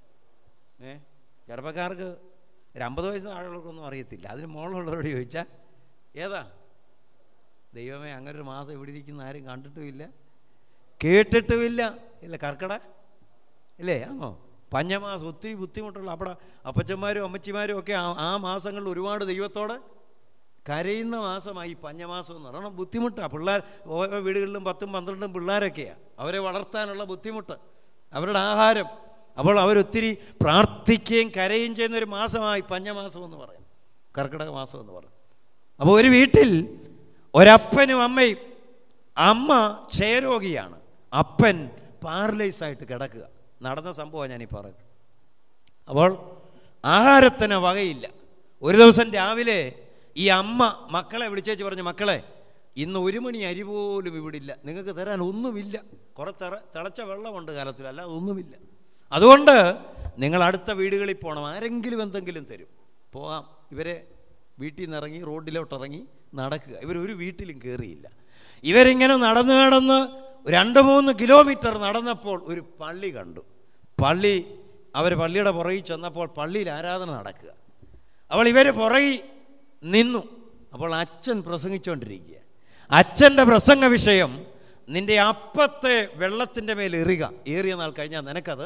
ഏ ചെറുപ്പക്കാർക്ക് ഒരു അമ്പത് വയസ്സ് ആളുകൾക്കൊന്നും അറിയത്തില്ല അതിന് മോളുള്ളവരോട് ചോദിച്ചാൽ ഏതാ ദൈവമേ അങ്ങനെ ഒരു മാസം ഇവിടെ ഇരിക്കുന്ന ആരും കണ്ടിട്ടുമില്ല കേട്ടിട്ടുമില്ല ഇല്ല കർക്കട ഇല്ലേ ആണോ പഞ്ഞമാസം ഒത്തിരി ബുദ്ധിമുട്ടുള്ള അവിടെ അപ്പച്ചന്മാരും അമ്മച്ചിമാരും ഒക്കെ ആ ആ മാസങ്ങളിൽ ഒരുപാട് ദൈവത്തോട് കരയുന്ന മാസമായി പഞ്ഞമാസം എന്ന് പറയണം ബുദ്ധിമുട്ടാണ് പിള്ളേർ ഓരോ വീടുകളിലും പത്തും പന്ത്രണ്ടും പിള്ളേരൊക്കെയാണ് അവരെ വളർത്താനുള്ള ബുദ്ധിമുട്ട് അവരുടെ ആഹാരം അപ്പോൾ അവരൊത്തിരി പ്രാർത്ഥിക്കുകയും കരയുകയും ചെയ്യുന്ന ഒരു മാസമായി പഞ്ഞമാസം എന്ന് പറയും കർക്കിടക മാസം എന്ന് പറയും അപ്പോൾ ഒരു വീട്ടിൽ ഒരപ്പനും അമ്മയും അമ്മ ക്ഷയരോഗിയാണ് അപ്പൻ പാരലൈസ് ആയിട്ട് കിടക്കുക നടന്ന സംഭവമാണ് ഞാനീ പറയുന്നത് അപ്പോൾ ആഹാരത്തിന് വകയില്ല ഒരു ദിവസം രാവിലെ ഈ അമ്മ മക്കളെ വിളിച്ചേച്ച് പറഞ്ഞു മക്കളെ ഇന്ന് ഒരു മണി അരി പോലും ഇവിടില്ല നിങ്ങൾക്ക് തരാൻ ഒന്നുമില്ല കുറെ തിറ തിളച്ച വെള്ളമുണ്ട് കാലത്തിൽ അല്ല ഒന്നുമില്ല അതുകൊണ്ട് നിങ്ങൾ അടുത്ത വീടുകളിൽ പോകണം ആരെങ്കിലും എന്തെങ്കിലും തരും പോകാം ഇവരെ വീട്ടിൽ നിന്ന് ഇറങ്ങി റോഡിലോട്ട് ഇറങ്ങി നടക്കുക ഇവരൊരു വീട്ടിലും കയറിയില്ല ഇവരിങ്ങനെ നടന്നു നടന്ന് രണ്ട് മൂന്ന് കിലോമീറ്റർ നടന്നപ്പോൾ ഒരു പള്ളി കണ്ടു പള്ളി അവർ പള്ളിയുടെ പുറകിൽ ചെന്നപ്പോൾ പള്ളിയിൽ ആരാധന നടക്കുക അവൾ ഇവർ പുറകിൽ നിന്നു അപ്പോൾ അച്ഛൻ പ്രസംഗിച്ചുകൊണ്ടിരിക്കുക അച്ഛൻ്റെ പ്രസംഗ വിഷയം നിന്റെ അപ്പത്തെ വെള്ളത്തിൻ്റെ മേൽ എറിയുക ഏറിയ നാൾ കഴിഞ്ഞാൽ നിനക്കത്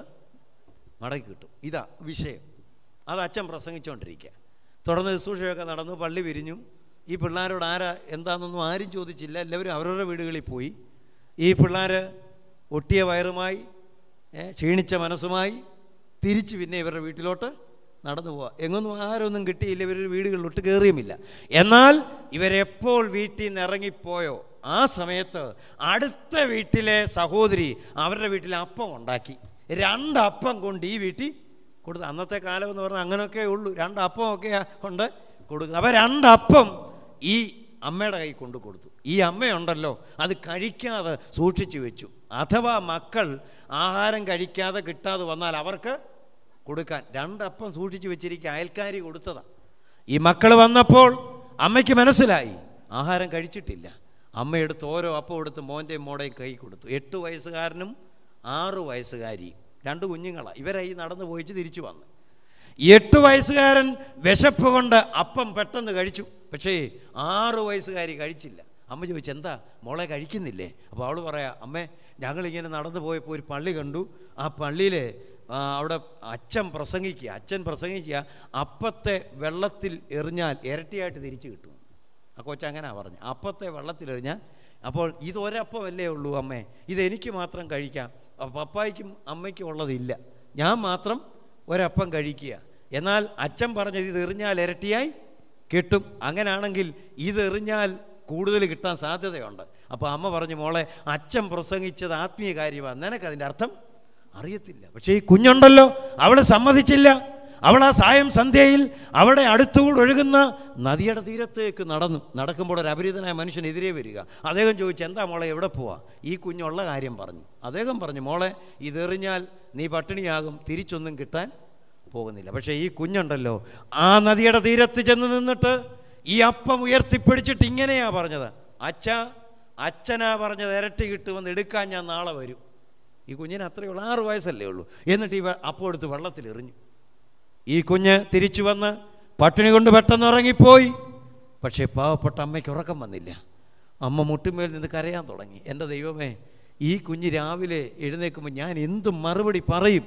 മടക്കി കിട്ടും ഇതാ വിഷയം അത് അച്ഛൻ പ്രസംഗിച്ചുകൊണ്ടിരിക്കുക തുടർന്ന് ശുശ്രൂഷയൊക്കെ നടന്നു പള്ളി വിരിഞ്ഞു ഈ പിള്ളേരോട് ആരാ എന്താണെന്നൊന്നും ആരും ചോദിച്ചില്ല എല്ലാവരും അവരവരുടെ വീടുകളിൽ പോയി ഈ പിള്ളേർ ഒട്ടിയ വയറുമായി ഏ, ക്ഷീണിച്ച മനസ്സുമായി തിരിച്ച് പിന്നെ ഇവരുടെ വീട്ടിലോട്ട് നടന്നു പോവാ എങ്ങൊന്നും ആരൊന്നും കിട്ടിയില്ല ഇവരുടെ വീടുകളിലോട്ട് കയറിയുമില്ല എന്നാൽ ഇവരെപ്പോൾ വീട്ടിൽ നിന്ന് ഇറങ്ങിപ്പോയോ ആ സമയത്ത് അടുത്ത വീട്ടിലെ സഹോദരി അവരുടെ വീട്ടിൽ അപ്പം ഉണ്ടാക്കി രണ്ടപ്പം കൊണ്ട് ഈ വീട്ടിൽ കൊടുത്തു അന്നത്തെ കാലം എന്ന് പറഞ്ഞാൽ അങ്ങനെയൊക്കെ ഉള്ളൂ രണ്ടപ്പം ഒക്കെ കൊണ്ട് കൊടുക്കുക അപ്പോൾ രണ്ടപ്പം ഈ അമ്മയുടെ കൈ കൊണ്ടു കൊടുത്തു ഈ അമ്മയുണ്ടല്ലോ അത് കഴിക്കാതെ സൂക്ഷിച്ചു വെച്ചു അഥവാ മക്കൾ ആഹാരം കഴിക്കാതെ കിട്ടാതെ വന്നാൽ അവർക്ക് കൊടുക്കാൻ രണ്ടപ്പം സൂക്ഷിച്ചു വെച്ചിരിക്കുക അയൽക്കാരി കൊടുത്തതാ ഈ മക്കൾ വന്നപ്പോൾ അമ്മയ്ക്ക് മനസ്സിലായി ആഹാരം കഴിച്ചിട്ടില്ല അമ്മയെടുത്ത് ഓരോ അപ്പം എടുത്ത് മോൻ്റെയും മോടെയും കൈ കൊടുത്തു എട്ട് വയസ്സുകാരനും ആറ് വയസ്സുകാരിയും രണ്ട് കുഞ്ഞുങ്ങളാണ് ഇവരെ ഈ നടന്നു പോയിച്ച് തിരിച്ചു വന്നു ഈ എട്ട് വയസ്സുകാരൻ വിശപ്പ് കൊണ്ട് അപ്പം പെട്ടെന്ന് കഴിച്ചു പക്ഷേ ആറ് വയസ്സുകാരി കഴിച്ചില്ല അമ്മ ചോദിച്ചു എന്താ മോളെ കഴിക്കുന്നില്ലേ അപ്പോൾ അവൾ പറയാ അമ്മേ ഞങ്ങളിങ്ങനെ നടന്നു പോയപ്പോൾ ഒരു പള്ളി കണ്ടു ആ പള്ളിയിൽ അവിടെ അച്ഛൻ പ്രസംഗിക്കുക അച്ഛൻ പ്രസംഗിക്കുക അപ്പത്തെ വെള്ളത്തിൽ എറിഞ്ഞാൽ ഇരട്ടിയായിട്ട് തിരിച്ചു കിട്ടും ആ കൊച്ചങ്ങനെ പറഞ്ഞു അപ്പത്തെ വെള്ളത്തിൽ എറിഞ്ഞാൽ അപ്പോൾ ഇതൊരപ്പമല്ലേ ഉള്ളൂ അമ്മേ ഇതെനിക്ക് മാത്രം കഴിക്കാം അപ്പോൾ പപ്പായ്ക്കും അമ്മയ്ക്കും ഉള്ളതില്ല ഞാൻ മാത്രം ഒരപ്പം കഴിക്കുക എന്നാൽ അച്ഛൻ പറഞ്ഞത് ഇത് എറിഞ്ഞാൽ ഇരട്ടിയായി കിട്ടും അങ്ങനാണെങ്കിൽ ഇതെറിഞ്ഞാൽ കൂടുതൽ കിട്ടാൻ സാധ്യതയുണ്ട് അപ്പോൾ അമ്മ പറഞ്ഞു മോളെ അച്ഛൻ പ്രസംഗിച്ചത് ആത്മീയ കാര്യമാണ് നിനക്കതിൻ്റെ അർത്ഥം അറിയത്തില്ല പക്ഷേ ഈ കുഞ്ഞുണ്ടല്ലോ അവൾ സമ്മതിച്ചില്ല അവൾ ആ സായം സന്ധ്യയിൽ അവിടെ അടുത്തുകൂടെ ഒഴുകുന്ന നദിയുടെ തീരത്തേക്ക് നടന്നു നടക്കുമ്പോൾ ഒരു അപരിതനായ മനുഷ്യൻ എതിരെ വരിക അദ്ദേഹം ചോദിച്ചു എന്താ മോളെ എവിടെ പോവാ ഈ കുഞ്ഞുള്ള കാര്യം പറഞ്ഞു അദ്ദേഹം പറഞ്ഞു മോളെ ഇതെറിഞ്ഞാൽ നീ പട്ടിണിയാകും തിരിച്ചൊന്നും കിട്ടാൻ പോകുന്നില്ല പക്ഷേ ഈ കുഞ്ഞുണ്ടല്ലോ ആ നദിയുടെ തീരത്ത് ചെന്ന് നിന്നിട്ട് ഈ അപ്പം ഉയർത്തിപ്പിടിച്ചിട്ട് ഇങ്ങനെയാ പറഞ്ഞത് അച്ഛ അച്ഛനാ പറഞ്ഞത് ഇരട്ടി കിട്ടുമെന്ന് എടുക്കാൻ ഞാൻ നാളെ വരും ഈ കുഞ്ഞിന് അത്രയേ ഉള്ളൂ ആറ് വയസ്സല്ലേ ഉള്ളൂ എന്നിട്ട് ഈ വെ- അപ്പം എടുത്ത് വെള്ളത്തിൽ എറിഞ്ഞു ഈ കുഞ്ഞ് തിരിച്ചു വന്ന് പട്ടിണി കൊണ്ട് പെട്ടെന്ന് ഉറങ്ങിപ്പോയി പക്ഷേ പാവപ്പെട്ട അമ്മയ്ക്ക് ഉറക്കം വന്നില്ല അമ്മ മുട്ടുമേൽ നിന്ന് കരയാൻ തുടങ്ങി എൻ്റെ ദൈവമേ ഈ കുഞ്ഞ് രാവിലെ എഴുന്നേൽക്കുമ്പോൾ ഞാൻ എന്ത് മറുപടി പറയും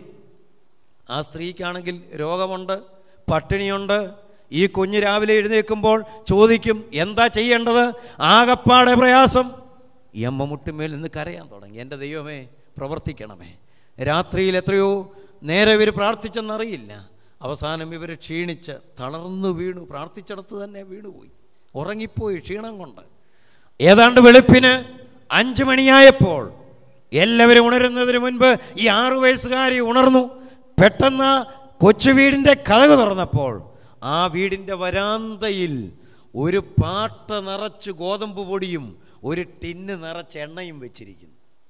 ആ സ്ത്രീക്കാണെങ്കിൽ രോഗമുണ്ട് പട്ടിണിയുണ്ട് ഈ കുഞ്ഞ് രാവിലെ എഴുന്നേൽക്കുമ്പോൾ ചോദിക്കും എന്താ ചെയ്യേണ്ടത് ആകപ്പാടെ പ്രയാസം ഈ അമ്മ മുട്ടുമേൽ നിന്ന് കരയാൻ തുടങ്ങി എൻ്റെ ദൈവമേ പ്രവർത്തിക്കണമേ രാത്രിയിൽ എത്രയോ നേരെ ഇവർ പ്രാർത്ഥിച്ചെന്നറിയില്ല അവസാനം ഇവർ ക്ഷീണിച്ച് തളർന്നു വീണു പ്രാർത്ഥിച്ചിടത്ത് തന്നെ വീണുപോയി ഉറങ്ങിപ്പോയി ക്ഷീണം കൊണ്ട് ഏതാണ്ട് വെളുപ്പിന് അഞ്ചു മണിയായപ്പോൾ എല്ലാവരും ഉണരുന്നതിന് മുൻപ് ഈ ആറു വയസ്സുകാരി ഉണർന്നു പെട്ടെന്ന് കൊച്ചു വീടിൻ്റെ കഥക് തുറന്നപ്പോൾ ആ വീടിൻ്റെ വരാന്തയിൽ ഒരു പാട്ട നിറച്ച് ഗോതമ്പ് പൊടിയും ഒരു ടിന്ന് നിറച്ച് എണ്ണയും വെച്ചിരിക്കുന്നു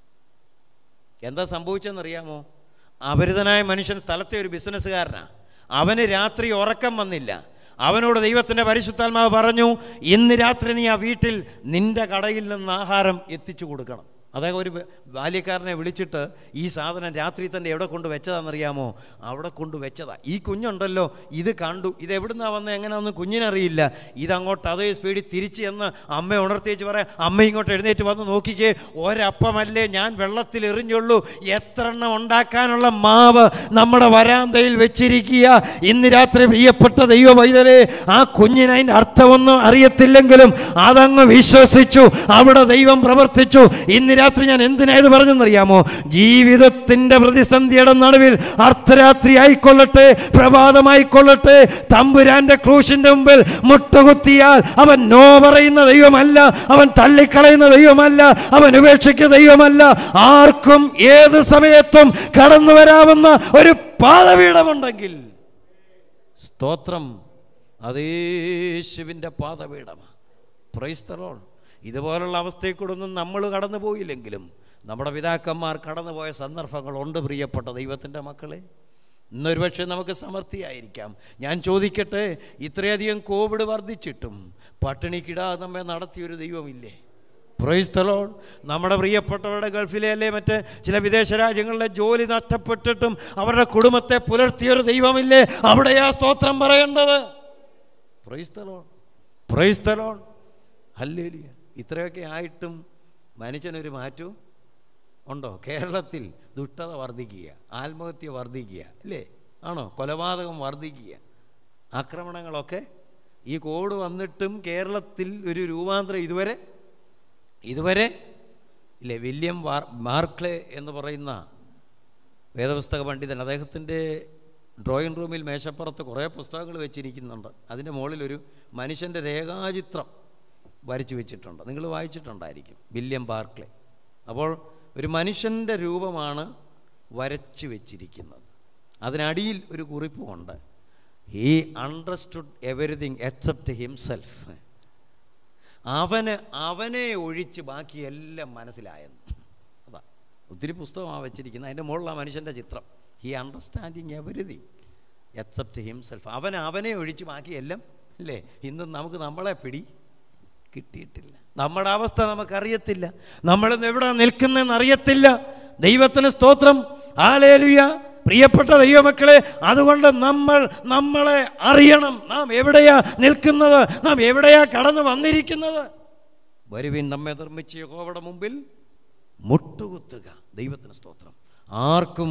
എന്താ സംഭവിച്ചെന്നറിയാമോ അപരിതനായ മനുഷ്യൻ സ്ഥലത്തെ ഒരു ബിസിനസ്സുകാരനാണ് അവന് രാത്രി ഉറക്കം വന്നില്ല അവനോട് ദൈവത്തിൻ്റെ പരിശുദ്ധാത്മാവ് പറഞ്ഞു ഇന്ന് രാത്രി നീ ആ വീട്ടിൽ നിന്റെ കടയിൽ നിന്ന് ആഹാരം എത്തിച്ചു കൊടുക്കണം അദ്ദേഹം ഒരു ബാല്യക്കാരനെ വിളിച്ചിട്ട് ഈ സാധനം രാത്രി തന്നെ എവിടെ കൊണ്ട് വെച്ചതാണെന്നറിയാമോ അവിടെ കൊണ്ട് വെച്ചതാ ഈ കുഞ്ഞുണ്ടല്ലോ ഇത് കണ്ടു ഇത് എവിടുന്നാ വന്നത് എങ്ങനെയാണെന്ന് കുഞ്ഞിനറിയില്ല ഇതങ്ങോട്ട് അതേ സ്പീഡിൽ തിരിച്ച് എന്ന് അമ്മ ഉണർത്തിയേച്ച് പറയാം അമ്മ ഇങ്ങോട്ട് എഴുന്നേറ്റ് വന്ന് നോക്കിക്കേ ഒരപ്പമല്ലേ ഞാൻ വെള്ളത്തിൽ എറിഞ്ഞുള്ളൂ എത്ര എണ്ണം ഉണ്ടാക്കാനുള്ള മാവ് നമ്മുടെ വരാന്തയിൽ വെച്ചിരിക്കുക ഇന്ന് രാത്രി പ്രിയപ്പെട്ട ദൈവ വൈതലേ ആ കുഞ്ഞിന് അതിൻ്റെ അർത്ഥമൊന്നും അറിയത്തില്ലെങ്കിലും അതങ്ങ് വിശ്വസിച്ചു അവിടെ ദൈവം പ്രവർത്തിച്ചു ഇന്ന് രാത്രി ഞാൻ എന്തിനാ ഇത് പറഞ്ഞെന്നറിയാമോ ജീവിതത്തിൻ്റെ പ്രതിസന്ധിയുടെ നടുവിൽ അർദ്ധരാത്രി ആയിക്കൊള്ളട്ടെ പ്രഭാതമായിക്കൊള്ളട്ടെ തമ്പുരാന്റെ ക്രൂശിന്റെ മുമ്പിൽ മുട്ടുകുത്തിയാൽ അവൻ നോ പറയുന്ന ദൈവമല്ല അവൻ തള്ളിക്കളയുന്ന ദൈവമല്ല അവൻ ഉപേക്ഷിക്കുന്ന ദൈവമല്ല ആർക്കും ഏത് സമയത്തും കടന്നു വരാവുന്ന ഒരു പാതപീഠമുണ്ടെങ്കിൽ സ്തോത്രം അതേശുവിൻ്റെ പാതപീഠമാണ് പ്രൈസ്തറോൾ ഇതുപോലുള്ള അവസ്ഥയിൽ കൂടെ ഒന്നും നമ്മൾ കടന്നു പോയില്ലെങ്കിലും നമ്മുടെ പിതാക്കന്മാർ കടന്നുപോയ സന്ദർഭങ്ങളുണ്ട് പ്രിയപ്പെട്ട ദൈവത്തിൻ്റെ മക്കളെ ഇന്നൊരു പക്ഷേ നമുക്ക് സമൃദ്ധിയായിരിക്കാം ഞാൻ ചോദിക്കട്ടെ ഇത്രയധികം കോവിഡ് വർദ്ധിച്ചിട്ടും പട്ടിണിക്കിടാതെ നമ്മെ നടത്തിയൊരു ദൈവമില്ലേ പ്രൊയ്സ്തലോൾ നമ്മുടെ പ്രിയപ്പെട്ടവരുടെ ഗൾഫിലെ അല്ലേ മറ്റ് ചില വിദേശ രാജ്യങ്ങളിലെ ജോലി നഷ്ടപ്പെട്ടിട്ടും അവരുടെ കുടുംബത്തെ പുലർത്തിയൊരു ദൈവമില്ലേ അവിടെയാ സ്തോത്രം പറയേണ്ടത് പ്രൊയ്സ്തലോൾ പ്രൊയ്സ്തലോൾ ഹല്ലേലിയ ഇത്രയൊക്കെ ആയിട്ടും മനുഷ്യനൊരു മാറ്റവും ഉണ്ടോ കേരളത്തിൽ ദുഷ്ടത വർദ്ധിക്കുക ആത്മഹത്യ വർദ്ധിക്കുക അല്ലേ ആണോ കൊലപാതകം വർദ്ധിക്കുക ആക്രമണങ്ങളൊക്കെ ഈ കോഡ് വന്നിട്ടും കേരളത്തിൽ ഒരു രൂപാന്തരം ഇതുവരെ ഇതുവരെ ഇല്ലേ വില്യം വാർ മാർക്ലെ എന്ന് പറയുന്ന വേദപുസ്തക പണ്ഡിതൻ അദ്ദേഹത്തിൻ്റെ ഡ്രോയിങ് റൂമിൽ മേശപ്പുറത്ത് കുറേ പുസ്തകങ്ങൾ വെച്ചിരിക്കുന്നുണ്ട് അതിൻ്റെ മുകളിൽ ഒരു മനുഷ്യൻ്റെ രേഖാചിത്രം വരച്ചു വെച്ചിട്ടുണ്ട് നിങ്ങൾ വായിച്ചിട്ടുണ്ടായിരിക്കും വില്യം ബാർക്ലെ അപ്പോൾ ഒരു മനുഷ്യൻ്റെ രൂപമാണ് വരച്ചു വെച്ചിരിക്കുന്നത് അതിനടിയിൽ ഒരു കുറിപ്പുമുണ്ട് he understood everything except himself അവന് അവനെ ഒഴിച്ച് ബാക്കിയെല്ലാം മനസ്സിലായെന്ന് അതാ ഒത്തിരി പുസ്തകമാണ് വെച്ചിരിക്കുന്നത് അതിൻ്റെ മുകളിൽ ആ മനുഷ്യൻ്റെ ചിത്രം he understanding everything except himself അവൻ അവനെ ഒഴിച്ച് ബാക്കിയെല്ലാം അല്ലേ ഇന്ന് നമുക്ക് നമ്മളെ പിടി കിട്ടിയിട്ടില്ല നമ്മുടെ അവസ്ഥ നമുക്കറിയത്തില്ല നമ്മളിന്ന് എവിടെ നിൽക്കുന്നതെന്ന് അറിയത്തില്ല ദൈവത്തിന് സ്തോത്രം ആലേലുയ പ്രിയപ്പെട്ട ദൈവമക്കളെ അതുകൊണ്ട് നമ്മൾ നമ്മളെ അറിയണം നാം എവിടെയാ നിൽക്കുന്നത് നാം എവിടെയാ കടന്നു വന്നിരിക്കുന്നത് വരുവിൻ നമ്മെ നിർമ്മിച്ച യഹോവയുടെ മുമ്പിൽ മുട്ടുകുത്തുക ദൈവത്തിന് സ്തോത്രം ആർക്കും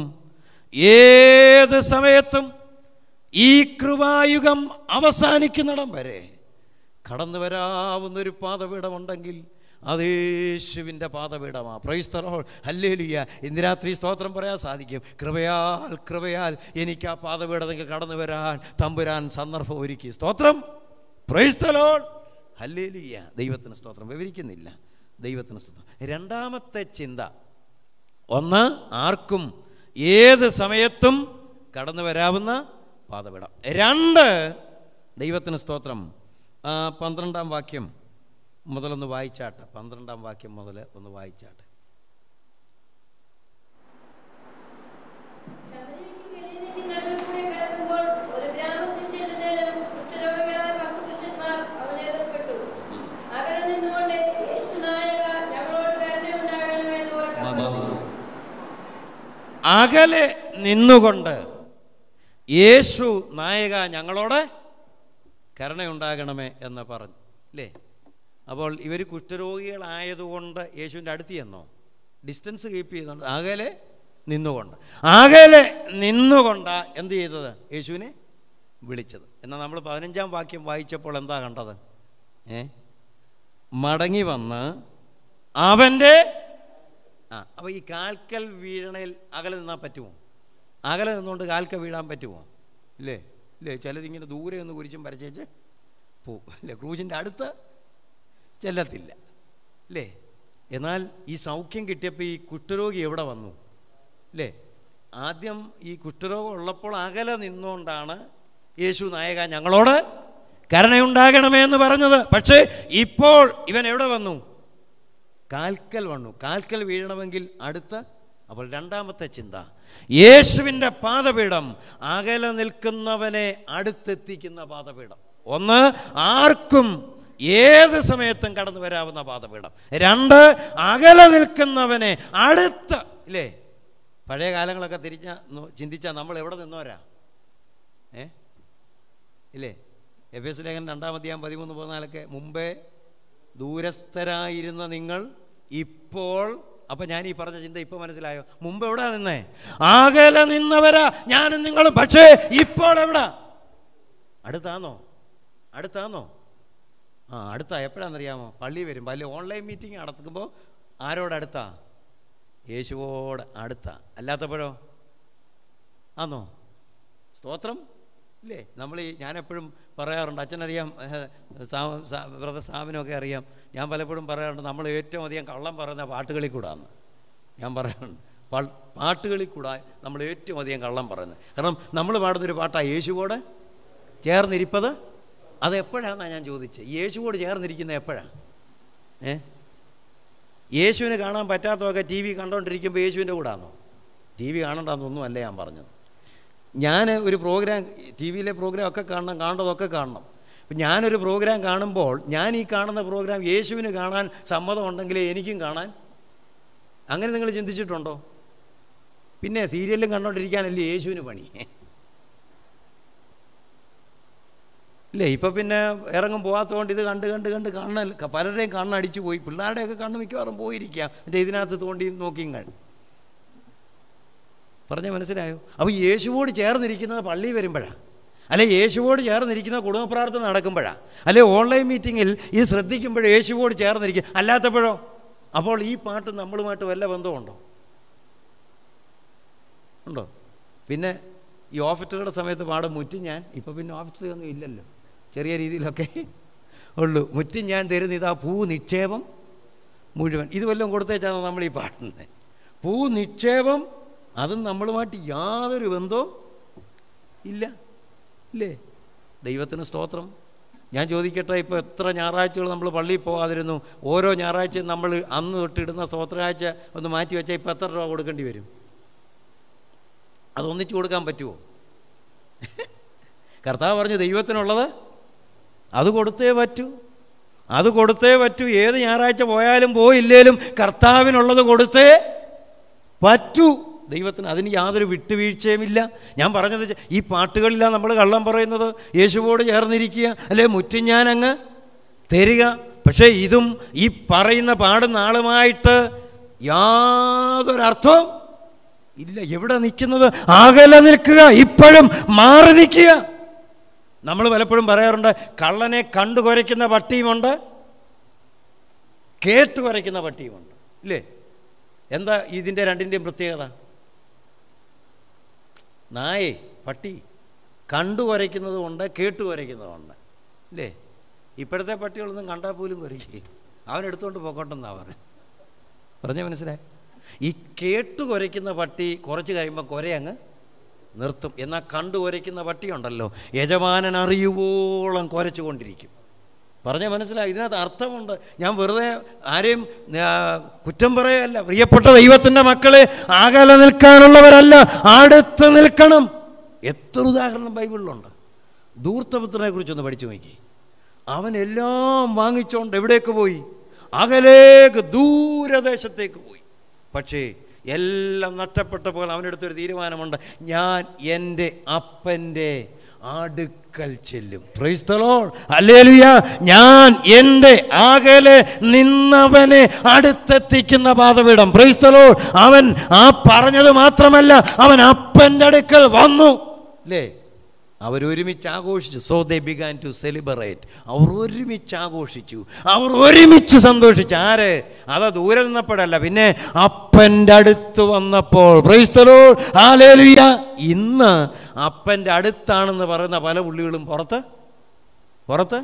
ഏത് സമയത്തും ഈ കൃപായുഗം അവസാനിക്കുന്നിടം വരെ കടന്നു വരാവുന്ന ഒരു പാതപീഠമുണ്ടെങ്കിൽ അത് യേശുവിൻ്റെ പാതപീഠമാ പ്രൈസ്തറോൾ ഹല്ലേലിയ ഇന്ന് രാത്രി സ്തോത്രം പറയാൻ സാധിക്കും കൃപയാൽ കൃപയാൽ എനിക്ക് ആ പാതപീഠത്തിൽ കടന്നു വരാൻ തമ്പുരാൻ സന്ദർഭം ഒരുക്കി സ്തോത്രം പ്രൈസ്തലോൾ ഹല്ലേലിയ ദൈവത്തിന് സ്തോത്രം വിവരിക്കുന്നില്ല ദൈവത്തിന് സ്തോത്രം രണ്ടാമത്തെ ചിന്ത ഒന്ന് ആർക്കും ഏത് സമയത്തും കടന്നു വരാവുന്ന പാതപീഠം രണ്ട് ദൈവത്തിന് സ്തോത്രം ആ, പന്ത്രണ്ടാം വാക്യം മുതലൊന്ന് വായിച്ചാട്ടെ പന്ത്രണ്ടാം വാക്യം മുതൽ ഒന്ന് വായിച്ചാട്ടെ അകലെ നിന്നുകൊണ്ട് യേശു നായക ഞങ്ങളോട് കരുണയുണ്ടാകണമേ എന്ന് പറഞ്ഞു അല്ലേ അപ്പോൾ ഇവർ കുഷ്ഠരോഗികളായതുകൊണ്ട് യേശുവിൻ്റെ അടുത്ത് ചെന്നോ ഡിസ്റ്റൻസ് കീപ്പ് ചെയ്യുന്നുണ്ട് അകലെ നിന്നുകൊണ്ട് അകലെ നിന്നുകൊണ്ടാ എന്ത് ചെയ്തത് യേശുവിനെ വിളിച്ചത് എന്നാൽ നമ്മൾ പതിനഞ്ചാം വാക്യം വായിച്ചപ്പോൾ എന്താ കണ്ടത് ഏ മടങ്ങി വന്ന് അവൻ്റെ ആ അപ്പോൾ ഈ കാൽക്കൽ വീഴണയിൽ അകലെ നിന്നാൽ പറ്റുമോ അകലെ നിന്നുകൊണ്ട് കാൽക്കൽ വീഴാൻ പറ്റുമോ ഇല്ലേ ഇല്ലേ ചിലരിങ്ങനെ ദൂരെ ഒന്ന് കുരിച്ചും വരച്ചേച്ച് പോവും ഇല്ലേ ക്രൂശിൻ്റെ അടുത്ത് ചെല്ലത്തില്ല അല്ലേ എന്നാൽ ഈ സൗഖ്യം കിട്ടിയപ്പോൾ ഈ കുഷ്ഠരോഗി എവിടെ വന്നു അല്ലേ ആദ്യം ഈ കുഷ്ഠരോഗം ഉള്ളപ്പോൾ അകലെ നിന്നുകൊണ്ടാണ് യേശു നായക ഞങ്ങളോട് കരുണയുണ്ടാകണമേ എന്ന് പറഞ്ഞത് പക്ഷേ ഇപ്പോൾ ഇവൻ എവിടെ വന്നു കാൽക്കൽ വന്നു കാൽക്കൽ വീഴണമെങ്കിൽ അടുത്ത അപ്പോൾ രണ്ടാമത്തെ ചിന്ത യേശുവിൻ്റെ പാദപീഠം അകലെ നിൽക്കുന്നവനെ അടുത്തെത്തിക്കുന്ന പാദപീഠം ഒന്ന് ആർക്കും ഏത് സമയത്തും കടന്നു വരാവുന്ന പാദപീഠം രണ്ട് അകലെ നിൽക്കുന്നവനെ അടുത്ത് ഇല്ലേ പഴയ കാലങ്ങളൊക്കെ തിരിഞ്ഞ ചിന്തിച്ചാൽ നമ്മൾ എവിടെ നിന്നോരാ ഏ ഇല്ലേ എഫ് എസ് ലേഖൻ രണ്ടാം അധ്യായം പതിമൂന്ന് പതിനാലൊക്കെ മുമ്പേ ദൂരസ്ഥരായിരുന്ന നിങ്ങൾ ഇപ്പോൾ അപ്പൊ ഞാൻ ഈ പറഞ്ഞ ചിന്ത ഇപ്പൊ മനസ്സിലായോ മുമ്പ് എവിടെ നിന്നേ ആകലെ നിന്നവരാ ഞാനും നിങ്ങളും പക്ഷേ ഇപ്പോൾ എവിടാ അടുത്താന്നോ അടുത്താന്നോ ആ അടുത്താ എപ്പോഴാണെന്നറിയാമോ പള്ളി വരും പള്ളി ഓൺലൈൻ മീറ്റിംഗ് നടത്തുമ്പോൾ ആരോട് അടുത്താ യേശുവോട് അടുത്താ അല്ലാത്തപ്പോഴോ ആന്നോ സ്തോത്രം ഇല്ലേ നമ്മൾ ഈ ഞാൻ എപ്പോഴും പറയാറുണ്ട് അച്ഛനറിയാം ബ്രദർ സാമിനൊക്കെ അറിയാം ഞാൻ പലപ്പോഴും പറയാറുണ്ട് നമ്മൾ ഏറ്റവും അധികം കള്ളം പറയുന്ന പാട്ടുകളിൽ കൂടാന്ന് ഞാൻ പറയാറുണ്ട് പാ- പാട്ടുകളിൽ കൂടാ നമ്മൾ ഏറ്റവും അധികം കള്ളം പറയുന്നത് കാരണം നമ്മൾ പാടുന്നൊരു പാട്ടാണ് യേശുവോട് ചേർന്നിരിപ്പത് അത് എപ്പോഴാണെന്നാണ് ഞാൻ ചോദിച്ചത് യേശുവോട് ചേർന്നിരിക്കുന്നത് എപ്പോഴാണ് ഏ യേശുവിന് കാണാൻ പറ്റാത്തതൊക്കെ ടി വി കണ്ടുകൊണ്ടിരിക്കുമ്പോൾ യേശുവിൻ്റെ കൂടാന്നോ ടി വി കാണണ്ടെന്നൊന്നും അല്ല ഞാൻ പറഞ്ഞത് ഞാൻ ഒരു പ്രോഗ്രാം ടി വിയിലെ പ്രോഗ്രാം ഒക്കെ കാണണം കാണേണ്ടതൊക്കെ കാണണം ഇപ്പം ഞാനൊരു പ്രോഗ്രാം കാണുമ്പോൾ ഞാൻ ഈ കാണുന്ന പ്രോഗ്രാം യേശുവിന് കാണാൻ സമ്മതമുണ്ടെങ്കിലേ എനിക്കും കാണാൻ അങ്ങനെ നിങ്ങൾ ചിന്തിച്ചിട്ടുണ്ടോ പിന്നെ സീരിയലും കണ്ടോണ്ടിരിക്കാനല്ലേ യേശുവിന് പണി ഇല്ലേ ഇപ്പം പിന്നെ ഇറങ്ങും പോകാത്തതുകൊണ്ട് ഇത് കണ്ട് കണ്ട് കണ്ട് കണ്ണ് പലരുടെയും കണ്ണടിച്ചു പോയി പിള്ളേരുടെയൊക്കെ കണ്ണ് മിക്കവാറും പോയിരിക്കാം മറ്റേ ഇതിനകത്ത് തോണ്ടിയും നോക്കിയും കാണും പറഞ്ഞ മനസ്സിലായോ അപ്പോൾ യേശുവോട് ചേർന്നിരിക്കുന്നത് പള്ളി വരുമ്പോഴാണ് അല്ലെ യേശുവോട് ചേർന്നിരിക്കുന്ന കുടുംബ പ്രാർത്ഥന നടക്കുമ്പോഴാണ് അല്ലെ ഓൺലൈൻ മീറ്റിങ്ങിൽ ഇത് ശ്രദ്ധിക്കുമ്പോൾ യേശുവോട് ചേർന്നിരിക്കും അല്ലാത്തപ്പോഴോ അപ്പോൾ ഈ പാട്ട് നമ്മളുമായിട്ട് വല്ല ബന്ധമുണ്ടോ ഉണ്ടോ പിന്നെ ഈ ഓഫീറ്ററുടെ സമയത്ത് പാടും മുറ്റും ഞാൻ ഇപ്പം പിന്നെ ഓഫീറ്റർ ഒന്നും ഇല്ലല്ലോ ചെറിയ രീതിയിലൊക്കെ ഉള്ളൂ മുറ്റും ഞാൻ തരുന്ന ഇതാ പൂ നിക്ഷേപം മുഴുവൻ ഇത് വല്ലതും കൊടുത്തേച്ചാണ് നമ്മൾ ഈ പാടുന്നത് പൂ നിക്ഷേപം അതും നമ്മളുമായിട്ട് യാതൊരു ബന്ധവും ഇല്ല ഇല്ലേ ദൈവത്തിന് സ്തോത്രം ഞാൻ ചോദിക്കട്ടെ ഇപ്പോൾ എത്ര ഞായറാഴ്ചകൾ നമ്മൾ പള്ളിയിൽ പോകാതിരുന്നു ഓരോ ഞായറാഴ്ചയും നമ്മൾ അന്ന് തൊട്ടിടുന്ന സ്തോത്രാഴ്ച ഒന്ന് മാറ്റി വെച്ചാൽ ഇപ്പോൾ എത്ര രൂപ കൊടുക്കേണ്ടി വരും അതൊന്നിച്ചു കൊടുക്കാൻ പറ്റുമോ കർത്താവ് പറഞ്ഞു ദൈവത്തിനുള്ളത് അത് കൊടുത്തേ പറ്റൂ അത് കൊടുത്തേ പറ്റൂ ഏത് ഞായറാഴ്ച പോയാലും പോയില്ലേലും കർത്താവിനുള്ളത് കൊടുത്തേ പറ്റൂ ദൈവത്തിന് അതിന് യാതൊരു വിട്ടുവീഴ്ചയുമില്ല ഞാൻ പറഞ്ഞത് ചെ- ഈ പാട്ടുകളിലാണ് നമ്മൾ കള്ളം പറയുന്നത് യേശുവോട് ചേർന്നിരിക്കുക അല്ലെ മുറ്റും ഞാൻ അങ്ങ് തരിക പക്ഷേ ഇതും ഈ പറയുന്ന പാടുന്ന ആളുമായിട്ട് യാതൊരർത്ഥവും ഇല്ല എവിടെ നിൽക്കുന്നത് അകലെ നിൽക്കുക ഇപ്പോഴും മാറി നിൽക്കുക നമ്മൾ പലപ്പോഴും പറയാറുണ്ട് കള്ളനെ കണ്ടു കുരയ്ക്കുന്ന പട്ടിയുമുണ്ട് കേട്ട് കുരയ്ക്കുന്ന പട്ടിയുമുണ്ട് ഇല്ലേ എന്താ ഇതിൻ്റെ രണ്ടിൻ്റെയും പ്രത്യേകത നായേ പട്ടി കണ്ടു കുരയ്ക്കുന്നതുമുണ്ട് കേട്ട് കുരയ്ക്കുന്നതുമുണ്ട് ഇല്ലേ ഇപ്പോഴത്തെ പട്ടികളൊന്നും കണ്ടാൽ പോലും കുരയ്ക്കും അവൻ എടുത്തുകൊണ്ട് പോക്കോട്ടെന്നാ പറഞ്ഞത് പറഞ്ഞ മനസ്സിലായി ഈ കേട്ട് കുരയ്ക്കുന്ന പട്ടി കുറച്ച് കഴിയുമ്പോൾ കുരയങ്ങ് നിർത്തും എന്നാൽ കണ്ടു കുരയ്ക്കുന്ന പട്ടിയുണ്ടല്ലോ യജമാനൻ അറിയുവോളം കുരച്ചുകൊണ്ടിരിക്കും പറഞ്ഞ മനസ്സിലായി ഇതിനകത്ത് അർത്ഥമുണ്ട് ഞാൻ വെറുതെ ആരെയും ആ, കുറ്റം പറയല്ല പ്രിയപ്പെട്ട ദൈവത്തിൻ്റെ മക്കളെ അകലെ നിൽക്കാനുള്ളവരല്ല അടുത്ത് നിൽക്കണം എത്ര ഉദാഹരണം ബൈബിളിലുണ്ട് ധൂർത്തപുത്രനെ കുറിച്ചൊന്ന് പഠിച്ചു നോക്കി അവൻ എല്ലാം വാങ്ങിച്ചോണ്ട് എവിടേക്ക് പോയി അകലേക്ക് ദൂരദേശത്തേക്ക് പോയി പക്ഷേ എല്ലാം നഷ്ടപ്പെട്ടപ്പോൾ അവനെടുത്തൊരു തീരുമാനമുണ്ട് ഞാൻ എൻ്റെ അപ്പൻ്റെ അടുക്കൽ ചെല്ലും പ്രൈസ്തലോൾ അല്ലേലുയ ഞാൻ എൻ്റെ അകലെ നിന്നവനെ അടുത്തെത്തിക്കുന്ന പാതപീഠം പ്രൈസ്തലോൾ അവൻ ആ പറഞ്ഞത് മാത്രമല്ല അവൻ അപ്പൻ്റെ അടുക്കൽ വന്നു അല്ലേ അവരൊരുമിച്ച് ആഘോഷിച്ചു so they began to celebrate അവർ ഒരുമിച്ച് ആഘോഷിച്ചു അവർ ഒരുമിച്ച് സന്തോഷിച്ചു ആര് അത് ദൂരെ നിന്നപ്പോഴല്ല പിന്നെ അപ്പൻ്റെ അടുത്ത് വന്നപ്പോൾ പ്രൈസ്തലോ ആലേലുയ ഇന്ന് അപ്പൻ്റെ അടുത്താണെന്ന് പറയുന്ന പല പുള്ളികളും പുറത്ത് പുറത്ത്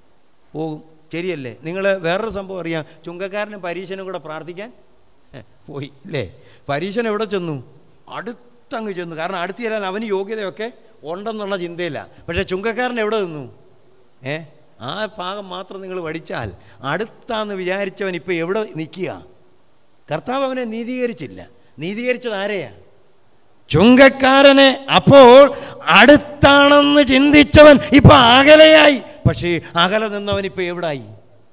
പോകും ശരിയല്ലേ നിങ്ങൾ വേറൊരു സംഭവം അറിയാം ചുങ്കക്കാരനും പരീക്ഷനും കൂടെ പ്രാർത്ഥിക്കാൻ ഹെ, പോയി അല്ലേ പരീക്ഷന് എവിടെ ചെന്നു അടുത്തങ്ങ് ചെന്നു കാരണം അടുത്ത് ചെല്ലാൻ അവന് യോഗ്യതയൊക്കെ ഉണ്ടെന്നുള്ള ചിന്തയില്ല പക്ഷേ ചുങ്കക്കാരൻ എവിടെ നിന്നു ഏ ആ ഭാഗം മാത്രം നിങ്ങൾ പഠിച്ചാൽ അടുത്താന്ന് വിചാരിച്ചവൻ ഇപ്പം എവിടെ നിൽക്കുക കർത്താവ് അവനെ നീതീകരിച്ചില്ല നീതീകരിച്ചത് ആരെയാ ചുങ്കക്കാരനെ അപ്പോൾ അടുത്താണെന്ന് ചിന്തിച്ചവൻ ഇപ്പൊ അകലെയായി പക്ഷേ അകലെ നിന്നവൻ ഇപ്പൊ എവിടായി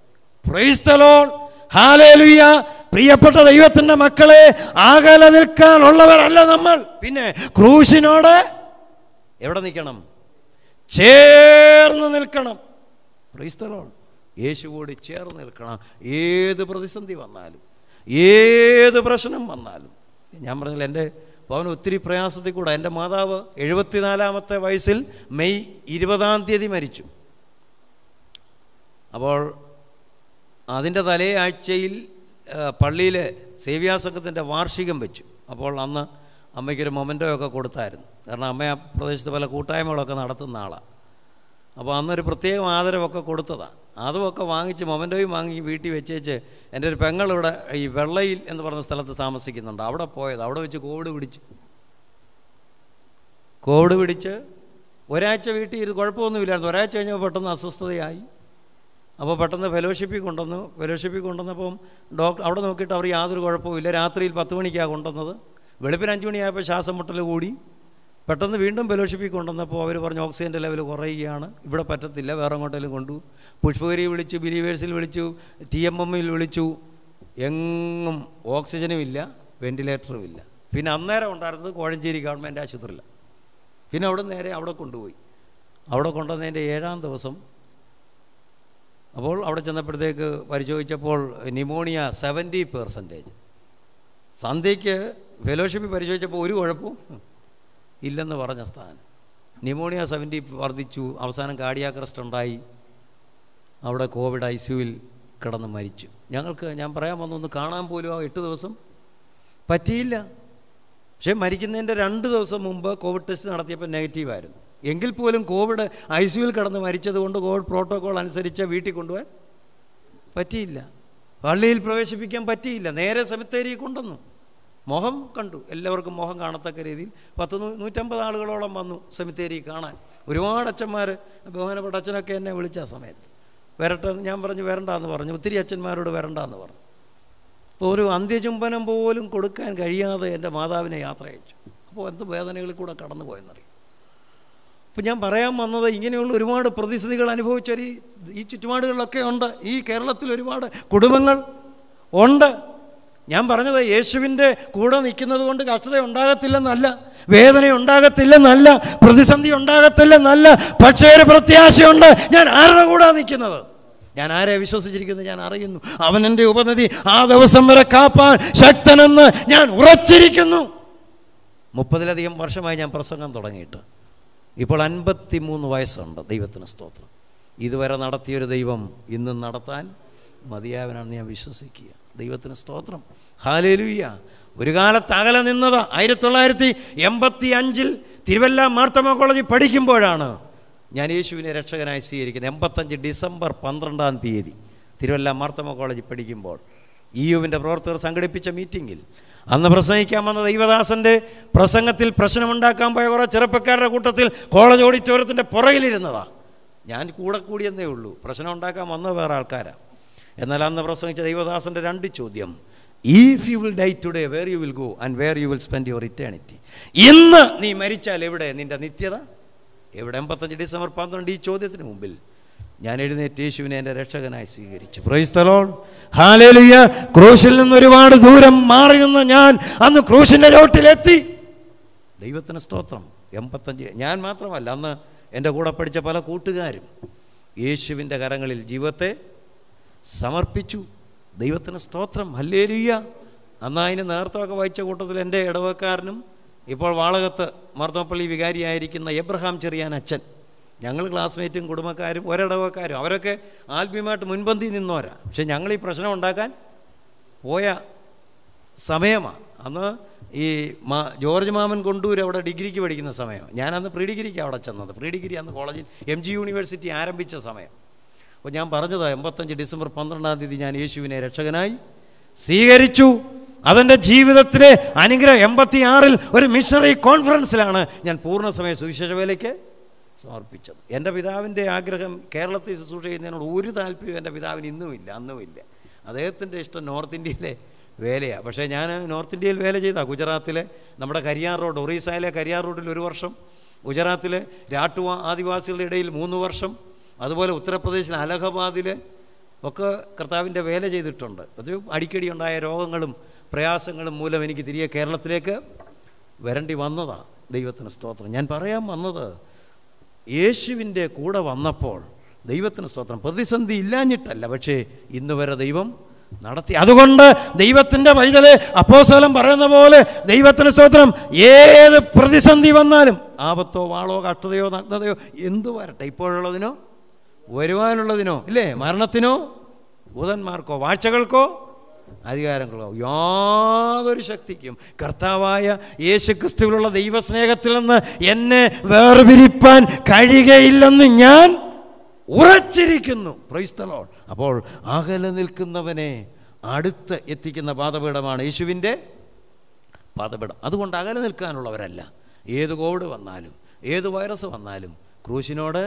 പ്രൈസ്തലോൺ ഹാലേലുയ പ്രിയപ്പെട്ട ദൈവത്തിന്റെ മക്കളെ അകലെ നിൽക്കാനുള്ളവരല്ല നമ്മൾ പിന്നെ ക്രൂശിനോട് എവിടെ നിൽക്കണം ചേർന്ന് നിൽക്കണം പ്രൈസ്തലോൺ യേശുവോട് ചേർന്ന് നിൽക്കണം ഏത് പ്രതിസന്ധി വന്നാലും ഏത് പ്രശ്നം വന്നാലും ഞാൻ പറഞ്ഞില്ല എൻ്റെ പവൻ ഒത്തിരി പ്രയാസത്തിൽ കൂടെ എൻ്റെ മാതാവ് എഴുപത്തിനാലാമത്തെ വയസ്സിൽ മെയ് ഇരുപതാം തീയതി മരിച്ചു അപ്പോൾ അതിൻ്റെ തലേ ആഴ്ചയിൽ പള്ളിയിൽ സേവ്യാസംഘത്തിൻ്റെ വാർഷികം വെച്ചു അപ്പോൾ അന്ന് അമ്മയ്ക്കൊരു മൊമെൻ്റോ ഒക്കെ കൊടുത്തായിരുന്നു കാരണം അമ്മ ആ പ്രദേശത്ത് പല കൂട്ടായ്മകളൊക്കെ നടത്തുന്ന ആളാണ് അപ്പോൾ അന്നൊരു പ്രത്യേകം ആദരവൊക്കെ കൊടുത്തതാണ് അതുമൊക്കെ വാങ്ങിച്ച് മൊമെൻ്റോയും വാങ്ങി വീട്ടിൽ വെച്ചേച്ച് എൻ്റെ ഒരു പെങ്ങളിവിടെ ഈ വെള്ളയിൽ എന്ന് പറഞ്ഞ സ്ഥലത്ത് താമസിക്കുന്നുണ്ട് അവിടെ പോയത് അവിടെ വെച്ച് കോവിഡ് പിടിച്ചു കോവിഡ് പിടിച്ച് ഒരാഴ്ച വീട്ടിൽ ഇത് കുഴപ്പമൊന്നുമില്ലായിരുന്നു ഒരാഴ്ച കഴിഞ്ഞപ്പോൾ പെട്ടെന്ന് അസ്വസ്ഥതയായി അപ്പോൾ പെട്ടെന്ന് ഫെലോഷിപ്പിൽ കൊണ്ടുവന്നു ഫെലോഷിപ്പിൽ കൊണ്ടുവന്നപ്പം ഡോക്ടർ അവിടെ നോക്കിയിട്ട് അവർ യാതൊരു കുഴപ്പമില്ല രാത്രിയിൽ പത്ത് മണിക്കാണ് കൊണ്ടുവന്നത് വെളുപ്പിന് അഞ്ച് മണിയായപ്പോൾ ശ്വാസം മുട്ടൽ കൂടി പെട്ടെന്ന് വീണ്ടും ഫെലോഷിപ്പിൽ കൊണ്ടുവന്നപ്പോൾ അവർ പറഞ്ഞു ഓക്സിജൻ്റെ ലെവൽ കുറയുകയാണ് ഇവിടെ പറ്റത്തില്ല വേറെ എങ്ങോട്ടേലും കൊണ്ടു പുഷ്പഗിരി വിളിച്ചു ബിലീവേഴ്സിൽ വിളിച്ചു ടി എം എമ്മിൽ വിളിച്ചു എങ്ങും ഓക്സിജനും ഇല്ല വെന്റിലേറ്ററും ഇല്ല പിന്നെ അന്നേരം ഉണ്ടായിരുന്നത് കോഴഞ്ചേരി ഗവൺമെൻറ് ആശുപത്രിയിലാണ് പിന്നെ അവിടെ നേരെ അവിടെ കൊണ്ടുപോയി അവിടെ കൊണ്ടുവന്നതിൻ്റെ ഏഴാം ദിവസം അപ്പോൾ അവിടെ ചെന്നപ്പോഴത്തേക്ക് പരിശോധിച്ചപ്പോൾ ന്യൂമോണിയ സെവൻറ്റി പെർസെൻറ്റേജ് സന്ധ്യയ്ക്ക് ഫെലോഷിപ്പ് പരിശോധിച്ചപ്പോൾ ഒരു കുഴപ്പവും ഇല്ലെന്ന് പറഞ്ഞ സ്ഥാനം ന്യൂമോണിയ സെവൻറ്റി വർദ്ധിച്ചു അവസാനം കാർഡിയാക് അറസ്റ്റ് ഉണ്ടായി അവിടെ കോവിഡ് ഐ സിയുവിൽ കിടന്ന് മരിച്ചു ഞങ്ങൾക്ക് ഞാൻ പറയാൻ വന്നൊന്ന് കാണാൻ പോലും ആ എട്ട് ദിവസം പറ്റിയില്ല പക്ഷേ മരിക്കുന്നതിൻ്റെ രണ്ട് ദിവസം മുമ്പ് കോവിഡ് ടെസ്റ്റ് നടത്തിയപ്പോൾ നെഗറ്റീവായിരുന്നു എങ്കിൽ പോലും കോവിഡ് ഐ സിയുവിൽ കിടന്ന് മരിച്ചതുകൊണ്ട് കോവിഡ് പ്രോട്ടോകോൾ അനുസരിച്ച് വീട്ടിൽ കൊണ്ടുപോകാൻ പറ്റിയില്ല പള്ളിയിൽ പ്രവേശിപ്പിക്കാൻ പറ്റിയില്ല നേരെ സെമിത്തേരി കൊണ്ടുവന്നു മുഖം കണ്ടു എല്ലാവർക്കും മുഖം കാണത്തക്ക രീതിയിൽ പത്ത് നൂ നൂറ്റമ്പത് ആളുകളോളം വന്നു സെമിത്തേരി കാണാൻ ഒരുപാട് അച്ഛന്മാർ ബഹുമാനപ്പെട്ട അച്ഛനൊക്കെ എന്നെ വിളിച്ച ആ സമയത്ത് വരട്ടെ എന്ന് ഞാൻ പറഞ്ഞു വരണ്ടെന്ന് പറഞ്ഞു ഒത്തിരി അച്ഛന്മാരോട് വരണ്ടെന്ന് പറഞ്ഞു അപ്പോൾ ഒരു അന്ത്യചുംബനം പോലും കൊടുക്കാൻ കഴിയാതെ എൻ്റെ മാതാവിനെ യാത്ര അയച്ചു അപ്പോൾ എന്ത് വേദനകളിൽ കൂടെ കടന്നു പോയെന്നറിയും അപ്പം ഞാൻ പറയാൻ വന്നത് ഇങ്ങനെയുള്ള ഒരുപാട് പ്രതിസന്ധികൾ അനുഭവിച്ച ഈ ഈ ചുറ്റുപാടുകളിലൊക്കെ ഉണ്ട് ഈ കേരളത്തിൽ ഒരുപാട് കുടുംബങ്ങൾ ഉണ്ട് ഞാൻ പറഞ്ഞത് യേശുവിൻ്റെ കൂടെ നിൽക്കുന്നത് കൊണ്ട് കഷ്ടത ഉണ്ടാകത്തില്ലെന്നല്ല വേദന ഉണ്ടാകത്തില്ലെന്നല്ല പ്രതിസന്ധി ഉണ്ടാകത്തില്ലെന്നല്ല പക്ഷേ ഒരു പ്രത്യാശയുണ്ട് ഞാൻ ആരുടെ കൂടെ നിൽക്കുന്നത് ഞാൻ ആരെ വിശ്വസിച്ചിരിക്കുന്നത് ഞാൻ അറിയുന്നു അവൻ എൻ്റെ ഉപനദി ആ ദിവസം വരെ കാപ്പാൻ ശക്തനെന്ന് ഞാൻ ഉറച്ചിരിക്കുന്നു മുപ്പതിലധികം വർഷമായി ഞാൻ പ്രസംഗം തുടങ്ങിയിട്ട് ഇപ്പോൾ അൻപത്തി മൂന്ന് വയസ്സുണ്ട് ദൈവത്തിന് സ്തോത്രം ഇതുവരെ നടത്തിയൊരു ദൈവം ഇന്നും നടത്താൻ മതിയാവനാണെന്ന് ഞാൻ വിശ്വസിക്കുക ദൈവത്തിന് സ്തോത്രം ഹാലേലുയ്യ ഒരു കാലത്ത് അകലെ നിന്നത് ആയിരത്തി തൊള്ളായിരത്തി എൺപത്തി അഞ്ചിൽ തിരുവല്ല മാർത്തമ കോളേജിൽ പഠിക്കുമ്പോഴാണ് ഞാൻ യേശുവിനെ രക്ഷകനായി സ്വീകരിക്കുന്നത് എൺപത്തഞ്ച് ഡിസംബർ പന്ത്രണ്ടാം തീയതി തിരുവല്ല മാർത്തമ കോളേജിൽ പഠിക്കുമ്പോൾ ഇ യുവിൻ്റെ പ്രവർത്തകർ സംഘടിപ്പിച്ച മീറ്റിങ്ങിൽ അന്ന് പ്രസംഗിക്കാൻ വന്ന ദൈവദാസൻ്റെ പ്രസംഗത്തിൽ പ്രശ്നമുണ്ടാക്കാൻ പോയ കുറേ ചെറുപ്പക്കാരുടെ കൂട്ടത്തിൽ കോളേജ് ഓഡിറ്റോറിയത്തിൻ്റെ പുറകിലിരുന്നതാണ് ഞാൻ കൂടെ കൂടിയെന്നേ ഉള്ളൂ പ്രശ്നം ഉണ്ടാക്കാൻ വന്ന വേറെ ആൾക്കാരാണ് എന്നാൽ അന്ന് പ്രസംഗിച്ച ദൈവദാസൻ്റെ രണ്ട് ചോദ്യം if you will die today where you will go and where you will spend your eternity ഇന്ന് നീ മരിച്ചാൽ എവിടെ നിന്റെ നിത്യത എവിടെ എൺപത്തഞ്ച് ഡിസംബർ പന്ത്രണ്ട് ഈ ചോദ്യത്തിന് മുമ്പിൽ ഞാൻ എഴുന്നേറ്റ് യേശുവിനെ എൻ്റെ രക്ഷകനായി സ്വീകരിച്ചു പ്രൈസ്തലോൺ ഹാലേലുയ്യ ക്രൂശിൽ നിന്ന് ഒരുപാട് ദൂരം മാറി നിന്ന് ഞാൻ അന്ന് ക്രൂശിൻ്റെ ചോട്ടിലെത്തി ദൈവത്തിന് സ്തോത്രം എൺപത്തഞ്ച് ഞാൻ മാത്രമല്ല അന്ന് എൻ്റെ കൂടെ പഠിച്ച പല കൂട്ടുകാരും യേശുവിൻ്റെ കരങ്ങളിൽ ജീവിതത്തെ സമർപ്പിച്ചു ദൈവത്തിന് സ്തോത്രം ഹല്ലേലുയ്യ അന്ന് അതിന് നേരത്തൊക്കെ വായിച്ച കൂട്ടത്തിൽ എൻ്റെ ഇടവക്കാരനും ഇപ്പോൾ വാളകത്ത് മാർത്തോപ്പള്ളി വികാരിയായിരിക്കുന്ന എബ്രഹാം ചെറിയാൻ അച്ഛൻ ഞങ്ങൾ ക്ലാസ്മേറ്റും കുടുംബക്കാരും ഒരിടവക്കാരും അവരൊക്കെ ആത്മീയമായിട്ട് മുൻപന്തി നിന്നോരാ പക്ഷെ ഞങ്ങൾ ഈ പ്രശ്നം ഉണ്ടാക്കാൻ പോയ സമയമാണ് അന്ന് ഈ മാ ജോർജ് മാമൻ കൊണ്ടൂർ അവിടെ ഡിഗ്രിക്ക് പഠിക്കുന്ന സമയം ഞാനന്ന് പ്രീ ഡിഗ്രിക്ക് അവിടെ ചെന്നത് പ്രീ ഡിഗ്രി അന്ന് കോളേജിൽ എം ജി യൂണിവേഴ്സിറ്റി ആരംഭിച്ച സമയം അപ്പോൾ ഞാൻ പറഞ്ഞത് എൺപത്തഞ്ച് ഡിസംബർ പന്ത്രണ്ടാം തീയതി ഞാൻ യേശുവിനെ രക്ഷകനായി സ്വീകരിച്ചു അതെൻ്റെ ജീവിതത്തിലെ അനുഗ്രഹം എൺപത്തി ആറിൽ ഒരു മിഷണറി കോൺഫറൻസിലാണ് ഞാൻ പൂർണ്ണസമയ സുവിശേഷ വേലയ്ക്ക് സമർപ്പിച്ചത് എൻ്റെ പിതാവിൻ്റെ ആഗ്രഹം കേരളത്തിൽ ശുശ്രൂഷ ചെയ്യുന്നതിനോട് ഒരു താല്പര്യം എൻ്റെ പിതാവിന് ഇന്നുമില്ല അന്നുമില്ല അദ്ദേഹത്തിൻ്റെ ഇഷ്ടം നോർത്ത് ഇന്ത്യയിലെ വേലയാണ് പക്ഷേ ഞാൻ നോർത്ത് ഇന്ത്യയിൽ വേല ചെയ്താ ഗുജറാത്തിലെ നമ്മുടെ കരിയാർ റോഡ് ഒറീസയിലെ കരിയാർ റോഡിൽ ഒരു വർഷം ഗുജറാത്തിലെ രാട്ടുവ ആദിവാസികളുടെ ഇടയിൽ മൂന്ന് വർഷം അതുപോലെ ഉത്തർപ്രദേശിലെ അലഹബാദിൽ ഒക്കെ കർത്താവിൻ്റെ വേല ചെയ്തിട്ടുണ്ട് അത് അടിക്കടി ഉണ്ടായ രോഗങ്ങളും പ്രയാസങ്ങളും മൂലം എനിക്ക് തിരികെ കേരളത്തിലേക്ക് വരേണ്ടി വന്നതാണ് ദൈവത്തിന് സ്തോത്രം ഞാൻ പറയാൻ വന്നത് യേശുവിൻ്റെ കൂടെ വന്നപ്പോൾ ദൈവത്തിന് സ്തോത്രം പ്രതിസന്ധി ഇല്ലാഞ്ഞിട്ടല്ല പക്ഷേ ഇന്ന് വരെ ദൈവം നടത്തി അതുകൊണ്ട് ദൈവത്തിൻ്റെ പൈതല് അപ്പോസ്തലൻ പറയുന്ന പോലെ ദൈവത്തിന് സ്തോത്രം ഏത് പ്രതിസന്ധി വന്നാലും ആപത്തോ വാളോ കഷ്ടതയോ നഗ്നതയോ എന്തു വരട്ടെ ഇപ്പോഴുള്ളതിനോ വരുവാനുള്ളതിനോ ഇല്ലേ മരണത്തിനോ ഭൂതന്മാർക്കോ വാഴ്ചകൾക്കോ അധികാരങ്ങളോ യാതൊരു ശക്തിക്കും കർത്താവായ യേശു ക്രിസ്തുവിലുള്ള ദൈവസ്നേഹത്തിൽ നിന്ന് എന്നെ വേർപിരിപ്പാൻ കഴിയുകയില്ലെന്ന് ഞാൻ ഉറച്ചിരിക്കുന്നു പ്രൈസ്തലോൾ അപ്പോൾ അകലെ നിൽക്കുന്നവനെ അടുത്ത് എത്തിക്കുന്ന പാതപീഠമാണ് യേശുവിൻ്റെ പാതപീഠം അതുകൊണ്ട് അകലെ നിൽക്കാനുള്ളവരല്ല ഏത് കോവിഡ് വന്നാലും ഏത് വൈറസ് വന്നാലും ക്രൂശിനോട്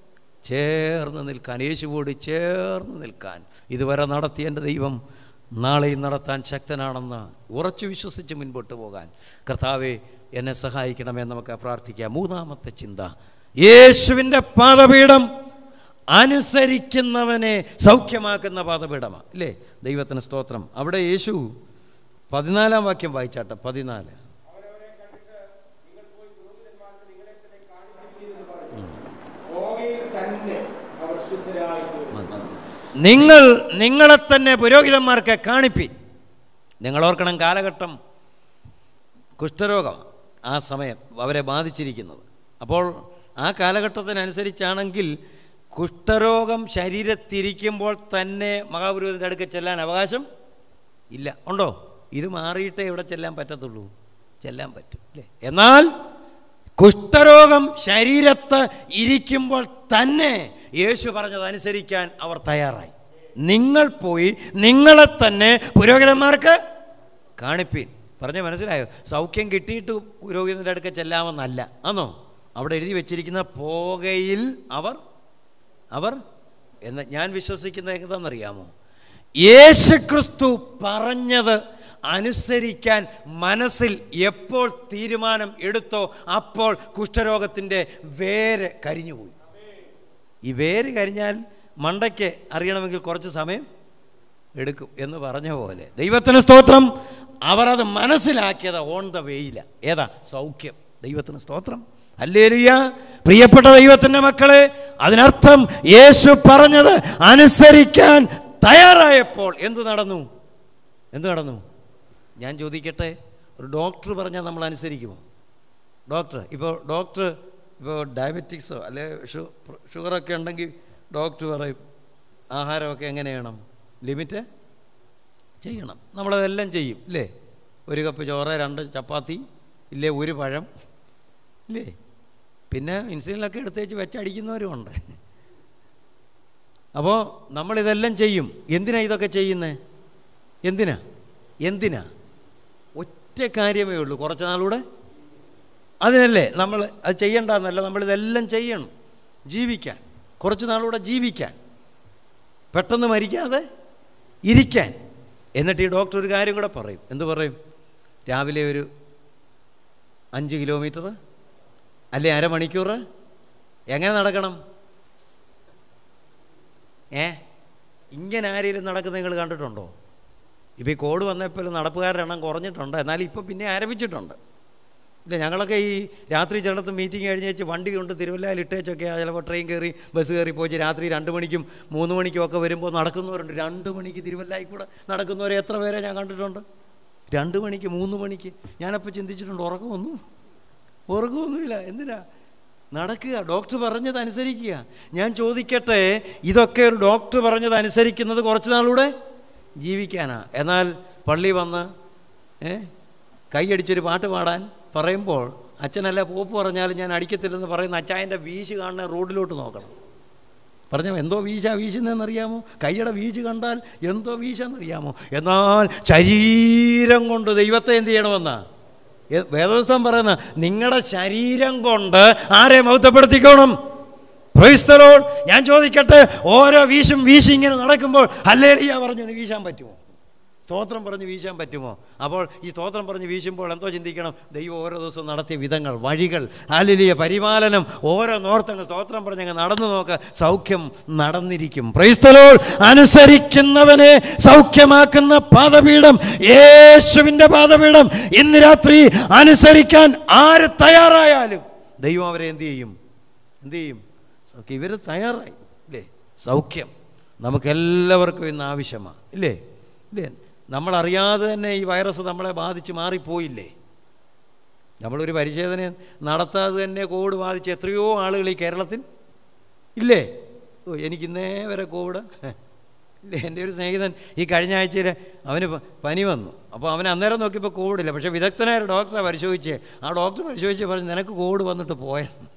ചേർന്ന് നിൽക്കാൻ യേശുവോട് ചേർന്ന് നിൽക്കാൻ ഇതുവരെ നടത്തിയ എൻ്റെ ദൈവം നാളെയും നടത്താൻ ശക്തനാണെന്ന് ഉറച്ചു വിശ്വസിച്ച് മുൻപോട്ട് പോകാൻ കർത്താവെ എന്നെ സഹായിക്കണമേ എന്ന് നമുക്ക് പ്രാർത്ഥിക്കാം മൂന്നാമത്തെ ചിന്ത യേശുവിൻ്റെ പാദപീഠം അനുസരിക്കുന്നവനെ സൗഖ്യമാക്കുന്ന പാദപീഠമാണ് ഇല്ലേ ദൈവത്തിന് സ്തോത്രം അവിടെ യേശു പതിനാലാം വാക്യം വായിച്ചാട്ടെ പതിനാല് നിങ്ങൾ നിങ്ങളെ തന്നെ പുരോഹിതന്മാർക്ക് കാണിപ്പി നിങ്ങൾ ഓർക്കണം കാലഘട്ടം കുഷ്ഠരോഗം ആ സമയം അവരെ ബാധിച്ചിരിക്കുന്നത് അപ്പോൾ ആ കാലഘട്ടത്തിനനുസരിച്ചാണെങ്കിൽ കുഷ്ഠരോഗം ശരീരത്തിരിക്കുമ്പോൾ തന്നെ മഹാപുരോഹിതൻ്റെ അടുക്ക ചെല്ലാൻ അവകാശം ഇല്ല ഉണ്ടോ ഇത് മാറിയിട്ടേ ഇവിടെ ചെല്ലാൻ പറ്റത്തുള്ളൂ ചെല്ലാൻ പറ്റും അല്ലേ എന്നാൽ കുഷ്ഠരോഗം ശരീരത്ത് ഇരിക്കുമ്പോൾ തന്നെ യേശു പറഞ്ഞതനുസരിക്കാൻ അവർ തയ്യാറായി നിങ്ങൾ പോയി നിങ്ങളെ തന്നെ പുരോഹിതന്മാർക്ക് കാണിപ്പീൻ പറഞ്ഞ മനസ്സിലായോ സൗഖ്യം കിട്ടിയിട്ട് പുരോഹിതൻ്റെ അടുക്ക ചെല്ലാമെന്നല്ല ആണോ അവിടെ എഴുതി വെച്ചിരിക്കുന്ന പോകയിൽ അവർ അവർ എന്ന് ഞാൻ വിശ്വസിക്കുന്നത് എന്താണെന്നറിയാമോ യേശുക്രിസ്തു പറഞ്ഞത് അനുസരിക്കാൻ മനസ്സിൽ എപ്പോൾ തീരുമാനം എടുത്തോ അപ്പോൾ കുഷ്ഠരോഗത്തിൻ്റെ വേര് കരിഞ്ഞുപോയി ഈ വേര് കരിഞ്ഞാൽ മണ്ടയ്ക്ക് അറിയണമെങ്കിൽ കുറച്ച് സമയം എടുക്കും എന്ന് പറഞ്ഞ പോലെ ദൈവത്തിന് സ്തോത്രം അവർ അത് മനസ്സിലാക്കിയത് ഓൺ ദ വേയില്ല ഏതാ സൗഖ്യം ദൈവത്തിന് സ്തോത്രം അല്ലേലുയ്യ പ്രിയപ്പെട്ട ദൈവത്തിൻ്റെ മക്കളെ അതിനർത്ഥം യേശു പറഞ്ഞത് അനുസരിക്കാൻ തയ്യാറായപ്പോൾ എന്ത് നടന്നു എന്ത് നടന്നു ഞാൻ ചോദിക്കട്ടെ ഒരു ഡോക്ടർ പറഞ്ഞാൽ നമ്മൾ അനുസരിക്കുമോ ഡോക്ടർ ഇപ്പോൾ ഡോക്ടർ ഇപ്പോൾ ഡയബറ്റിക്സോ അല്ലെ ഷു ഷുഗറൊക്കെ ഉണ്ടെങ്കിൽ ഡോക്ടർ പറയും ആഹാരമൊക്കെ എങ്ങനെ ചെയ്യണം ലിമിറ്റ് ചെയ്യണം നമ്മളതെല്ലാം ചെയ്യും ഇല്ലേ ഒരു കപ്പ് ചോറ് രണ്ട് ചപ്പാത്തി ഇല്ലേ ഒരു പഴം ഇല്ലേ പിന്നെ ഇൻസുലിനൊക്കെ എടുത്തേച്ച് വെച്ചടിക്കുന്നവരുമുണ്ട് അപ്പോൾ നമ്മളിതെല്ലാം ചെയ്യും എന്തിനാ ഇതൊക്കെ ചെയ്യുന്നത് എന്തിനാ എന്തിനാ ഒറ്റ കാര്യമേ ഉള്ളൂ കുറച്ച് നാളൂടെ അതിനല്ലേ നമ്മൾ അത് ചെയ്യണ്ടെന്നല്ല നമ്മളിതെല്ലാം ചെയ്യണം ജീവിക്കാൻ കുറച്ച് നാളൂടെ ജീവിക്കാൻ പെട്ടെന്ന് മരിക്കാതെ ഇരിക്കാൻ എന്നിട്ട് ഈ ഡോക്ടർ ഒരു കാര്യം കൂടെ പറയും എന്ത് പറയും രാവിലെ ഒരു അഞ്ച് കിലോമീറ്റർ അല്ലെ അരമണിക്കൂർ എങ്ങനെ നടക്കണം ഏ ഇങ്ങനെ ആരെങ്കിലും നടക്കുന്നത് നിങ്ങൾ കണ്ടിട്ടുണ്ടോ ഇപ്പോൾ ഈ കോഡ് വന്നപ്പോൾ നടപ്പുകാരുടെ എണ്ണം കുറഞ്ഞിട്ടുണ്ട് എന്നാൽ ഇപ്പോൾ പിന്നെ ആരംഭിച്ചിട്ടുണ്ട് ഇല്ല ഞങ്ങളൊക്കെ ഈ രാത്രി ചിലടത്ത് മീറ്റിംഗ് കഴിഞ്ഞ് വെച്ച് വണ്ടി കൊണ്ട് തിരുവല്ലയിൽ ഇട്ടേച്ചൊക്കെ ചിലപ്പോൾ ട്രെയിൻ കയറി ബസ് കയറി പോയി രാത്രി രണ്ട് മണിക്കും മൂന്ന് മണിക്കും ഒക്കെ വരുമ്പോൾ നടക്കുന്നവരുണ്ട് രണ്ട് മണിക്ക് തിരുവല്ലായി കൂടെ നടക്കുന്നവരെ എത്ര പേരെ ഞാൻ കണ്ടിട്ടുണ്ട് രണ്ട് മണിക്ക് മൂന്ന് മണിക്ക് ഞാനപ്പോൾ ചിന്തിച്ചിട്ടുണ്ട് ഉറക്കമൊന്നും ഉറക്കമൊന്നുമില്ല എന്തിനാ നടക്കുക ഡോക്ടർ പറഞ്ഞത് അനുസരിക്കുക ഞാൻ ചോദിക്കട്ടെ ഇതൊക്കെ ഒരു ഡോക്ടർ പറഞ്ഞത് അനുസരിക്കുന്നത് കുറച്ച് നാളൂടെ ജീവിക്കാനാ എന്നാൽ പള്ളി വന്ന് ഏ കൈയടിച്ചൊരു പാട്ട് പാടാൻ പറയുമ്പോൾ അച്ഛനല്ല പോപ്പ് പറഞ്ഞാലും ഞാൻ അടിക്കത്തില്ലെന്ന് പറയുന്ന അച്ചായൻ്റെ വീശ് കാണുന്ന റോഡിലോട്ട് നോക്കണം പറഞ്ഞ എന്തോ വീശ വീശുന്നതെന്നറിയാമോ കൈയുടെ വീശ് കണ്ടാൽ എന്തോ വീശെന്നറിയാമോ എന്നാൽ ശരീരം കൊണ്ട് ദൈവത്തെ എന്ത് ചെയ്യണമെന്നാ ഏ- വേദോസ്തം പറയുന്ന നിങ്ങളുടെ ശരീരം കൊണ്ട് ആരെ മൗത്തപ്പെടുത്തിക്കോണം പ്രൈസ്തലോൾ ഞാൻ ചോദിക്കട്ടെ ഓരോ വീശും വീശി ഇങ്ങനെ നടക്കുമ്പോൾ ഹല്ലേലിയ പറഞ്ഞു നീ വീശാൻ പറ്റുമോ സ്തോത്രം പറഞ്ഞ് വീശാൻ പറ്റുമോ അപ്പോൾ ഈ സ്തോത്രം പറഞ്ഞ് വീശുമ്പോൾ എന്തോ ചിന്തിക്കണം ദൈവം ഓരോ ദിവസവും നടത്തിയ വിധങ്ങൾ വഴികൾ ഹാലിലിയ പരിപാലനം ഓരോ നോർത്തങ്ങ് സ്തോത്രം പറഞ്ഞങ്ങ് നടന്നു നോക്ക് സൗഖ്യം നടന്നിരിക്കും പ്രൈസ്തലോൾ അനുസരിക്കുന്നവനെ സൗഖ്യമാക്കുന്ന പാദപീഠം യേശുവിൻ്റെ പാദപീഠം ഇന്ന് രാത്രി അനുസരിക്കാൻ ആര് തയ്യാറായാലും ദൈവം അവരെ എന്ത് ചെയ്യും എന്ത് ചെയ്യും സൗഖ്യം ഇവർ തയ്യാറായി ഇല്ലേ സൗഖ്യം നമുക്കെല്ലാവർക്കും ഇന്ന് ആവശ്യമാണ് ഇല്ലേ ഇല്ലേ നമ്മളറിയാതെ തന്നെ ഈ വൈറസ് നമ്മളെ ബാധിച്ച് മാറിപ്പോയില്ലേ നമ്മളൊരു പരിശോധന നടത്താതെ തന്നെ കോവിഡ് ബാധിച്ച് എത്രയോ ആളുകൾ ഈ കേരളത്തിൽ ഇല്ലേ ഓ എനിക്ക് ഇന്നേ വരെ കോവിഡ് ഇല്ലേ എൻ്റെ ഒരു സ്നേഹിതൻ ഈ കഴിഞ്ഞ ആഴ്ചയിൽ അവന് പ- പനി വന്നു അപ്പോൾ അവൻ അന്നേരം നോക്കിയപ്പോൾ കോവിഡില്ല പക്ഷേ വിദഗ്ധനായ ഒരു ഡോക്ടറെ പരിശോധിച്ച് ആ ഡോക്ടർ പരിശോധിച്ച് പറഞ്ഞു നിനക്ക് കോവിഡ് വന്നിട്ട് പോയെന്ന്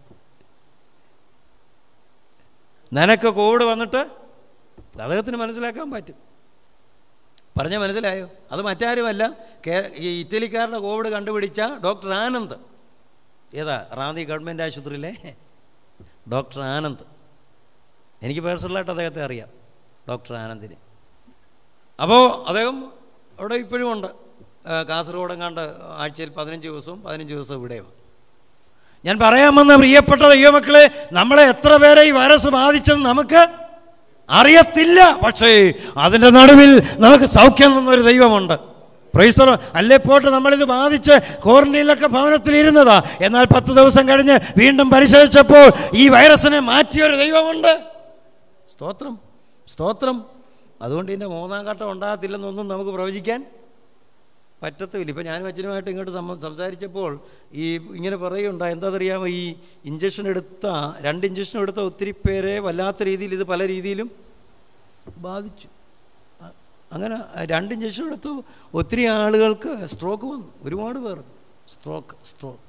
നിനക്ക് കോവിഡ് വന്നിട്ട് അദ്ദേഹത്തിന് മനസ്സിലാക്കാൻ പറ്റും പറഞ്ഞ മനസ്സിലായോ അത് മറ്റാരുമല്ല കേ ഈ ഇറ്റലിക്കാരുടെ കോവിഡ് കണ്ടുപിടിച്ച ഡോക്ടർ ആനന്ദ് ഏതാ റാന്നി ഗവൺമെൻറ് ആശുപത്രിയിലെ ഡോക്ടർ ആനന്ദ് എനിക്ക് പേഴ്സണലായിട്ട് അദ്ദേഹത്തെ അറിയാം ഡോക്ടർ ആനന്ദിനെ അപ്പോൾ അദ്ദേഹം അവിടെ ഇപ്പോഴും ഉണ്ട് ആ, കാസർഗോഡെങ്ങാണ്ട് ആഴ്ചയിൽ പതിനഞ്ച് ദിവസവും പതിനഞ്ച് ദിവസവും ഇവിടെയും ഞാൻ പറയാൻ വന്ന പ്രിയപ്പെട്ട ദൈവമക്കളെ നമ്മളെ എത്ര പേരെ ഈ വൈറസ് ബാധിച്ചെന്ന് നമുക്ക് അറിയത്തില്ല പക്ഷേ അതിൻ്റെ നടുവിൽ നമുക്ക് സൗഖ്യം തന്നൊരു ദൈവമുണ്ട് പ്രൈസ്തലോ അല്ലേ പോട്ട് നമ്മളിത് ബാധിച്ച് ക്വാറന്റൈനിലൊക്കെ ഭവനത്തിൽ ഇരുന്നതാ എന്നാൽ പത്ത് ദിവസം കഴിഞ്ഞ് വീണ്ടും പരിശോധിച്ചപ്പോൾ ഈ വൈറസിനെ മാറ്റിയൊരു ദൈവമുണ്ട് സ്തോത്രം സ്തോത്രം അതുകൊണ്ട് ഇതിൻ്റെ മൂന്നാം ഘട്ടം ഉണ്ടാകത്തില്ലെന്നൊന്നും നമുക്ക് പ്രവചിക്കാൻ പറ്റത്തുമില്ല ഇപ്പം ഞാനും അച്ഛനുമായിട്ട് ഇങ്ങോട്ട് സംബ- സംസാരിച്ചപ്പോൾ ഈ ഇങ്ങനെ പറയുണ്ടാ എന്താണെന്നറിയാമോ ഈ ഇഞ്ചക്ഷൻ എടുത്ത രണ്ട് ഇഞ്ചക്ഷൻ എടുത്ത ഒത്തിരി പേരെ വല്ലാത്ത രീതിയിൽ ഇത് പല രീതിയിലും ബാധിച്ചു അ- അങ്ങനെ രണ്ട് ഇഞ്ചക്ഷൻ എടുത്തു ഒത്തിരി ആളുകൾക്ക് സ്ട്രോക്ക് വന്നു ഒരുപാട് പേർ സ്ട്രോക്ക് സ്ട്രോക്ക്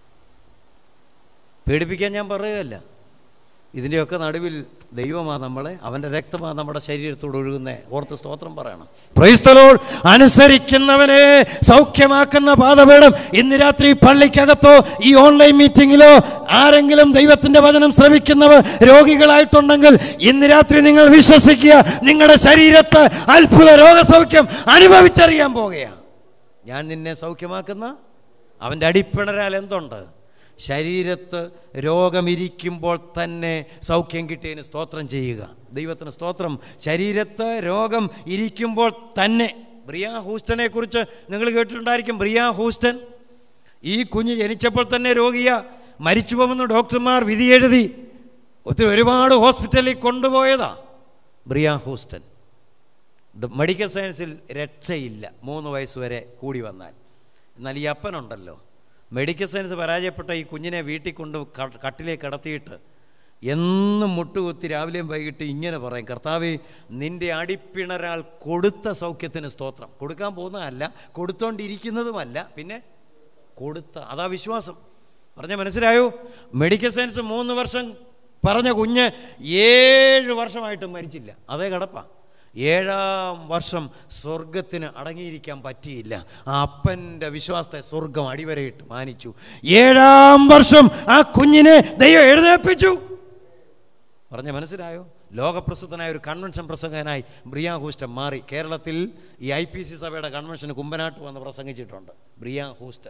പേടിപ്പിക്കാൻ ഞാൻ പറയുകയല്ല ഇതിൻ്റെയൊക്കെ നടുവിൽ ദൈവമാണ് നമ്മളെ അവൻ്റെ രക്തമാണ് നമ്മുടെ ശരീരത്തോട് ഒഴുകുന്നത് ഓർത്ത് സ്തോത്രം പറയണം പ്രൈസ്തലോൾ അനുസരിക്കുന്നവനെ സൗഖ്യമാക്കുന്ന പാതപീഠം ഇന്ന് രാത്രി പള്ളിക്കകത്തോ ഈ ഓൺലൈൻ മീറ്റിങ്ങിലോ ആരെങ്കിലും ദൈവത്തിൻ്റെ വചനം ശ്രമിക്കുന്നവർ രോഗികളായിട്ടുണ്ടെങ്കിൽ ഇന്ന് രാത്രി നിങ്ങൾ വിശ്വസിക്കുക നിങ്ങളുടെ ശരീരത്ത് അത്ഭുത രോഗസൗഖ്യം അനുഭവിച്ചറിയാൻ പോകുകയാണ് ഞാൻ നിന്നെ സൗഖ്യമാക്കുന്ന അവൻ്റെ അടിപ്പിണരാൽ എന്തുണ്ട് ശരീരത്ത് രോഗമിരിക്കുമ്പോൾ തന്നെ സൗഖ്യം കിട്ടിയതിന് സ്തോത്രം ചെയ്യുക ദൈവത്തിന് സ്തോത്രം ശരീരത്ത് രോഗം ഇരിക്കുമ്പോൾ തന്നെ ബ്രിയ ഹൂസ്റ്റനെ കുറിച്ച് നിങ്ങൾ കേട്ടിട്ടുണ്ടായിരിക്കും ബ്രിയ ഹൂസ്റ്റൻ ഈ കുഞ്ഞ് ജനിച്ചപ്പോൾ തന്നെ രോഗിയ മരിച്ചു പോകുമെന്ന് ഡോക്ടർമാർ വിധി എഴുതി ഒത്തിരി ഒരുപാട് ഹോസ്പിറ്റലിൽ കൊണ്ടുപോയതാ ബ്രിയ ഹൂസ്റ്റൻ ഡ- മെഡിക്കൽ സയൻസിൽ രക്ഷയില്ല മൂന്ന് വയസ്സ് വരെ കൂടി വന്നാൽ എന്നാൽ ഈ അപ്പനുണ്ടല്ലോ മെഡിക്കൽ സയൻസ് പരാജയപ്പെട്ട ഈ കുഞ്ഞിനെ വീട്ടിൽ കൊണ്ട് ക- കട്ടിലേക്ക് കിടത്തിയിട്ട് എന്നും മുട്ടുകുത്തി രാവിലെയും വൈകിട്ട് ഇങ്ങനെ പറയും കർത്താവേ നിന്റെ അടിപ്പിണരാൽ കൊടുത്ത സൗഖ്യത്തിന് സ്തോത്രം കൊടുക്കാൻ പോകുന്നതല്ല കൊടുത്തോണ്ടിരിക്കുന്നതുമല്ല പിന്നെ കൊടുത്ത അതാ വിശ്വാസം പറഞ്ഞ മനസ്സിലായോ മെഡിക്കൽ സയൻസ് മൂന്ന് വർഷം പറഞ്ഞ കുഞ്ഞ് ഏഴ് വർഷമായിട്ടും മരിച്ചില്ല അതേ കിടപ്പാ ഏഴാം വർഷം സ്വർഗത്തിന് അടങ്ങിയിരിക്കാൻ പറ്റിയില്ല ആ അപ്പൻ്റെ വിശ്വാസത്തെ സ്വർഗം അടിവരയിട്ട് മാനിച്ചു ഏഴാം വർഷം ആ കുഞ്ഞിനെ ദൈവം എഴുന്നേൽപ്പിച്ചു പറഞ്ഞ മനസ്സിലായോ ലോകപ്രസിദ്ധനായ ഒരു കൺവെൻഷൻ പ്രസംഗകനായി ബ്രിയ ഹൂസ്റ്റൻ മാറി കേരളത്തിൽ ഈ ഐ പി സി സഭയുടെ കൺവെൻഷന് കുമ്പനാട്ട് വന്ന് പ്രസംഗിച്ചിട്ടുണ്ട് ബ്രിയ ഹൂസ്റ്റൻ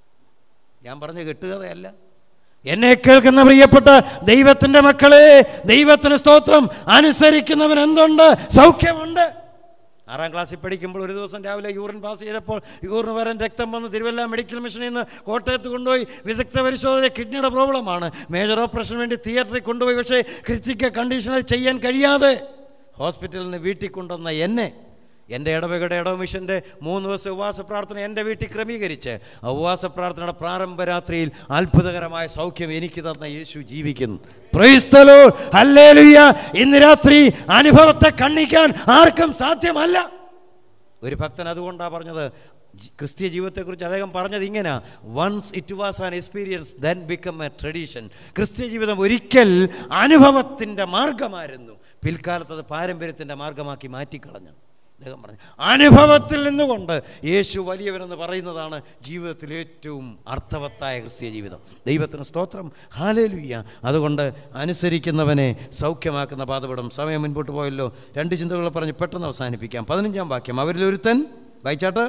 ഞാൻ പറഞ്ഞ കെട്ടുകഥയല്ല എന്നെ കേൾക്കുന്ന പ്രിയപ്പെട്ട ദൈവത്തിൻ്റെ മക്കളെ ദൈവത്തിന് സ്തോത്രം അനുസരിക്കുന്നവൻ എന്തുണ്ട് സൗഖ്യമുണ്ട് ആറാം ക്ലാസ്സിൽ പഠിക്കുമ്പോൾ ഒരു ദിവസം രാവിലെ യൂറിൻ പാസ് ചെയ്തപ്പോൾ യൂറിൻ വരാൻ രക്തം വന്ന് തിരുവല്ല മെഡിക്കൽ മിഷനിൽ നിന്ന് കോട്ടയത്ത് കൊണ്ടുപോയി വിദഗ്ധ പരിശോധന കിഡ്നിയുടെ പ്രോബ്ലമാണ് മേജർ ഓപ്പറേഷന് വേണ്ടി തിയേറ്ററിൽ കൊണ്ടുപോയി പക്ഷേ ക്രിറ്റിക്കൽ കണ്ടീഷനിൽ ചെയ്യാൻ കഴിയാതെ ഹോസ്പിറ്റലിൽ നിന്ന് വീട്ടിൽ കൊണ്ടുവന്ന എന്നെ എൻ്റെ ഇടവകയുടെ ഇടവ മിഷൻ്റെ മൂന്ന് ദിവസം ഉപവാസ പ്രാർത്ഥന എൻ്റെ വീട്ടിൽ ക്രമീകരിച്ച് ആ ഉപവാസ പ്രാർത്ഥനയുടെ പ്രാരംഭ രാത്രിയിൽ അത്ഭുതകരമായ സൗഖ്യം എനിക്ക് തന്ന യേശു ജീവിക്കുന്നു പ്രൈസ്തലോ ഹല്ലേലൂയ ഇന്ന് രാത്രി അനുഭവത്തെ കണ്ണിക്കാൻ ആർക്കും സാധ്യമല്ല ഒരു ഭക്തൻ അതുകൊണ്ടാണ് പറഞ്ഞത് ജി- ക്രിസ്തീയ ജീവിതത്തെക്കുറിച്ച് അദ്ദേഹം പറഞ്ഞത് ഇങ്ങനെ once it was an experience then become a tradition ക്രിസ്തീയ ജീവിതം ഒരിക്കൽ അനുഭവത്തിൻ്റെ മാർഗമായിരുന്നു പിൽക്കാലത്ത് അത് പാരമ്പര്യത്തിൻ്റെ മാർഗമാക്കി മാറ്റിക്കളഞ്ഞു അദ്ദേഹം പറഞ്ഞു അനുഭവത്തിൽ നിന്നുകൊണ്ട് യേശു വലിയവനെന്ന് പറയുന്നതാണ് ജീവിതത്തിൽ ഏറ്റവും അർത്ഥവത്തായ ക്രിസ്തീയ ജീവിതം ദൈവത്തിന് സ്തോത്രം ഹാലേലുയ്യ അതുകൊണ്ട് അനുസരിക്കുന്നവനെ സൗഖ്യമാക്കുന്ന പാതപടം സമയം മുൻപോട്ട് പോയല്ലോ രണ്ട് ചിന്തകൾ പറഞ്ഞ് പെട്ടെന്ന് അവസാനിപ്പിക്കാം പതിനഞ്ചാം വാക്യം അവരിലൊരുത്തൻ വായിച്ചാട്ട്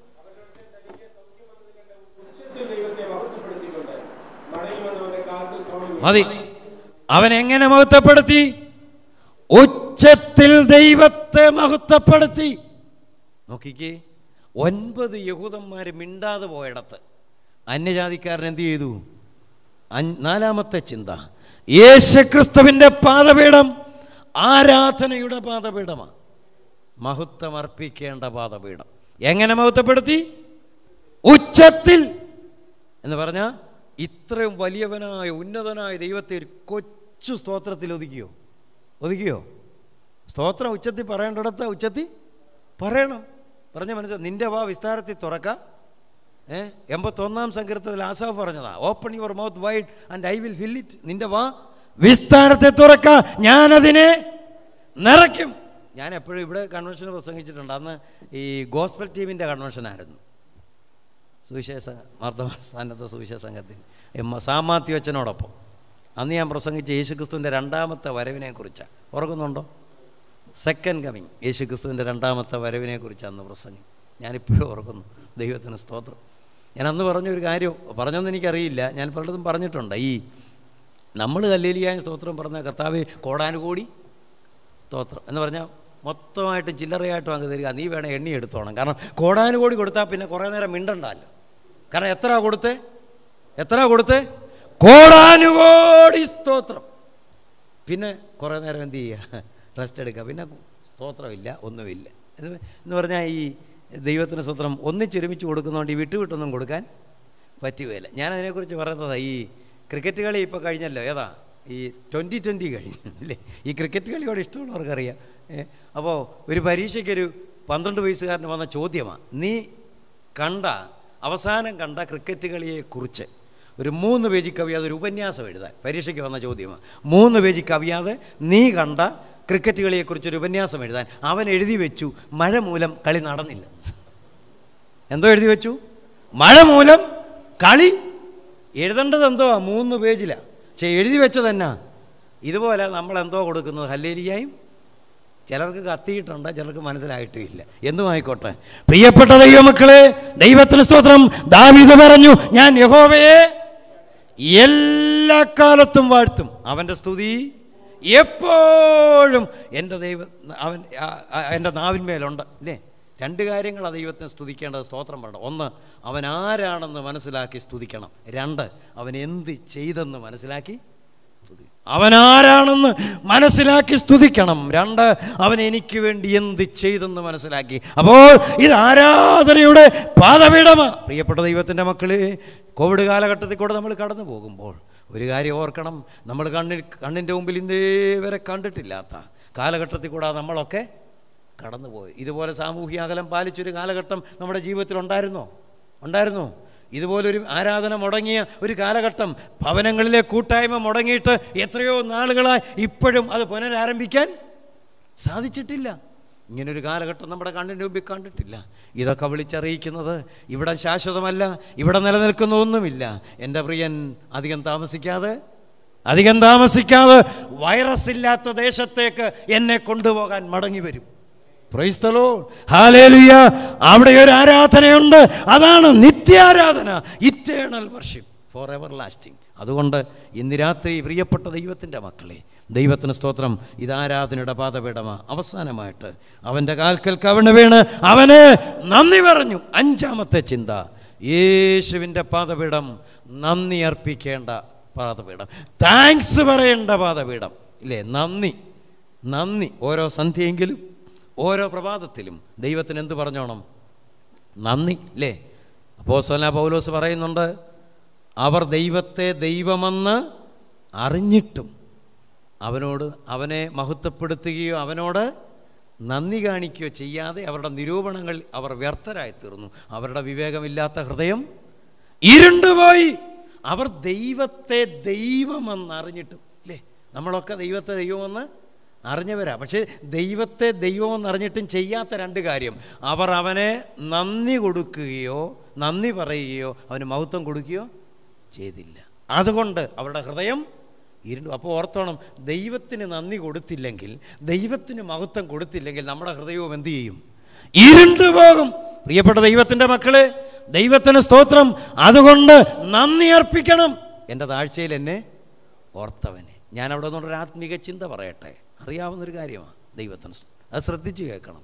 മതി അവൻ എങ്ങനെ മഹത്വപ്പെടുത്തി ഉച്ചത്തിൽ ദൈവത്തെ മഹത്വപ്പെടുത്തി നോക്കിക്കേ ഒൻപത് യഹൂദന്മാർ മിണ്ടാതെ പോയിടത്ത് അന്യജാതിക്കാരൻ എന്ത് ചെയ്തു അഞ്ച്- നാലാമത്തെ ചിന്ത യേശുക്രിസ്തുവിൻ്റെ പാദപീഠം ആരാധനയുടെ പാദപീഠമാണ് മഹത്വം അർപ്പിക്കേണ്ട പാദപീഠം എങ്ങനെ മഹത്വപ്പെടുത്തി ഉച്ചത്തിൽ എന്ന് പറഞ്ഞാൽ ഇത്രയും വലിയവനായ ഉന്നതനായ ദൈവത്തെ ഒരു കൊച്ചു സ്തോത്രത്തിൽ ഒതുക്കിയോ ഒതുക്കിയോ സ്തോത്രം ഉച്ചത്തിൽ പറയേണ്ടിടത്ത് ഉച്ചത്തിൽ പറയണം പറഞ്ഞ മനസ്സിൽ നിന്റെ വാ വിസ്താരത്തിൽ തുറക്ക ഏ എൺപത്തൊന്നാം സങ്കീർത്തത്തിൽ ആസാഫ് പറഞ്ഞതാ open your mouth wide and I will fill it നിന്റെ വാ വിസ്താരത്തെ തുറക്ക ഞാനതിനെ നിറയ്ക്കും ഞാൻ എപ്പോഴും ഇവിടെ കൺവെൻഷൻ പ്രസംഗിച്ചിട്ടുണ്ട് അന്ന് ഈ ഗോസ്ബൽ ടീമിൻ്റെ കൺവെൻഷനായിരുന്നു സുവിശേഷ മർദ്ദമ സ്ഥാനത്തെ സുവിശേഷ സംഘത്തിൽ എം സാമാത്യു അച്ഛനോടൊപ്പം അന്ന് ഞാൻ പ്രസംഗിച്ച യേശുക്രിസ്തുവിൻ്റെ രണ്ടാമത്തെ വരവിനെ കുറിച്ചാണ് ഓർക്കുന്നുണ്ടോ സെക്കൻഡ് കമ്മിങ് യേശുക്രിസ്തുവിൻ്റെ രണ്ടാമത്തെ വരവിനെ കുറിച്ച് അന്ന് പ്രസംഗി ഞാനിപ്പോഴും ഓർക്കുന്നു ദൈവത്തിന് സ്തോത്രം ഞാൻ അന്ന് പറഞ്ഞൊരു കാര്യം പറഞ്ഞൊന്നും എനിക്കറിയില്ല ഞാൻ പലയിടത്തും പറഞ്ഞിട്ടുണ്ട് ഈ നമ്മൾ കല്ലേലിയായ സ്തോത്രം പറഞ്ഞ കർത്താവ് കോടാനുകോടി സ്തോത്രം എന്ന് പറഞ്ഞാൽ മൊത്തമായിട്ട് ചില്ലറയായിട്ടും അങ്ങ് തരിക നീ വേണം എണ്ണി എടുത്തോണം കാരണം കോടാനുകോടി കൊടുത്താൽ പിന്നെ കുറേ നേരം മിണ്ടണ്ടല്ലോ കാരണം എത്ര കൊടുത്തേ എത്ര കൊടുത്തേ കോടാനുകോടി സ്തോത്രം പിന്നെ കുറേ നേരം എന്ത് ചെയ്യുക റെസ്റ്റ് എടുക്കുക പിന്നെ സ്തോത്രമില്ല ഒന്നുമില്ല എന്ന് എന്ന് പറഞ്ഞാൽ ഈ ദൈവത്തിന് സ്തോത്രം ഒന്നിച്ചൊരുമിച്ച് കൊടുക്കുന്നതുകൊണ്ട് ഈ വിട്ടുവിട്ടൊന്നും കൊടുക്കാൻ പറ്റുകയില്ല ഞാൻ അതിനെക്കുറിച്ച് പറയുന്നത് ഈ ക്രിക്കറ്റ് കളി ഇപ്പോൾ കഴിഞ്ഞല്ലോ ഏതാ ഈ ട്വൻറ്റി ട്വൻറ്റി കഴിഞ്ഞു അല്ലേ ഈ ക്രിക്കറ്റ് കളിയോട് ഇഷ്ടമുള്ളവർക്കറിയാം ഏ, അപ്പോൾ ഒരു പരീക്ഷയ്ക്കൊരു പന്ത്രണ്ട് വയസ്സുകാരന് വന്ന ചോദ്യമാണ് നീ കണ്ട അവസാനം കണ്ട ക്രിക്കറ്റ് കളിയെക്കുറിച്ച് ഒരു മൂന്ന് പേജ് കവിയാതെ ഒരു ഉപന്യാസം എഴുതാൻ പരീക്ഷയ്ക്ക് വന്ന ചോദ്യമാണ് മൂന്ന് പേജ് കവിയാതെ നീ കണ്ട ക്രിക്കറ്റ് കളിയെക്കുറിച്ച് ഒരു ഉപന്യാസം എഴുതാൻ അവൻ എഴുതി വെച്ചു മഴ മൂലം കളി നടന്നില്ല എന്തോ എഴുതി വെച്ചു മഴ മൂലം കളി എഴുതേണ്ടത് എന്തോ മൂന്ന് പേജിലാണ് പക്ഷെ എഴുതി വെച്ചത് എന്നാ ഇതുപോലെ നമ്മൾ എന്തോ കൊടുക്കുന്നത് ഹല്ലേലിയായും ചിലർക്ക് കത്തിയിട്ടുണ്ട് ചിലർക്ക് മനസ്സിലായിട്ടുമില്ല എന്തും ആയിക്കോട്ടെ പ്രിയപ്പെട്ട ദൈവമക്കളെ ദൈവത്തിന് സ്തോത്രം ദാവീദ് പറഞ്ഞു ഞാൻ യഹോവയെ എല്ലാ കാലത്തും വാഴ്ത്തും അവൻ്റെ സ്തുതി എപ്പോഴും എൻ്റെ ദൈവ അവൻ ആ- ആ- എൻ്റെ നാവിന്മേലുണ്ട് അല്ലേ രണ്ട് കാര്യങ്ങളാണ് ദൈവത്തിനെ സ്തുതിക്കേണ്ടത് സ്തോത്രം പറയണം ഒന്ന് അവൻ ആരാണെന്ന് മനസ്സിലാക്കി സ്തുതിക്കണം രണ്ട് അവൻ എന്ത് ചെയ്തെന്ന് മനസ്സിലാക്കി സ്തുതി അവൻ ആരാണെന്ന് മനസ്സിലാക്കി സ്തുതിക്കണം രണ്ട് അവൻ എനിക്ക് വേണ്ടി എന്ത് ചെയ്തെന്ന് മനസ്സിലാക്കി അപ്പോൾ ഇത് ആരാധനയുടെ പാതപീഠമാ പ്രിയപ്പെട്ട ദൈവത്തിൻ്റെ മക്കളെ കോവിഡ് കാലഘട്ടത്തിൽ കൂടെ നമ്മൾ കടന്നു പോകുമ്പോൾ ഒരു കാര്യം ഓർക്കണം നമ്മൾ കണ്ണിൽ കണ്ണിൻ്റെ മുമ്പിൽ ഇന്നേ വരെ കണ്ടിട്ടില്ലാത്ത കാലഘട്ടത്തിൽ കൂടെ നമ്മളൊക്കെ കടന്നുപോയി ഇതുപോലെ സാമൂഹ്യ അകലം പാലിച്ചൊരു കാലഘട്ടം നമ്മുടെ ജീവിതത്തിൽ ഉണ്ടായിരുന്നോ ഉണ്ടായിരുന്നോ ഇതുപോലൊരു ആരാധന മുടങ്ങിയ ഒരു കാലഘട്ടം ഭവനങ്ങളിലെ കൂട്ടായ്മ മുടങ്ങിയിട്ട് എത്രയോ നാളുകളായി ഇപ്പോഴും അത് പുനരാരംഭിക്കാൻ സാധിച്ചിട്ടില്ല ഇങ്ങനൊരു കാലഘട്ടം നമ്മുടെ കണ്ണിൻ്റെ മുമ്പിൽ കണ്ടിട്ടില്ല ഇതൊക്കെ വിളിച്ചറിയിക്കുന്നത് ഇവിടെ ശാശ്വതമല്ല ഇവിടെ നിലനിൽക്കുന്ന ഒന്നുമില്ല എൻ്റെ പ്രിയൻ അധികം താമസിക്കാതെ അധികം താമസിക്കാതെ വൈറസ് ഇല്ലാത്ത ദേശത്തേക്ക് എന്നെ കൊണ്ടുപോകാൻ മടങ്ങി വരും പ്രൈസ്തലോ ഹാലേലുയ അവിടെ ഒരു ആരാധനയുണ്ട് അതാണ് നിത്യാരാധന eternal worship for everlasting അതുകൊണ്ട് ഇന്ന് രാത്രി പ്രിയപ്പെട്ട ദൈവത്തിൻ്റെ മക്കളെ ദൈവത്തിന് സ്തോത്രം ഇത് ആരാധനയുടെ പാതപീഠമാ അവസാനമായിട്ട് അവൻ്റെ കാൽക്കൽ കവിണ് വീണ് അവന് നന്ദി പറഞ്ഞു അഞ്ചാമത്തെ ചിന്ത യേശുവിൻ്റെ പാതപീഠം നന്ദി അർപ്പിക്കേണ്ട പാതപീഠം താങ്ക്സ് പറയേണ്ട പാതപീഠം ഇല്ലേ നന്ദി നന്ദി ഓരോ സന്ധ്യയെങ്കിലും ഓരോ പ്രഭാതത്തിലും ദൈവത്തിന് എന്ത് പറഞ്ഞോണം നന്ദി അല്ലേ അപ്പോസ്തലനായ പൗലോസ് പറയുന്നുണ്ട് അവർ ദൈവത്തെ ദൈവമെന്ന് അറിഞ്ഞിട്ടും അവനോട് അവനെ മഹത്വപ്പെടുത്തുകയോ അവനോട് നന്ദി കാണിക്കുകയോ ചെയ്യാതെ അവരുടെ നിരൂപണങ്ങൾ അവർ വ്യർത്ഥരായി തീർന്നു അവരുടെ വിവേകമില്ലാത്ത ഹൃദയം ഇരുണ്ടുപോയി അവർ ദൈവത്തെ ദൈവമെന്ന് അറിഞ്ഞിട്ടും അല്ലേ നമ്മളൊക്കെ ദൈവത്തെ ദൈവമെന്ന് അറിഞ്ഞവരാ പക്ഷേ ദൈവത്തെ ദൈവമെന്ന് അറിഞ്ഞിട്ടും ചെയ്യാത്ത രണ്ട് കാര്യം അവർ അവനെ നന്ദി കൊടുക്കുകയോ നന്ദി പറയുകയോ അവന് മഹത്വം കൊടുക്കുകയോ ചെയ്തില്ല അതുകൊണ്ട് അവരുടെ ഹൃദയം ഇരുണ്ടു അപ്പോൾ ഓർത്തോണം ദൈവത്തിന് നന്ദി കൊടുത്തില്ലെങ്കിൽ ദൈവത്തിന് മഹത്വം കൊടുത്തില്ലെങ്കിൽ നമ്മുടെ ഹൃദയവും എന്തു ചെയ്യും ഇരുണ്ടു പോകും പ്രിയപ്പെട്ട ദൈവത്തിൻ്റെ മക്കളെ ദൈവത്തിന് സ്തോത്രം അതുകൊണ്ട് നന്ദി അർപ്പിക്കണം എൻ്റെ താഴ്ചയിൽ എന്നെ ഓർത്തവനെ ഞാൻ അവിടെ നിന്നൊരു ആത്മീക ചിന്ത പറയട്ടെ അറിയാവുന്നൊരു കാര്യമാണ് ദൈവത്തിന് സ്തോത്രം. അത് ശ്രദ്ധിച്ച് കേൾക്കണം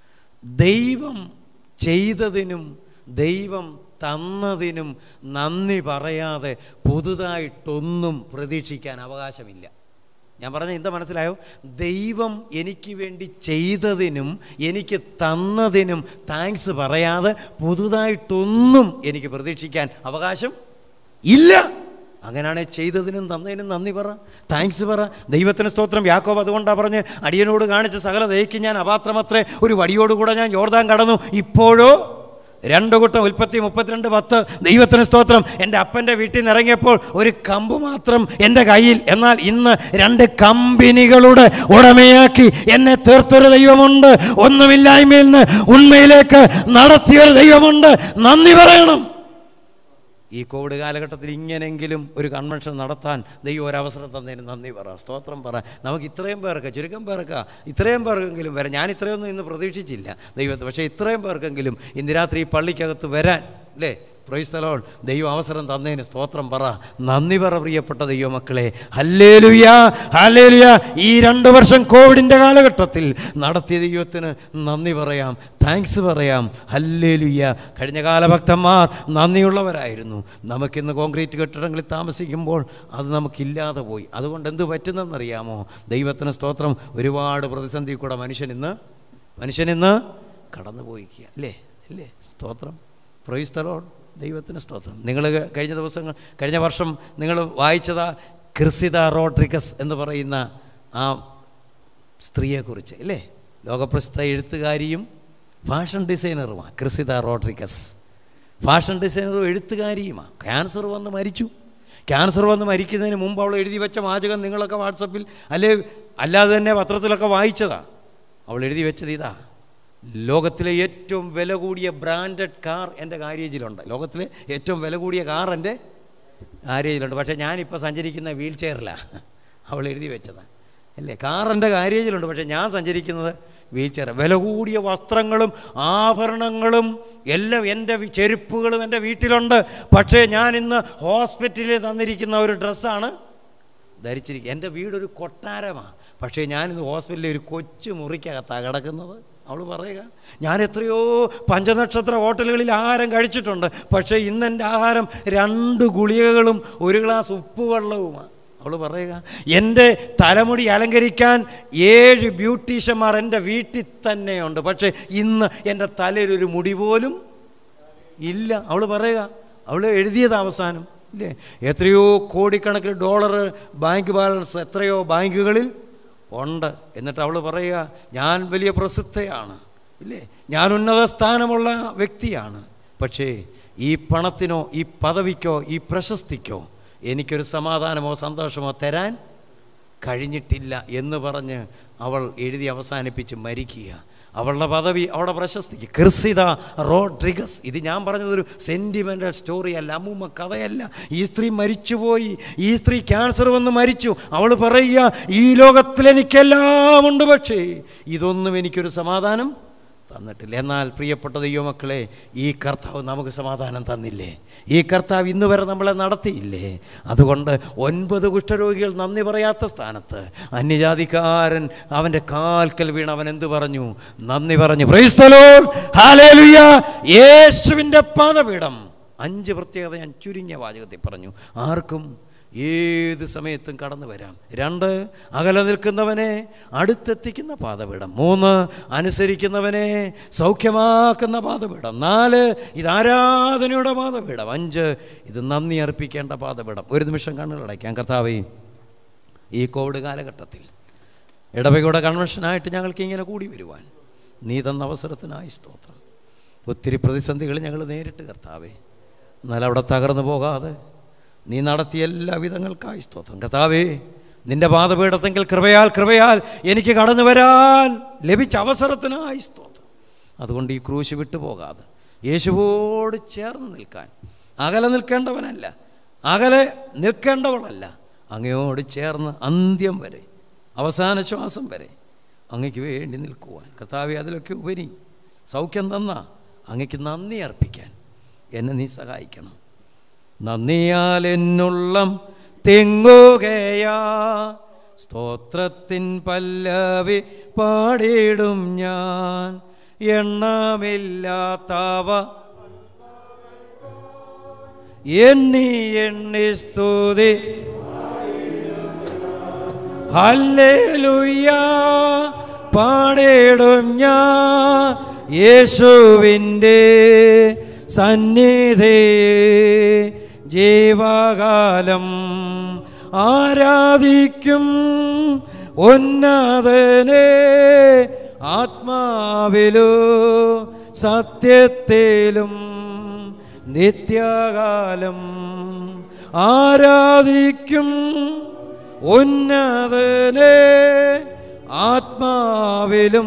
ദൈവം ചെയ്തതിനും ദൈവം തന്നതിനും നന്ദി പറയാതെ പുതുതായിട്ടൊന്നും പ്രതീക്ഷിക്കാൻ അവകാശമില്ല ഞാൻ പറഞ്ഞ എന്താ മനസ്സിലായോ ദൈവം എനിക്ക് വേണ്ടി ചെയ്തതിനും എനിക്ക് തന്നതിനും താങ്ക്സ് പറയാതെ പുതുതായിട്ടൊന്നും എനിക്ക് പ്രതീക്ഷിക്കാൻ അവകാശം ഇല്ല അങ്ങനെയാണ് ചെയ്തതിനും തന്നതിനും നന്ദി പറ താങ്ക്സ് പറ ദൈവത്തിന് സ്തോത്രം യാക്കോബ് അതുകൊണ്ടാണ് പറഞ്ഞ് അടിയനോട് കാണിച്ച സകല ദയക്ക് ഞാൻ അപാത്രമത്രേ ഒരു വടിയോടുകൂടെ ഞാൻ യോർദാൻ കടന്നു ഇപ്പോഴോ രണ്ട് കൂട്ടം ഉൽപ്പത്തി മുപ്പത്തിരണ്ട് പത്ത് ദൈവത്തിന് സ്തോത്രം എൻ്റെ അപ്പൻ്റെ വീട്ടിൽ നിന്ന് ഇറങ്ങിയപ്പോൾ ഒരു കമ്പ് മാത്രം എൻ്റെ കയ്യിൽ എന്നാൽ ഇന്ന് രണ്ട് കമ്പനികളുടെ ഉടമയാക്കി എന്നെ തീർത്തൊരു ദൈവമുണ്ട് ഒന്നുമില്ലായ്മയിൽ നിന്ന് ഉണ്മയിലേക്ക് നടത്തിയൊരു ദൈവമുണ്ട് നന്ദി പറയണം ഈ കോവിഡ് കാലഘട്ടത്തിൽ ഇങ്ങനെങ്കിലും ഒരു കൺവെൻഷൻ നടത്താൻ ദൈവം ഒരവസരം തന്നതിന് നന്ദി പറ സ്തോത്രം പറ നമുക്ക് ഇത്രയും പേർക്ക് ചുരുക്കം പേർക്ക് ഇത്രയും പേർക്കെങ്കിലും വരാം ഞാൻ ഇത്രയൊന്നും ഇന്ന് പ്രതീക്ഷിച്ചില്ല ദൈവത്തെ പക്ഷേ ഇത്രയും പേർക്കെങ്കിലും ഇന്ന് രാത്രി ഈ പള്ളിക്കകത്ത് വരാൻ അല്ലേ പ്രൊയ്സ്തലോൾ ദൈവം അവസരം തന്നതിന് സ്തോത്രം പറ നന്ദി പറ പ്രിയപ്പെട്ട ദൈവമക്കളെ ഹല്ലേലുയ ഹല്ലേലുയ ഈ രണ്ട് വർഷം കോവിഡിൻ്റെ കാലഘട്ടത്തിൽ നടത്തിയ ദൈവത്തിന് നന്ദി പറയാം താങ്ക്സ് പറയാം ഹല്ലേലുയ കഴിഞ്ഞ കാല ഭക്തന്മാർ നന്ദിയുള്ളവരായിരുന്നു നമുക്കിന്ന് കോൺക്രീറ്റ് കെട്ടിടങ്ങളിൽ താമസിക്കുമ്പോൾ അത് നമുക്കില്ലാതെ പോയി അതുകൊണ്ട് എന്ത് പറ്റുന്നെന്നറിയാമോ ദൈവത്തിന് സ്തോത്രം ഒരുപാട് പ്രതിസന്ധി കൂടെ മനുഷ്യനിന്ന് മനുഷ്യനിന്ന് കടന്നു പോയിക്കുക അല്ലേ അല്ലേ സ്തോത്രം പ്രൊയ്സ്തലോൺ ദൈവത്തിന് സ്തോത്രം നിങ്ങൾ കഴിഞ്ഞ ദിവസങ്ങൾ കഴിഞ്ഞ വർഷം നിങ്ങൾ വായിച്ചതാ ക്രിസിത റോഡ്രിഗസ് എന്ന് പറയുന്ന ആ സ്ത്രീയെക്കുറിച്ച് അല്ലേ ലോകപ്രസിദ്ധ എഴുത്തുകാരിയും ഫാഷൻ ഡിസൈനറുമാണ് ക്രിസിത റോഡ്രിഗസ് ഫാഷൻ ഡിസൈനറും എഴുത്തുകാരിയുമാണ് ക്യാൻസർ വന്ന് മരിച്ചു ക്യാൻസർ വന്ന് മരിക്കുന്നതിന് മുമ്പ് അവൾ എഴുതി വെച്ച വാചകം നിങ്ങളൊക്കെ വാട്സപ്പിൽ അല്ലെ അല്ലാതെ തന്നെ പത്രത്തിലൊക്കെ വായിച്ചതാ അവൾ എഴുതി വെച്ചത് ഇതാ ലോകത്തിലെ ഏറ്റവും വില കൂടിയ ബ്രാൻഡഡ് കാർ എൻ്റെ ഗാരേജിലുണ്ട് ലോകത്തിലെ ഏറ്റവും വില കൂടിയ കാർ എൻ്റെ ഗാരേജിലുണ്ട് പക്ഷേ ഞാനിപ്പോൾ സഞ്ചരിക്കുന്ന വീൽ ചെയറിലാണ് അവൾ എഴുതി വെച്ചതാണ് അല്ലേ കാർ എൻ്റെ ഗാരേജിലുണ്ട് പക്ഷേ ഞാൻ സഞ്ചരിക്കുന്നത് വീൽ ചെയർ വില കൂടിയ വസ്ത്രങ്ങളും ആഭരണങ്ങളും എല്ലാം എൻ്റെ വി- ചെരുപ്പുകളും എൻ്റെ വീട്ടിലുണ്ട് പക്ഷേ ഞാൻ ഇന്ന് ഹോസ്പിറ്റലിൽ തന്നിരിക്കുന്ന ഒരു ഡ്രസ്സാണ് ധരിച്ചിരിക്കുക എൻ്റെ വീടൊരു കൊട്ടാരമാണ് പക്ഷേ ഞാനിന്ന് ഹോസ്പിറ്റലിൽ ഒരു കൊച്ചു മുറിക്കകത്താണ് കിടക്കുന്നത് അവൾ പറയുക ഞാൻ എത്രയോ പഞ്ചനക്ഷത്ര ഹോട്ടലുകളിൽ ആഹാരം കഴിച്ചിട്ടുണ്ട് പക്ഷേ ഇന്ന് എൻ്റെ ആഹാരം രണ്ട് ഗുളികകളും ഒരു ഗ്ലാസ് ഉപ്പുവെള്ളവുമാണ് അവൾ പറയുക എൻ്റെ തലമുടി അലങ്കരിക്കാൻ ഏഴ് ബ്യൂട്ടീഷ്യന്മാർ എൻ്റെ വീട്ടിൽ തന്നെയുണ്ട് പക്ഷേ ഇന്ന് എൻ്റെ തലയിൽ ഒരു മുടി പോലും ഇല്ല അവൾ പറയുക അവൾ എഴുതിയത് അവസാനം ഇല്ലേ എത്രയോ കോടിക്കണക്കിന് ഡോളർ ബാങ്ക് ബാലൻസ് എത്രയോ ബാങ്കുകളിൽ ഉണ്ട് എന്നിട്ട് അവൾ പറയുക ഞാൻ വലിയ പ്രസിദ്ധയാണ് ഇല്ലേ ഞാൻ ഉന്നത സ്ഥാനമുള്ള വ്യക്തിയാണ് പക്ഷേ ഈ പണത്തിനോ ഈ പദവിക്കോ ഈ പ്രശസ്തിക്കോ എനിക്കൊരു സമാധാനമോ സന്തോഷമോ തരാൻ കഴിഞ്ഞിട്ടില്ല എന്ന് പറഞ്ഞ് അവൾ എഴുതി അവസാനിപ്പിച്ച് മരിക്കുക അവളുടെ പദവി അവളുടെ പ്രശസ്തിക്ക് ക്രിസിത റോഡ്രിഗസ് ഇത് ഞാൻ പറഞ്ഞതൊരു സെൻറ്റിമെൻ്റൽ സ്റ്റോറി അല്ല അമ്മൂമ്മ കഥയല്ല ഈ സ്ത്രീ മരിച്ചുപോയി ഈ സ്ത്രീ ക്യാൻസർ വന്ന് മരിച്ചു അവൾ പറയുക ഈ ലോകത്തിൽ എനിക്കെല്ലാം ഉണ്ട് പക്ഷേ ഇതൊന്നും എനിക്കൊരു സമാധാനം തന്നിട്ടില്ല എന്നാൽ പ്രിയപ്പെട്ട ദൈവമക്കളെ ഈ കർത്താവ് നമുക്ക് സമാധാനം തന്നില്ലേ ഈ കർത്താവ് ഇന്ന് വരെ നമ്മളെ നടത്തിയില്ലേ അതുകൊണ്ട് ഒൻപത് കുഷ്ഠരോഗികൾ നന്ദി പറയാത്ത സ്ഥാനത്ത് അന്യജാതിക്കാരൻ അവൻ്റെ കാൽക്കൽ വീണ് അവൻ എന്ത് പറഞ്ഞു നന്ദി പറഞ്ഞു "Praise the Lord. Hallelujah." യേശുവിൻ്റെ പാദപീഠം അഞ്ച് പ്രത്യേകത ഞാൻ ചുരുങ്ങിയ വാചകത്തിൽ പറഞ്ഞു ആർക്കും ഏത് സമയത്തും കടന്നു വരാം രണ്ട് അകലെ നിൽക്കുന്നവനെ അടുത്തെത്തിക്കുന്ന പാതപീഠം മൂന്ന് അനുസരിക്കുന്നവനെ സൗഖ്യമാക്കുന്ന പാതപീഠം നാല് ഇത് ആരാധനയുടെ പാതപീഠം അഞ്ച് ഇത് നന്ദി അർപ്പിക്കേണ്ട പാതപീഠം ഒരു നിമിഷം കണ്ണുകളടയ്ക്കാം കർത്താവേ ഈ കോവിഡ് കാലഘട്ടത്തിൽ ഇടവകയുടെ കൺവെൻഷനായിട്ട് ഞങ്ങൾക്ക് ഇങ്ങനെ കൂടി വരുവാൻ നീ തന്ന അവസരത്തിനായി സ്തോത്രം ഒത്തിരി പ്രതിസന്ധികൾ ഞങ്ങൾ നേരിട്ട് കർത്താവേ എന്നാൽ അവിടെ തകർന്നു പോകാതെ നീ നടത്തിയ എല്ലാ വിധങ്ങൾക്കായി സ്തോത്രം കർത്താവേ നിന്റെ പാതപീഠത്തെങ്കിൽ കൃപയാൽ കൃപയാൽ എനിക്ക് കടന്നു വരാൻ ലഭിച്ച അവസരത്തിനായി സ്തോത്രം അതുകൊണ്ട് ഈ ക്രൂശ് വിട്ടു പോകാതെ യേശുവോട് ചേർന്ന് നിൽക്കാൻ അകലെ നിൽക്കേണ്ടവനല്ല അകലെ നിൽക്കേണ്ടവളല്ല അങ്ങയോട് ചേർന്ന് അന്ത്യം വരെ അവസാന ശ്വാസം വരെ അങ്ങയ്ക്ക് വേണ്ടി നിൽക്കുവാൻ കർത്താവെ അതിലൊക്കെ ഉപരി സൗഖ്യം തന്ന അങ്ങയ്ക്ക് നന്ദി അർപ്പിക്കാൻ എന്നെ നീ സഹായിക്കണം നന്ദിയാൽ എന്നുള്ളം തെങ്ങുകയാ സ്തോത്രത്തിൻ പല്ലവി പാടിയിടും ഞാൻ എണ്ണമില്ലാത്തവ എണ്ണി എണ്ണി സ്തുതി ഹല്ലേലൂയ പാടിടും ഞാൻ യേശുവിൻ്റെ സന്നിധി ജീവകാലം ആരാധിക്കും ഉന്നതനെ ആത്മാവിലോ സത്യത്തിലും നിത്യകാലം ആരാധിക്കും ഉന്നതനെ ആത്മാവിലും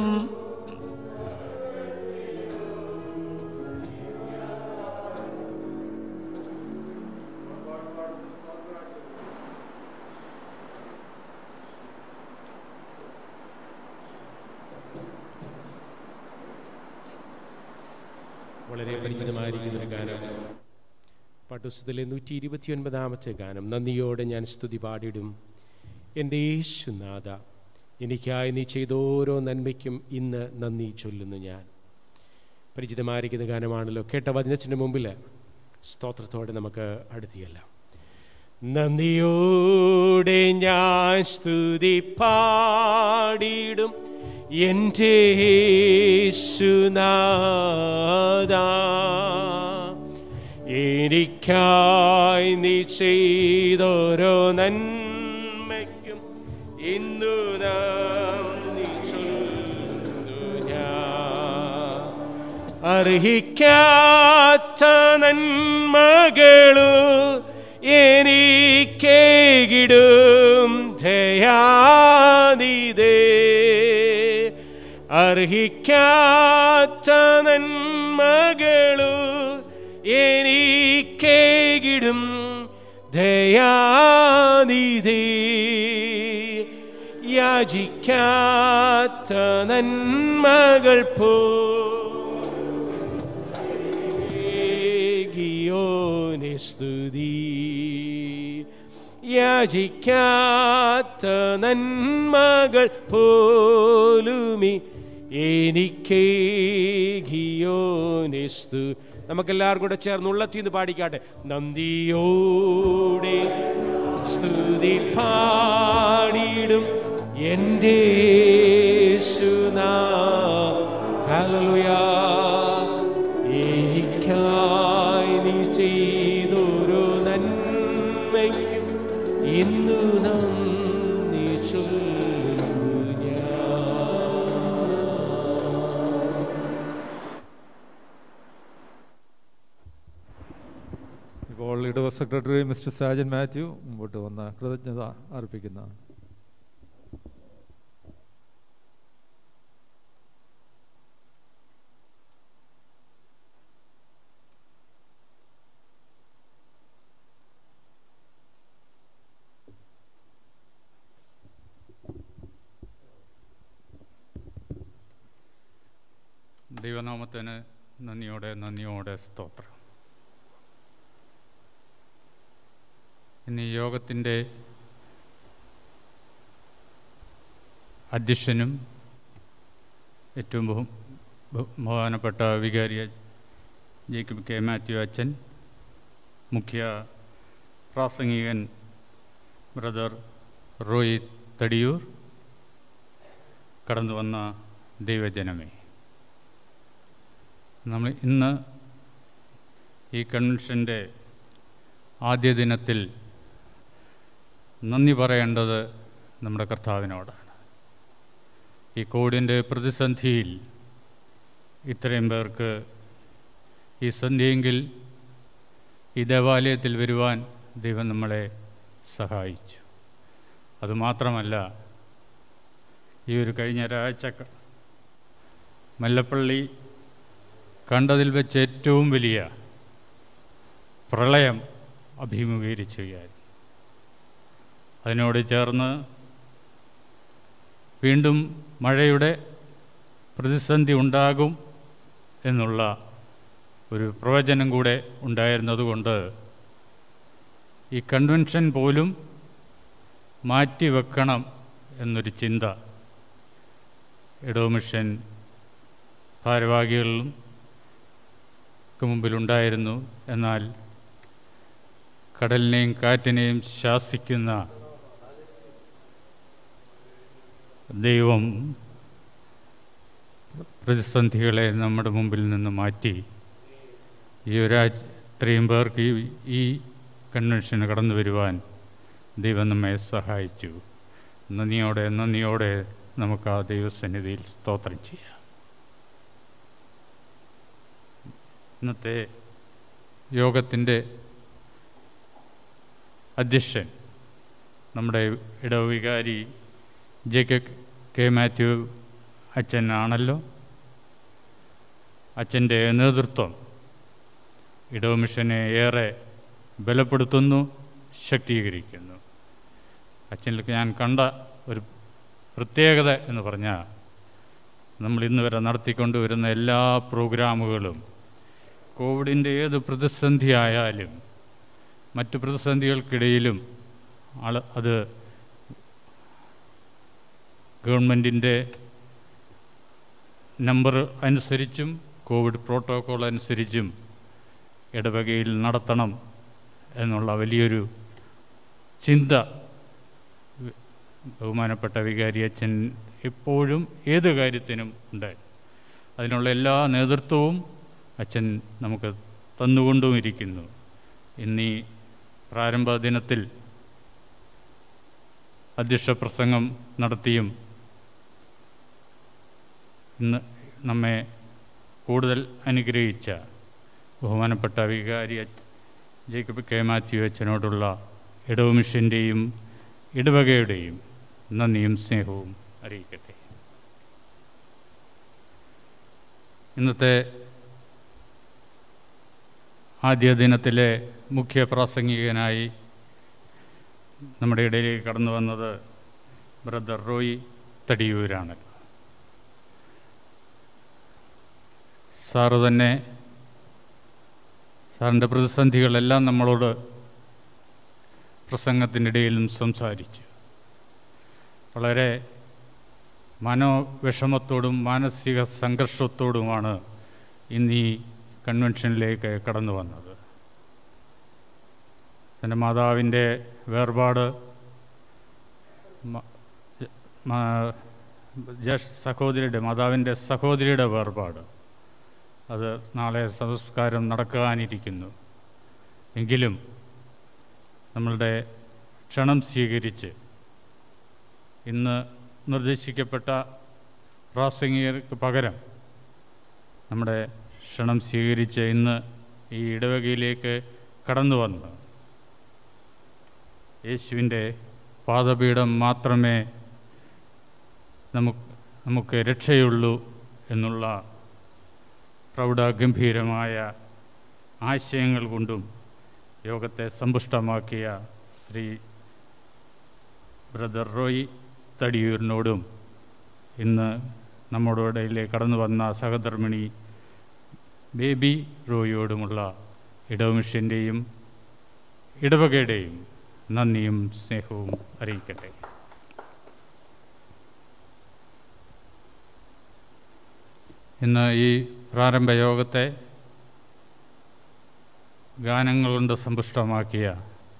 വളരെ പരിചിതമായിരിക്കുന്ന ഒരു ഗാനം പാട്ടുസ്തത്തിലെ നൂറ്റി ഇരുപത്തി ഒൻപതാമത്തെ ഗാനം നന്ദിയോടെ ഞാൻ സ്തുതി പാടിയിടും എൻ്റെ യേശുനാഥ എനിക്കായി നീ ചെയ്ത ഓരോ നന്മയ്ക്കും ഇന്ന് നന്ദി ചൊല്ലുന്നു ഞാൻ പരിചിതമായിരിക്കുന്ന ഗാനമാണല്ലോ കേട്ട വചനത്തിൻ്റെ മുമ്പിൽ സ്തോത്രത്തോടെ നമുക്ക് അടുത്തിയല്ല നന്ദിയോടെ ഞാൻ സ്തുതി പാടിയിടും എൻ്റെ യേശുനാഥ എനിക്കായി നീ ചെയ്തോരോ നന്മയ്ക്കും ഇന്നു നന്ദി ചൊല്ലുന്നു ഞാൻ അർഹിക്കാത്ത നന്മകളു എനിക്കേകിടും ദയാനിതേ അർഹിക്കാത്ത നന്മകളു എനിക്കേകിടും ദയാനിധി യാചിക്കാത്ത നന്മകൾ പോ ഗിയോനെ സ്തുതി യാചിക്കാത്ത നന്മകൾ പോലുമി എനിക്ക് ഗിയോനെ സ്തു നമുക്കെല്ലാവരും കൂടെ ചേർന്ന് ഉള്ളത്തിന്ന് പാടിക്കാട്ടെ നന്ദിയോടെ സ്തുതി പാടിയിടും എൻ്റെ യേശുനാ ഹല്ലേലൂയ എനിക്കായി നീ ചെയ്തൊരു നന്മയ്ക്കും ഇന്നു നന്ദി ചൊല്ലുന്നു ഞാൻ ഇപ്പോൾ ഇടവ സെക്രട്ടറി മിസ്റ്റർ സാജൻ മാത്യു മുമ്പോട്ട് വന്ന കൃതജ്ഞത അർപ്പിക്കുന്നതാണ് ദൈവനാമത്തിന് നന്ദിയോടെ നന്ദിയോടെ സ്തോത്രം ഇന്ന് ഈ യോഗത്തിൻ്റെ അധ്യക്ഷനും ഏറ്റവും ബഹു ബഹു- ബഹുമാനപ്പെട്ട വികാരിയ ജേക്കബ് കെ മാത്യു അച്ഛൻ മുഖ്യ പ്രാസംഗികൻ ബ്രദർ റോയി തടിയൂർ കടന്നു വന്ന ദൈവജനമേ നമ്മൾ ഇന്ന് ഈ കൺവെൻഷൻ്റെ ആദ്യ ദിനത്തിൽ നന്ദി പറയേണ്ടത് നമ്മുടെ കർത്താവിനോടാണ് ഈ കോവിഡിൻ്റെ പ്രതിസന്ധിയിൽ ഇത്രയും പേർക്ക് ഈ സന്ധ്യയെങ്കിൽ ഈ ദേവാലയത്തിൽ വരുവാൻ ദൈവം നമ്മളെ സഹായിച്ചു അതുമാത്രമല്ല ഈ ഒരു കഴിഞ്ഞ ഒരാഴ്ച ക- മല്ലപ്പള്ളി കണ്ടതിൽ വെച്ച് ഏറ്റവും വലിയ പ്രളയം അഭിമുഖീകരിക്കുകയായിരുന്നു അതിനോട് ചേർന്ന് വീണ്ടും മഴയുടെ പ്രതിസന്ധി ഉണ്ടാകും എന്നുള്ള ഒരു പ്രവചനം കൂടെ ഉണ്ടായിരുന്നതുകൊണ്ട് ഈ കൺവെൻഷൻ പോലും മാറ്റിവെക്കണം എന്നൊരു ചിന്ത ഇടവ മിഷൻ ഭാരവാഹികളിലും ഒക്കെ മുമ്പിലുണ്ടായിരുന്നു എന്നാൽ കടലിനെയും കാറ്റിനെയും ശാസിക്കുന്ന ദൈവം പ്രതിസന്ധികളെ നമ്മുടെ മുമ്പിൽ നിന്ന് മാറ്റി ഈ ഒരാഴ്ച ഇത്രയും പേർക്ക് ഈ ഈ കൺവെൻഷന് കടന്നു വരുവാൻ ദൈവം നമ്മെ സഹായിച്ചു നന്ദിയോടെ നന്ദിയോടെ നമുക്ക് ആ ദൈവസന്നിധിയിൽ സ്തോത്രം ചെയ്യാം ഇന്നത്തെ യോഗത്തിൻ്റെ അധ്യക്ഷൻ നമ്മുടെ ഇടവികാരി ജെ കെ കെ മാത്യു അച്ഛനാണല്ലോ അച്ഛൻ്റെ നേതൃത്വം ഇടവ മിഷനെ ഏറെ ബലപ്പെടുത്തുന്നു ശക്തീകരിക്കുന്നു അച്ഛനിൽ ഞാൻ കണ്ട ഒരു പ്രത്യേകത എന്ന് പറഞ്ഞാൽ നമ്മൾ ഇന്ന് വരെ നടത്തിക്കൊണ്ടുവരുന്ന എല്ലാ പ്രോഗ്രാമുകളും കോവിഡിൻ്റെ ഏത് പ്രതിസന്ധി ആയാലും മറ്റ് പ്രതിസന്ധികൾക്കിടയിലും ആൾ അത് ഗവൺമെൻറ്റിൻ്റെ നമ്പർ അനുസരിച്ചും കോവിഡ് പ്രോട്ടോക്കോൾ അനുസരിച്ചും ഇടവകയിൽ നടത്തണം എന്നുള്ള വലിയൊരു ചിന്ത വി- ബഹുമാനപ്പെട്ട വികാരി അച്ഛൻ എപ്പോഴും ഏത് കാര്യത്തിനും ഉണ്ട് അതിനുള്ള എല്ലാ നേതൃത്വവും അച്ഛൻ നമുക്ക് തന്നുകൊണ്ടും ഇരിക്കുന്നു ഇന്നീ പ്രാരംഭ ദിനത്തിൽ അധ്യക്ഷ പ്രസംഗം നടത്തിയും ഇന്ന് നമ്മെ കൂടുതൽ അനുഗ്രഹിച്ച ബഹുമാനപ്പെട്ട വികാരി അച്ഛ- ജേക്കബ് കെ മാത്യു അച്ഛനോടുള്ള ഇടവ് മിഷൻ്റെയും ഇടവകയുടെയും നന്ദിയും സ്നേഹവും അറിയിക്കട്ടെ ഇന്നത്തെ ആദ്യ ദിനത്തിലെ മുഖ്യ പ്രാസംഗികനായി നമ്മുടെ ഇടയിലേക്ക് കടന്നു വന്നത് ബ്രദർ റോയി തടിയൂരാണ് സാറ് തന്നെ സാറിൻ്റെ പ്രതിസന്ധികളെല്ലാം നമ്മളോട് പ്രസംഗത്തിനിടയിലും സംസാരിച്ചു വളരെ മനോവിഷമത്തോടും മാനസിക സംഘർഷത്തോടുമാണ് ഇന്ന് ഈ കൺവെൻഷനിലേക്ക് കടന്നു വന്നത് തൻ്റെ മാതാവിൻ്റെ വേർപാട് മ- മ- ജ്യേഷ്ഠ സഹോദരിയുടെ മാതാവിൻ്റെ സഹോദരിയുടെ വേർപാട് അത് നാളെ സംസ്കാരം നടക്കാനിരിക്കുന്നു എങ്കിലും നമ്മളുടെ ക്ഷണം സ്വീകരിച്ച് ഇന്ന് നിർദ്ദേശിക്കപ്പെട്ട പ്രാസംഗികർക്ക് പകരം നമ്മുടെ ക്ഷണം സ്വീകരിച്ച് ഇന്ന് ഈ ഇടവകയിലേക്ക് കടന്നു വന്ന് യേശുവിൻ്റെ പാദപീഠം മാത്രമേ നമുക്ക് നമുക്ക് രക്ഷയുള്ളൂ എന്നുള്ള പ്രൗഢഗംഭീരമായ ആശയങ്ങൾ കൊണ്ടും യോഗത്തെ സമ്പുഷ്ടമാക്കിയ ശ്രീ ബ്രദർ റോയ് തടിയൂരിനോടും ഇന്ന് നമ്മുടെ ഇടയിലേക്ക് കടന്നു വന്ന സഹധർമ്മിണി ബേബി റോയിയോടുമുള്ള ഇടവമിഷ്യൻ്റെയും ഇടവകയുടെയും നന്ദിയും സ്നേഹവും അറിയിക്കട്ടെ ഇന്ന് ഈ പ്രാരംഭ യോഗത്തെ ഗാനങ്ങൾ കൊണ്ട് സമ്പുഷ്ടമാക്കിയ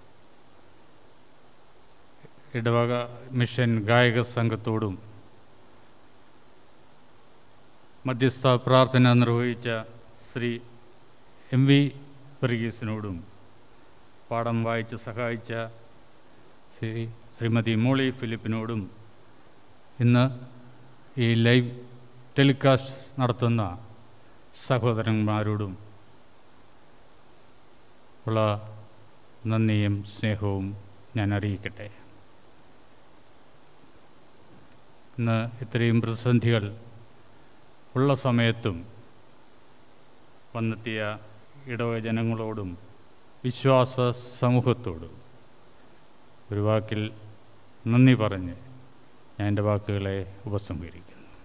ഇടവക മിഷൻ ഗായക സംഘത്തോടും മധ്യസ്ഥ പ്രാർത്ഥന നിർവഹിച്ച ശ്രീ എം വി വർഗീസിനോടും പാഠം വായിച്ച് സഹായിച്ച ശ്രീ ശ്രീമതി മോളി ഫിലിപ്പിനോടും ഇന്ന് ഈ ലൈവ് ടെലികാസ്റ്റ് നടത്തുന്ന സഹോദരന്മാരോടും ഉള്ള നന്ദിയും സ്നേഹവും ഞാൻ അറിയിക്കട്ടെ ഇന്ന് ഇത്രയും പ്രതിസന്ധികൾ ഉള്ള സമയത്തും വന്നെത്തിയ ഇടവ ജനങ്ങളോടും വിശ്വാസ സമൂഹത്തോടും ഒരു വാക്കിൽ നന്ദി പറഞ്ഞ് ഞാൻ എൻ്റെ വാക്കുകളെ ഉപസംഹരിക്കുന്നു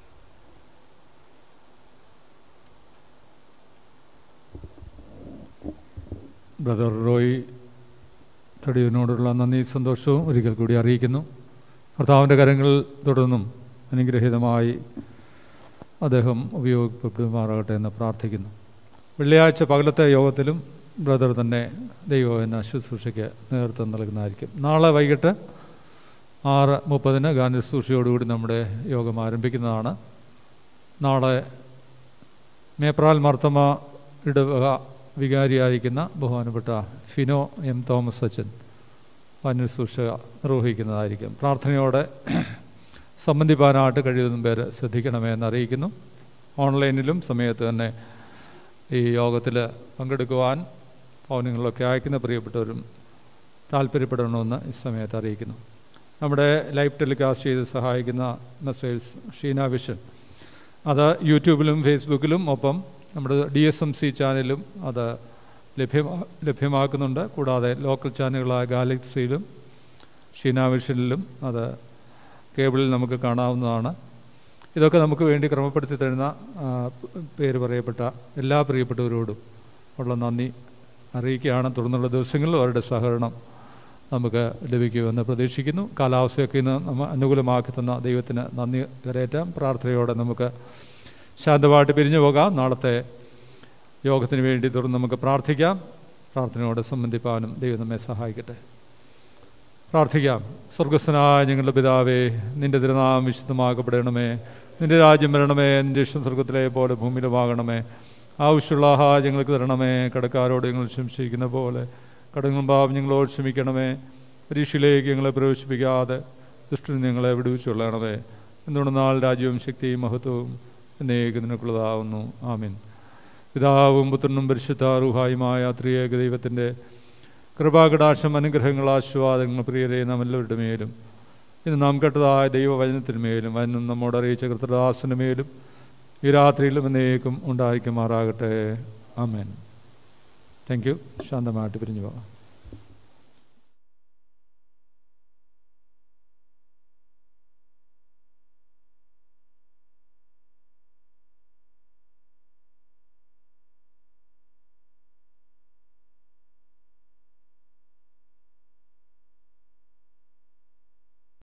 ബ്രദർ റോയ് തടിയനോടുള്ള നന്ദി സന്തോഷവും ഒരിക്കൽ കൂടി അറിയിക്കുന്നു കർത്താവിൻ്റെ കരങ്ങൾ തുടർന്നും അനുഗ്രഹീതമായി അദ്ദേഹം ഉപയോഗപ്പെടുമാറാകട്ടെ എന്ന് പ്രാർത്ഥിക്കുന്നു വെള്ളിയാഴ്ച പകലത്തെ യോഗത്തിലും ബ്രദർ തന്നെ ദൈവം എന്ന ശുശ്രൂഷയ്ക്ക് നേതൃത്വം നൽകുന്നതായിരിക്കും നാളെ വൈകിട്ട് ആറ് മുപ്പതിന് ഗാന ശുശ്രൂഷയോടുകൂടി നമ്മുടെ യോഗം ആരംഭിക്കുന്നതാണ് നാളെ മേപ്രാൽ മർത്തമ ഇടവക വികാരിയായിരിക്കുന്ന ബഹുമാനപ്പെട്ട ഫിനോ എം തോമസ് അച്ഛൻ വന്യശുശ്രൂഷ നിർവഹിക്കുന്നതായിരിക്കും പ്രാർത്ഥനയോടെ സംബന്ധിപ്പാനായിട്ട് കഴിയുന്ന പേര് ശ്രദ്ധിക്കണമെന്ന് അറിയിക്കുന്നു ഓൺലൈനിലും സമയത്ത് തന്നെ ഈ യോഗത്തിൽ പങ്കെടുക്കുവാൻ ഭവനങ്ങളിലൊക്കെ അയക്കുന്ന പ്രിയപ്പെട്ടവരും താല്പര്യപ്പെടണമെന്ന് ഈ സമയത്ത് അറിയിക്കുന്നു നമ്മുടെ ലൈവ് ടെലികാസ്റ്റ് ചെയ്ത് സഹായിക്കുന്ന മെസ്സേഴ്സ് ഷീന വിഷൻ അത് യൂട്യൂബിലും ഫേസ്ബുക്കിലും ഒപ്പം നമ്മുടെ ഡി എസ് എം സി ചാനലും അത് ലഭ്യമാ ലഭ്യമാക്കുന്നുണ്ട് കൂടാതെ ലോക്കൽ ചാനലുകളായ ഗാലക്സിയിലും ഷീന വിഷനിലും അത് കേബിളിൽ നമുക്ക് കാണാവുന്നതാണ് ഇതൊക്കെ നമുക്ക് വേണ്ടി ക്രമപ്പെടുത്തി തരുന്ന ആ, പേര് പറയപ്പെട്ട എല്ലാ പ്രിയപ്പെട്ടവരോടും ഉള്ള നന്ദി അറിയിക്കുകയാണ് തുടർന്നുള്ള ദിവസങ്ങളിൽ അവരുടെ സഹകരണം നമുക്ക് ലഭിക്കുമെന്ന് പ്രതീക്ഷിക്കുന്നു കാലാവസ്ഥയൊക്കെ ഇന്ന് നമ്മ അനുകൂലമാക്കി തന്ന ദൈവത്തിന് നന്ദി കരയേറ്റാം പ്രാർത്ഥനയോടെ നമുക്ക് ശാന്തമായിട്ട് പിരിഞ്ഞു പോകാം നാളത്തെ യോഗത്തിന് വേണ്ടി തുടർന്ന് നമുക്ക് പ്രാർത്ഥിക്കാം പ്രാർത്ഥനയോടെ സംബന്ധിപ്പാനും ദൈവം നമ്മെ സഹായിക്കട്ടെ പ്രാർത്ഥിക്കാം സ്വർഗസ്വനായ ഞങ്ങളുടെ പിതാവേ നിന്റെ തിരുനാമം വിശുദ്ധമാക്കപ്പെടണമേ നിന്റെ രാജ്യം വരണമേ നിന്റെ ഇഷ്ടം സ്വർഗത്തിലെ പോലെ ഭൂമിയിലുമാകണമേ ആവശ്യമുള്ള ആഹാരം ഞങ്ങൾക്ക് തരണമേ കടക്കാരോട് ഞങ്ങൾ ക്ഷമിച്ചിരിക്കുന്ന പോലെ കടങ്ങളും പാപം ഞങ്ങളോട് ക്ഷമിക്കണമേ പരീക്ഷയിലേക്ക് ഞങ്ങളെ പ്രവേശിപ്പിക്കാതെ ദുഷ്ടന് ഞങ്ങളെ വിടുവിച്ചുകൊള്ളണമേ എന്തുകൊണ്ടെന്നാൽ രാജ്യവും ശക്തിയും മഹത്വവും എന്നേക്ക് നിനക്കുള്ളതാവുന്നു ആമീൻ പിതാവും പുത്രനും പരിശുദ്ധാറുഹായുമായ ത്രിയേക ദൈവത്തിൻ്റെ കൃപാകടാക്ഷം അനുഗ്രഹങ്ങൾ ആശീർവാദങ്ങൾ പ്രിയരെ നാം എല്ലാവരുടെ മേലും ഇന്ന് നാം കേട്ടതായ ദൈവവചനത്തിന് മേലും വചനം നമ്മോട് അറിയിച്ച കൃതദാസന് മേലും ഈ രാത്രിയിലും എന്നേക്കും ഉണ്ടായിരിക്കുമാറാകട്ടെ ആമേൻ താങ്ക് യു ശാന്തമായിട്ട് പിരിഞ്ഞു പോകാം